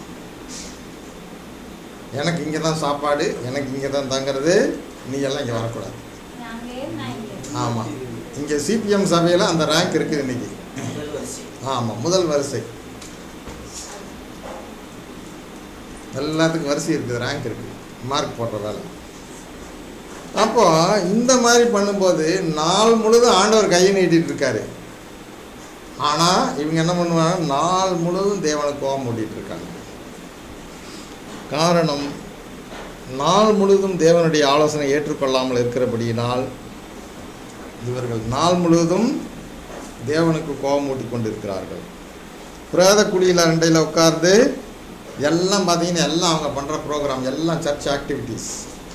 எனக்கு இங்கே தான் சாப்பாடு எனக்கு இங்கே தான் தங்குறது நீ எல்லாம் இங்கே வரக்கூடாது அங்கேயே நான் இங்கே ஆமாம் இங்கே சிபிஎம் சபையில் அந்த ரேங்க் இருக்குது இன்னைக்கு முதல் வரிசை ஆமாம் முதல் வரிசை எல்லாத்துக்கும் வரிசை இருக்குது ரேங்க் இருக்குது மார்க் போடுற வேலை அப்போ இந்த மாதிரி பண்ணும்போது நாள் முழுதும் ஆண்டவர் கையை நீட்டிட்டு இருக்காரு ஆனால் இவங்க என்ன பண்ணுவாங்க நாள் முழுவதும் தேவனுக்கு கோபம் மூட்டிட்டு இருக்காங்க காரணம் நாள் முழுவதும் தேவனுடைய ஆலோசனை ஏற்றுக்கொள்ளாமல் இருக்கிறபடியினால் இவர்கள் நாள் முழுவதும் தேவனுக்கு கோபம் மூட்டி கொண்டிருக்கிறார்கள் பிரேத குழியில் அண்டையில் உட்கார்ந்து எல்லாம் பார்த்தீங்கன்னா எல்லாம் அவங்க பண்ணுற ப்ரோக்ராம் எல்லாம் church activities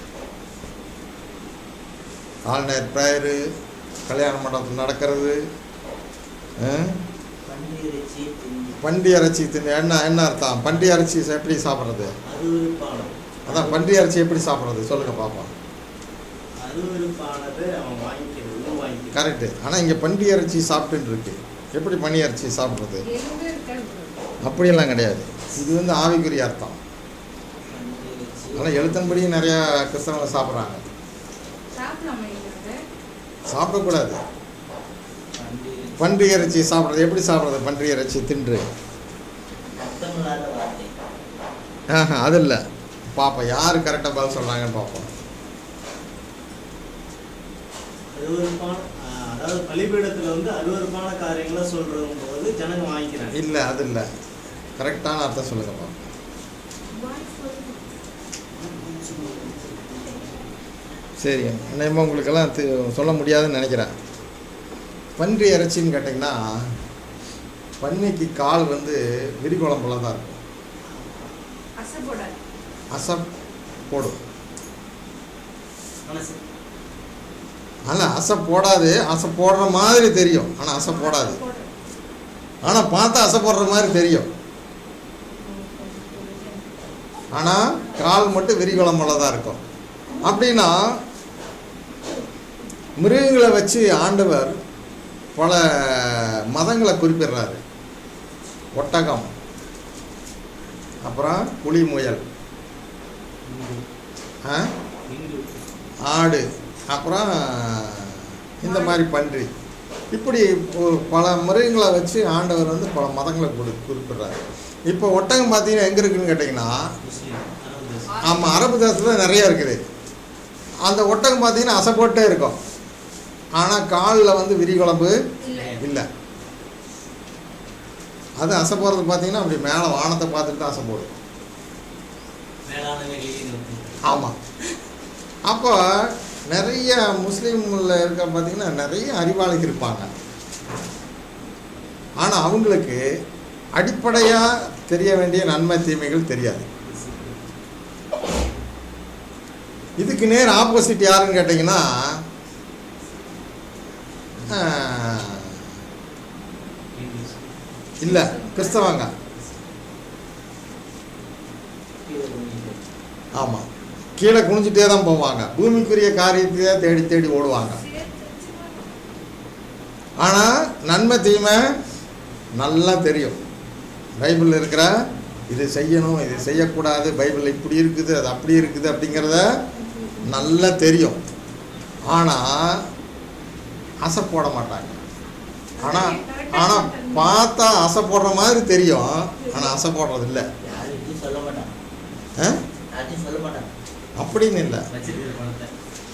all night prayer கல்யாண மண்டபத்தில் நடக்கிறது அஹ், பன்றி இறைச்சி தின்று பண்டி இறைச்சி தின்னு என்ன என்ன அர்த்தம் பண்டி இறைச்சி எப்படி சாப்பிட்றது அருவருப்பானது அதான் பண்டி இறைச்சி எப்படி சாப்பிட்றது சொல்லுங்கள் பார்ப்போம் அருவருப்பானது அவன் வாங்கிக்கிறது உணவு வாங்கிக்கிறது கரெக்டு ஆனால் இங்கே பண்டி இறைச்சி சாப்பிட்டுன்னு இருக்கு எப்படி பனி இறைச்சி சாப்பிட்றது எலும்பு இருக்கிறது அப்படியெல்லாம் கிடையாது இது வந்து ஆவிக்குரிய அர்த்தம் பன்றி இறைச்சி ஆனால் எழுத்தன்படி நிறையா கிறிஸ்தவங்க சாப்பிட்றாங்க சாப்பிடலாமா இது சாப்பிடக்கூடாது பன்றி இறைச்சி பன்றி இறைச்சி சாப்பிட்றது எப்படி சாப்பிட்றது பன்றி இறைச்சி தின்று அர்த்தமில்லாத வார்த்தை ஆஹா அது இல்லை பார்ப்போம் யார் கரெக்டாக பதில் சொல்கிறாங்கன்னு பார்ப்போம் அருவருப்பான ஆஹ், அதாவது பலிபீடத்துல வந்து அருவருப்பான காரியங்களை சொல்றதும் போது ஜனங்க வாங்கிக்கிறாங்க இல்லை அது இல்லை கரெக்டான அர்த்தம் சொல்லுங்கள் பார்ப்போம் சரி நினைமா உங்களுக்கெல்லாம் தி- சொல்ல முடியாதுன்னு நினைக்கிறேன் பன்றி இறைச்சின்னு கேட்டிங்கன்னா பன்னிக்கு கால் வந்து விரிகுழம்புல தான் இருக்கும் அசைப்படாது அசப் போடும் மனசு ஆனால் அசை போடாது அசை போடுற மாதிரி தெரியும் ஆனால் அசை போடாது ஆனால் பார்த்தா அசை போடுற மாதிரி தெரியும் ஆனால் கால் மட்டும் விரிகுழம்புல தான் இருக்கும் அப்படின்னா மிருகங்களை வச்சு ஆண்டவர் பல மதங்களை குறிப்பிடுறாரு ஒட்டகம் அப்புறம் புலி முயல் ஆ இந்து ஆடு அப்புறம் இந்த மாதிரி பன்றி இப்படி ஒரு பல மிருகங்களை வச்சு ஆண்டவர் வந்து பல மதங்களை கொடு குறிப்பிடுறாரு இப்போ ஒட்டகம் பார்த்தீங்கன்னா எங்கே இருக்குன்னு கேட்டிங்கன்னா முஸ்லீம் அரபு தேசம் ஆமாம் அரபு தேசத்தில் நிறைய இருக்குது அந்த ஒட்டகம் பார்த்தீங்கன்னா அசைப்போட்டே இருக்கும் ஆனால் காலில் வந்து விரிகுழம்பு இல்லை இல்லை அது அசை போகிறது பார்த்தீங்கன்னா அப்படி மேலே வானத்தை பார்த்துட்டு தான் அசை போடும் மேலானவைகளையே நோக்கி ஆமாம் அப்போ நிறைய முஸ்லீமில் இருக்க பார்த்தீங்கன்னா நிறைய அறிவாளிகள் இருப்பாங்க ஆனால் அவங்களுக்கு அடிப்படையாக தெரிய வேண்டிய நன்மை தீமைகள் தெரியாது இதுக்கு நேர் ஆப்போசிட் யாருன்னு கேட்டிங்கன்னா இங்கிலீஷ் இல்லை கிறிஸ்தவங்க ஆமாம் கீழே குனிஞ்சிட்டே தான் போவாங்க பூமிக்குரிய காரியத்தையே தேடி தேடி ஓடுவாங்க ஆனால் நன்மை தீமை நல்லா தெரியும் பைபிளில் இருக்கிற இது செய்யணும் இது செய்யக்கூடாது பைபிள் இப்படி இருக்குது அது அப்படி இருக்குது அப்படிங்கிறத நல்லா தெரியும் ஆனால் அசை போட மாட்டாங்க ஆனால் ஆனால் பார்த்தா அசை போடுற மாதிரி தெரியும் ஆனால் அசை போடுறது இல்லை யார்கிட்டயும் சொல்ல மாட்டான் ஆ? யார்கிட்டயும் சொல்ல மாட்டான் அப்படின்னு இல்லை வச்சிருக்கிற பணத்தை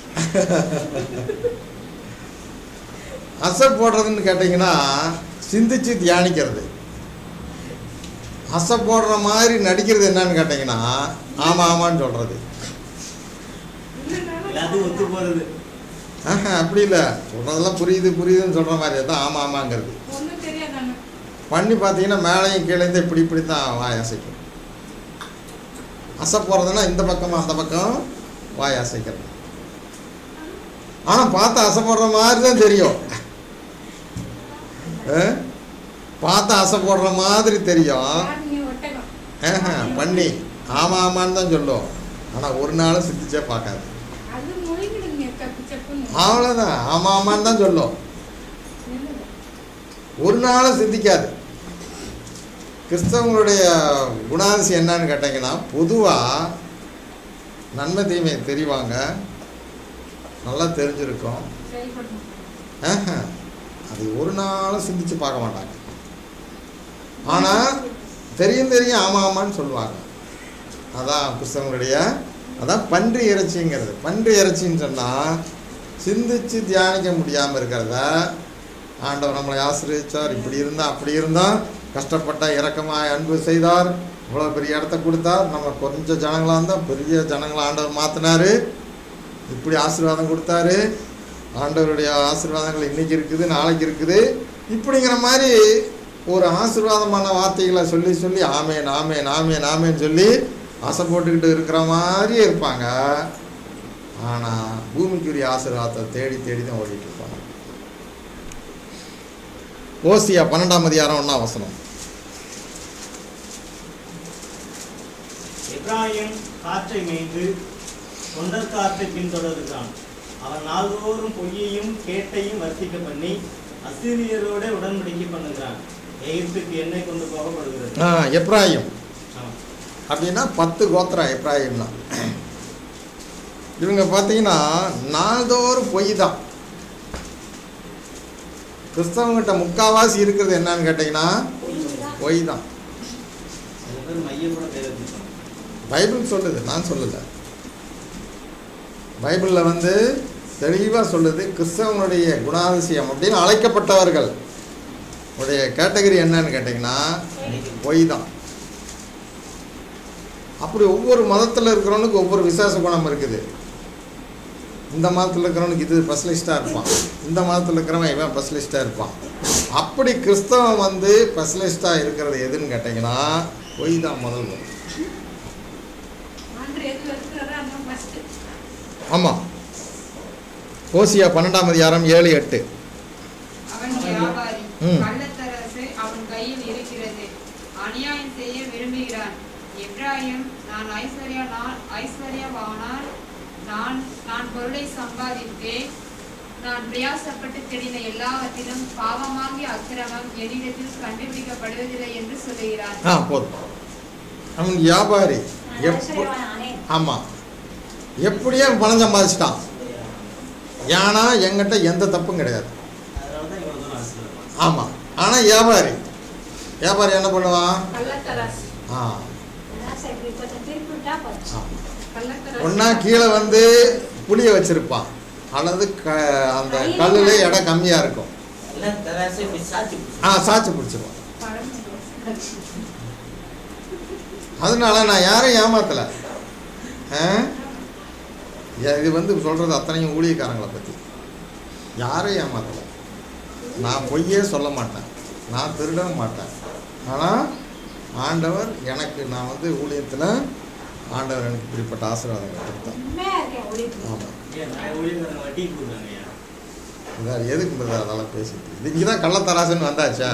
அசை போடுறதுன்னு கேட்டிங்கன்னா சிந்திச்சு தியானிக்கிறது அசை போடுற மாதிரி நடிக்கிறது என்னன்னு கேட்டிங்கன்னா ஆமாம் ஆமான்னு சொல்கிறது எல்லாத்தையும் ஒத்து போறது ஆஹா அப்படி இல்லை சொல்கிறதெல்லாம் புரியுது புரியுதுன்னு சொல்கிற மாதிரி தான் ஆமாம் ஆமாங்கிறது ஒன்றும் தெரியாதாங்க பண்ணி பார்த்தீங்கன்னா மேலேயும் கீழேருந்து இப்படி இப்படி தான் வாய் அசைக்கும் அசை போகிறதுனா இந்த பக்கம் அந்த பக்கம் வாய் அசைக்கிறது ஆனால் பார்த்தா அசை போடுற மாதிரி தான் தெரியும் ஆ? பார்த்தா அசை போடுற மாதிரி தெரியும் யாருங்க ஒட்டகம் ஆஹா, பண்ணி ஆமாம் ஆமான்னு தான் சொல்லும் ஆனால் ஒரு நாளும் சிந்திச்சே பார்க்காது அது மொழிகிடுங்க கப்பு செப்புன்னு அவ்வளோதான் ஆமாம் ஆமான்னு தான் சொல்லும் என்னது? ஒரு நாளும் சிந்திக்காது கிறிஸ்தவங்களுடைய குணாதிசயம் என்னன்னு கேட்டிங்கன்னா பொதுவாக நன்மை தீமை தெரிவாங்க நல்லா தெரிஞ்சிருக்கும் செயல்படணும் ஆஹா, அது ஒரு நாளும் சிந்திச்சு பார்க்க மாட்டாங்க ஆனால் தெரியும் தெரியும் ஆமாம் ஆமான்னு சொல்லுவாங்க அதான் கிறிஸ்தவங்களுடைய அதான் பன்றி இறைச்சிங்கிறது பன்றி இறைச்சின்னு சொன்னால் சிந்திச்சு தியானிக்க முடியாமல் இருக்கிறத ஆண்டவர் நம்மளை ஆசிரியச்சார் இப்படி இருந்தால் அப்படி இருந்தால் கஷ்டப்பட்ட இரக்கமாய் அன்பு செய்தார் இவ்வளோ பெரிய இடத்த கொடுத்தார் நம்ம கொஞ்சம் ஜனங்களாக இருந்தால் பெரிய ஜனங்களை ஆண்டவர் மாற்றினாரு இப்படி ஆசீர்வாதம் கொடுத்தாரு ஆண்டவருடைய ஆசீர்வாதங்கள் இன்னைக்கு இருக்குது நாளைக்கு இருக்குது இப்படிங்கிற மாதிரி ஒரு ஆசீர்வாதமான வார்த்தைகளை சொல்லி சொல்லி ஆமே நாமே நாமே நாமேன்னு சொல்லி ஆசை போட்டுக்கிட்டு இருக்கிற மாதிரியே இருப்பாங்க ஆனால் பூமிக்குரிய ஆசீர்வாதத்தை தேடி தேடி தான் ஓடிட்டு இருப்பாங்க ஓசியா பன்னெண்டாம் அதிகாரம் ஒன்றாம் வசனம் எப்ராயிம் காற்றை மேய்ந்து தொண்டர் காற்றை பின்தொடர்கிறான் அவன் நாள்தோறும் பொய்யையும் கேட்டையும் வர்த்திக்க பண்ணி அசிரியரோட உடன்படிக்கை பண்ணுகிறான் எகிப்துக்கு எண்ணெய் கொண்டு போகப்படுகிறது ஆ எப்ராயிம் ஆமா. அப்படின்னா பத்து கோத்திரம் எப்ராயிம்னா இவங்க பார்த்தீங்கன்னா நாள்தோறும் பொய் தான் கிறிஸ்தவங்கிட்ட முக்காவாசி இருக்கிறது என்னன்னு கேட்டிங்கன்னா பொய் தான் சில பேர் மையப்பட பேர் வச்சிருப்பாங்க பைபிள் சொல்லுது நான் சொல்லலை பைபிளில் வந்து தெளிவாக சொல்லுது கிறிஸ்தவனுடைய குணாதிசயம் அப்படின்னு அழைக்கப்பட்டவர்கள் உடைய கேட்டகரி என்னன்னு கேட்டிங்கன்னா பொய் தான் அப்படி ஒவ்வொரு மதத்தில் இருக்கிறவனுக்கு ஒவ்வொரு விசேஷ குணம் இருக்குது இந்த மதத்தில் இருக்கிறவனுக்கு இது ஸ்பெஷலிஸ்ட்டாக இருப்பான் இந்த மதத்தில் இருக்கிறவன் இவன் ஸ்பெஷலிஸ்ட்டாக இருப்பான் அப்படி கிறிஸ்தவன் வந்து ஸ்பெஷலிஸ்ட்டாக இருக்கிறது எதுன்னு கேட்டிங்கன்னா பொய் தான் முதல் வரும் ஆண்டு எது இருக்கிறாரோ அதான் ஃபஸ்ட்டு ஆமாம் ஓசியா பன்னெண்டாம் அதிகாரம் ஏழு எட்டு அவன் வியாபாரி ம். கள்ளத்தரசு அவன் கையில் இருக்கிறது அநியாயம் செய்ய விரும்புகிறான் எப்ராயிம் நான் ஐஸ்வர்யா நான் ஐஸ்வர்யவானால் நான் நான் பொருளை சம்பாதித்தேன் நான் பிரயாசப்பட்டு தேடின எல்லாவற்றிலும் பாவமாகிய அக்கிரமம் என்னிடத்தில் கண்டுபிடிக்கப்படுவதில்லை என்று சொல்லுகிறான் ஆ போதும் அவன் வியாபாரி நான் எப்போ ஐஸ்வர்யவான் ஆனேன். ஆமாம் எப்படியே அவன் பணம் சம்பாதிச்சிட்டான் ஏன்னா என்கிட்ட எந்த தப்பும் கிடையாது அதனால தான் இவ்வளோ தூரம் அரசியல் இருப்பாங்க ஆமாம் ஆனால் வியாபாரி வியாபாரி என்ன பண்ணுவான் கள்ளத்தராசு ஆ அதான் சரி, இப்படி கொஞ்சம் திருப்பிவிட்டா போச்சு. ஆமாம் கள்ளத்தராசு ஒன்றா கீழே வந்து புளிய வச்சிருப்பான் அல்லது க அந்த கல்லில் எடை கம்மியாக இருக்கும் எல்லாம் தராசு பிசாச்சு ஆ சாட்சி பிடிச்சிருவான் படம் அதனால நான் யாரையும் ஏமாத்தலை ஆ? ஏ- இது வந்து சொல்கிறது அத்தனையும் ஊழியக்காரங்களை பற்றி யாரையும் ஏமாத்தலை நான் பொய்யே சொல்ல மாட்டேன் நான் திருடவும் மாட்டேன் ஆனால் ஆண்டவர் எனக்கு நான் வந்து ஊழியத்தில் ஆண்டவர் எனக்கு இப்படிப்பட்ட ஆசீர்வாதங்கள் கொடுத்தார் உண்மையா இருக்கேன் ஒளிப்பு. ஆமாம் ஏன் நான் ஊழியக்காரங்க வட்டிக்கு கொடுக்குறாங்க ஐயா இதான் எதுக்கு பிரதர் அதெல்லாம் பேசிட்டு இது இங்கே தான் கள்ளத்தராசுன்னு வந்தாச்சா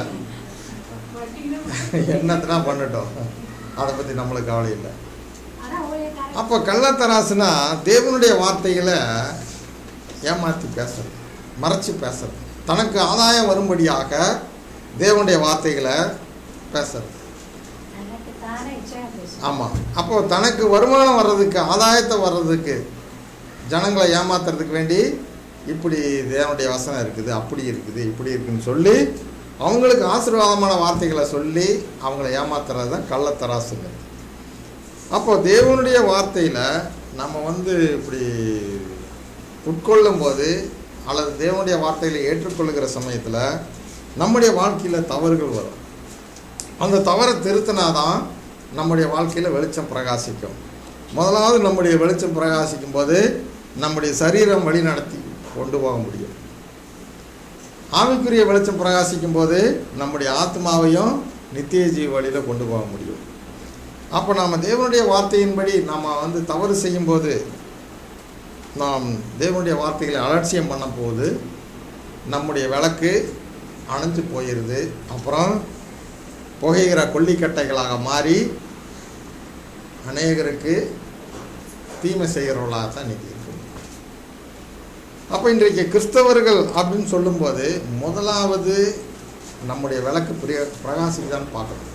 வட்டின்னு என்னத்தனா பண்ணட்டும் அதை பற்றி நம்மளுக்கு கவலை இல்லை ஆனா ஊழியக்காரங்க அப்போ கள்ளத்தராசுனா தேவனுடைய வார்த்தைகளை ஏமாற்றி பேசுறது மறைச்சு பேசுறது தனக்கு ஆதாயம் வரும்படியாக தேவனுடைய வார்த்தைகளை பேசுறது எனக்கு தானே இச்சா பேசும் ஆமாம் அப்போ தனக்கு வருமானம் வர்றதுக்கு ஆதாயத்தை வர்றதுக்கு ஜனங்களை ஏமாத்துறதுக்கு வேண்டி இப்படி தேவனுடைய வசனம் இருக்குது அப்படி இருக்குது இப்படி இருக்குன்னு சொல்லி அவங்களுக்கு ஆசீர்வாதமான வார்த்தைகளை சொல்லி அவங்கள ஏமாத்துறது தான் கள்ளத்தராசுங்கிறது அப்போ தேவனுடைய வார்த்தையில் நம்ம வந்து இப்படி உட்கொள்ளும் போது அல்லது தேவனுடைய வார்த்தைகளை ஏற்றுக்கொள்ளுகிற சமயத்தில் நம்முடைய வாழ்க்கையில் தவறுகள் வரும் அந்த தவறை திருத்தினாதான் நம்முடைய வாழ்க்கையில் வெளிச்சம் பிரகாசிக்கும் முதலாவது நம்முடைய வெளிச்சம் பிரகாசிக்கும் போது நம்முடைய சரீரம் வழி நடத்தி கொண்டு போக முடியும் ஆவிக்குரிய வெளிச்சம் பிரகாசிக்கும் போது நம்முடைய ஆத்மாவையும் நித்திய ஜீவ வழியில் கொண்டு போக முடியும் அப்போ நாம் தேவனுடைய வார்த்தையின்படி நாம் வந்து தவறு செய்யும்போது நாம் தேவனுடைய வார்த்தைகளை அலட்சியம் பண்ண போது நம்முடைய விளக்கு அணைஞ்சு போயிடுது அப்புறம் புகைகிற கொல்லிக்கட்டைகளாக மாறி அநேகருக்கு தீமை செய்கிறவர்களாக தான் இன்னைக்கு இருக்கு அப்போ இன்றைக்கு கிறிஸ்தவர்கள் அப்படின்னு சொல்லும்போது முதலாவது நம்முடைய விளக்கு பிரிய பிரகாசிக்குதான்னு பார்க்கணும்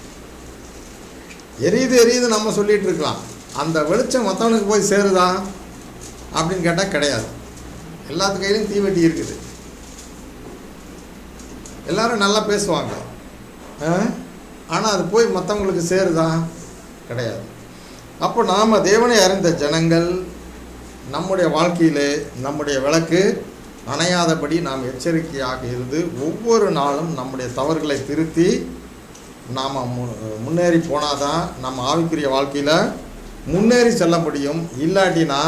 எரியுது எரியுது நம்ம சொல்லிட்டு இருக்கலாம் அந்த வெளிச்சம் மற்றவனுக்கு போய் சேருதா அப்படின்னு கேட்டால் கிடையாது எல்லாத்து கையிலும் தீவெட்டி இருக்குது எல்லாரும் நல்லா பேசுவாங்க ஆனால் அது போய் மற்றவங்களுக்கு சேருதா கிடையாது அப்போ நாம் தேவனை அறிந்த ஜனங்கள் நம்முடைய வாழ்க்கையிலே நம்முடைய விளக்கு அணையாதபடி நாம் எச்சரிக்கையாக இருந்து ஒவ்வொரு நாளும் நம்முடைய தவறுகளை திருத்தி நாம் மு முன்னேறி போனால் தான் நம்ம ஆவிக்குரிய வாழ்க்கையில் முன்னேறி செல்ல முடியும் இல்லாட்டினா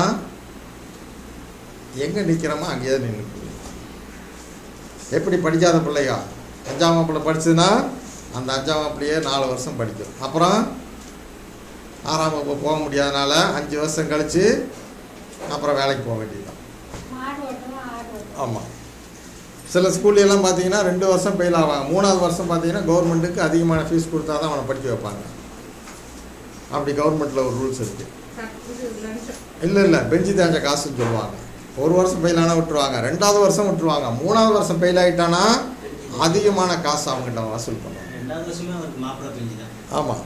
எங்கே நிற்கிறோமோ அங்கேயே நின்று எப்படி படிக்காத பிள்ளையா அஞ்சாம் வகுப்பில் படிச்சதுன்னா அந்த அஞ்சாம் வகுப்புலையே நாலு வருஷம் படிக்கும் அப்புறம் ஆறாம் வகுப்பு போக முடியாதனால அஞ்சு வருஷம் கழித்து அப்புறம் வேலைக்கு போக வேண்டியதுதான் மாடு ஓட்டுவோம் ஆடு ஓட்டுவோம் ஆமாம் சில ஸ்கூல்ல எல்லாம் பார்த்தீங்கன்னா ரெண்டு வருஷம் ஃபெயில் ஆவாங்க மூணாவது வருஷம் பார்த்தீங்கன்னா கவர்மெண்ட்டுக்கு அதிகமான ஃபீஸ் கொடுத்தா தான் அவனை படிக்க வைப்பாங்க அப்படி கவர்மெண்ட்டில் ஒரு ரூல்ஸ் இருக்குது இது லஞ்சம் இல்லை இல்லை பெஞ்சு தேஞ்ச காசுன்னு சொல்லுவாங்க ஒரு வருஷம் ஃபெயில் ஆனால் விட்டுருவாங்க ரெண்டாவது வருஷம் விட்டுருவாங்க மூணாவது வருஷம் ஃபெயில் ஆகிட்டானா அதிகமான காசு அவங்ககிட்ட வசூல் பண்ணுவாங்க ரெண்டாவது வருஷமே அவருக்கு மாப்பிள்ளை பெஞ்சு தான் ஆமாம்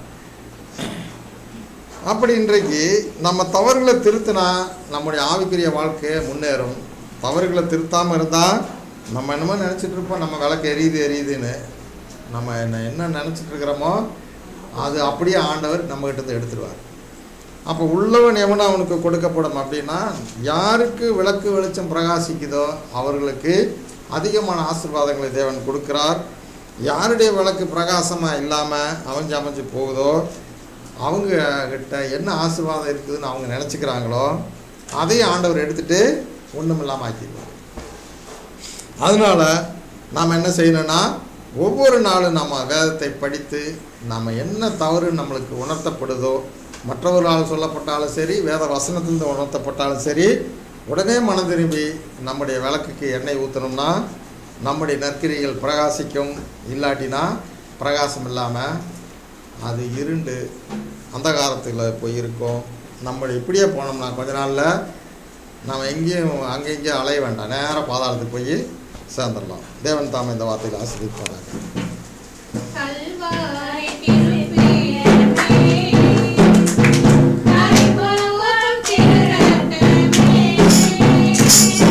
அப்படி இன்றைக்கு நம்ம தவறுகளை திருத்தினா நம்முடைய ஆவிக்குரிய வாழ்க்கை முன்னேறும் தவறுகளை திருத்தாமல் இருந்தால் நம்ம என்னமோ நினச்சிட்டு இருப்போம் நம்ம விளக்கு எரியுது எரியுதுன்னு நம்ம என்ன என்ன நினச்சிட்டு இருக்கிறோமோ அது அப்படியே ஆண்டவர் நம்மகிட்ட இருந்து எடுத்துருவார் அப்போ உள்ளவன் எவனோ அவனுக்கு கொடுக்கப்படும் அப்படின்னா யாருக்கு விளக்கு வெளிச்சம் பிரகாசிக்குதோ அவர்களுக்கு அதிகமான ஆசீர்வாதங்களை தேவன் கொடுக்கிறார் யாருடைய விளக்கு பிரகாசமாக இல்லாமல் அமைஞ்சு அமைஞ்சு போகுதோ அவங்க கிட்ட என்ன ஆசீர்வாதம் இருக்குதுன்னு அவங்க நினச்சிக்கிறாங்களோ அதையும் ஆண்டவர் எடுத்துட்டு ஒன்றும் இல்லாமல் ஆக்கிடுவார் அதனால நாம் என்ன செய்யணும்னா ஒவ்வொரு நாளும் நம்ம வேதத்தை படித்து நம்ம என்ன தவறு நம்மளுக்கு உணர்த்தப்படுதோ மற்றவர்களால் சொல்லப்பட்டாலும் சரி வேத வசனத்திலிருந்து உணர்த்தப்பட்டாலும் சரி உடனே மனம் திரும்பி நம்முடைய விளக்குக்கு எண்ணெய் ஊற்றணும்னா நம்முடைய நற்கிரிகள் பிரகாசிக்கும் இல்லாட்டினா பிரகாசம் இல்லாமல் அது இருண்டு அந்தகாரத்தில் போய் இருக்கும் நம்ம இப்படியே போனோம்னா கொஞ்ச நாளில் நம்ம எங்கேயும் அங்கே இங்கேயும் அலைய வேண்டாம் நேராக பாதாளத்துக்கு போய் சேர்ந்துடலாம் தேவன் தாம் இந்த வார்த்தையில் ஆசிரியப்பாங்க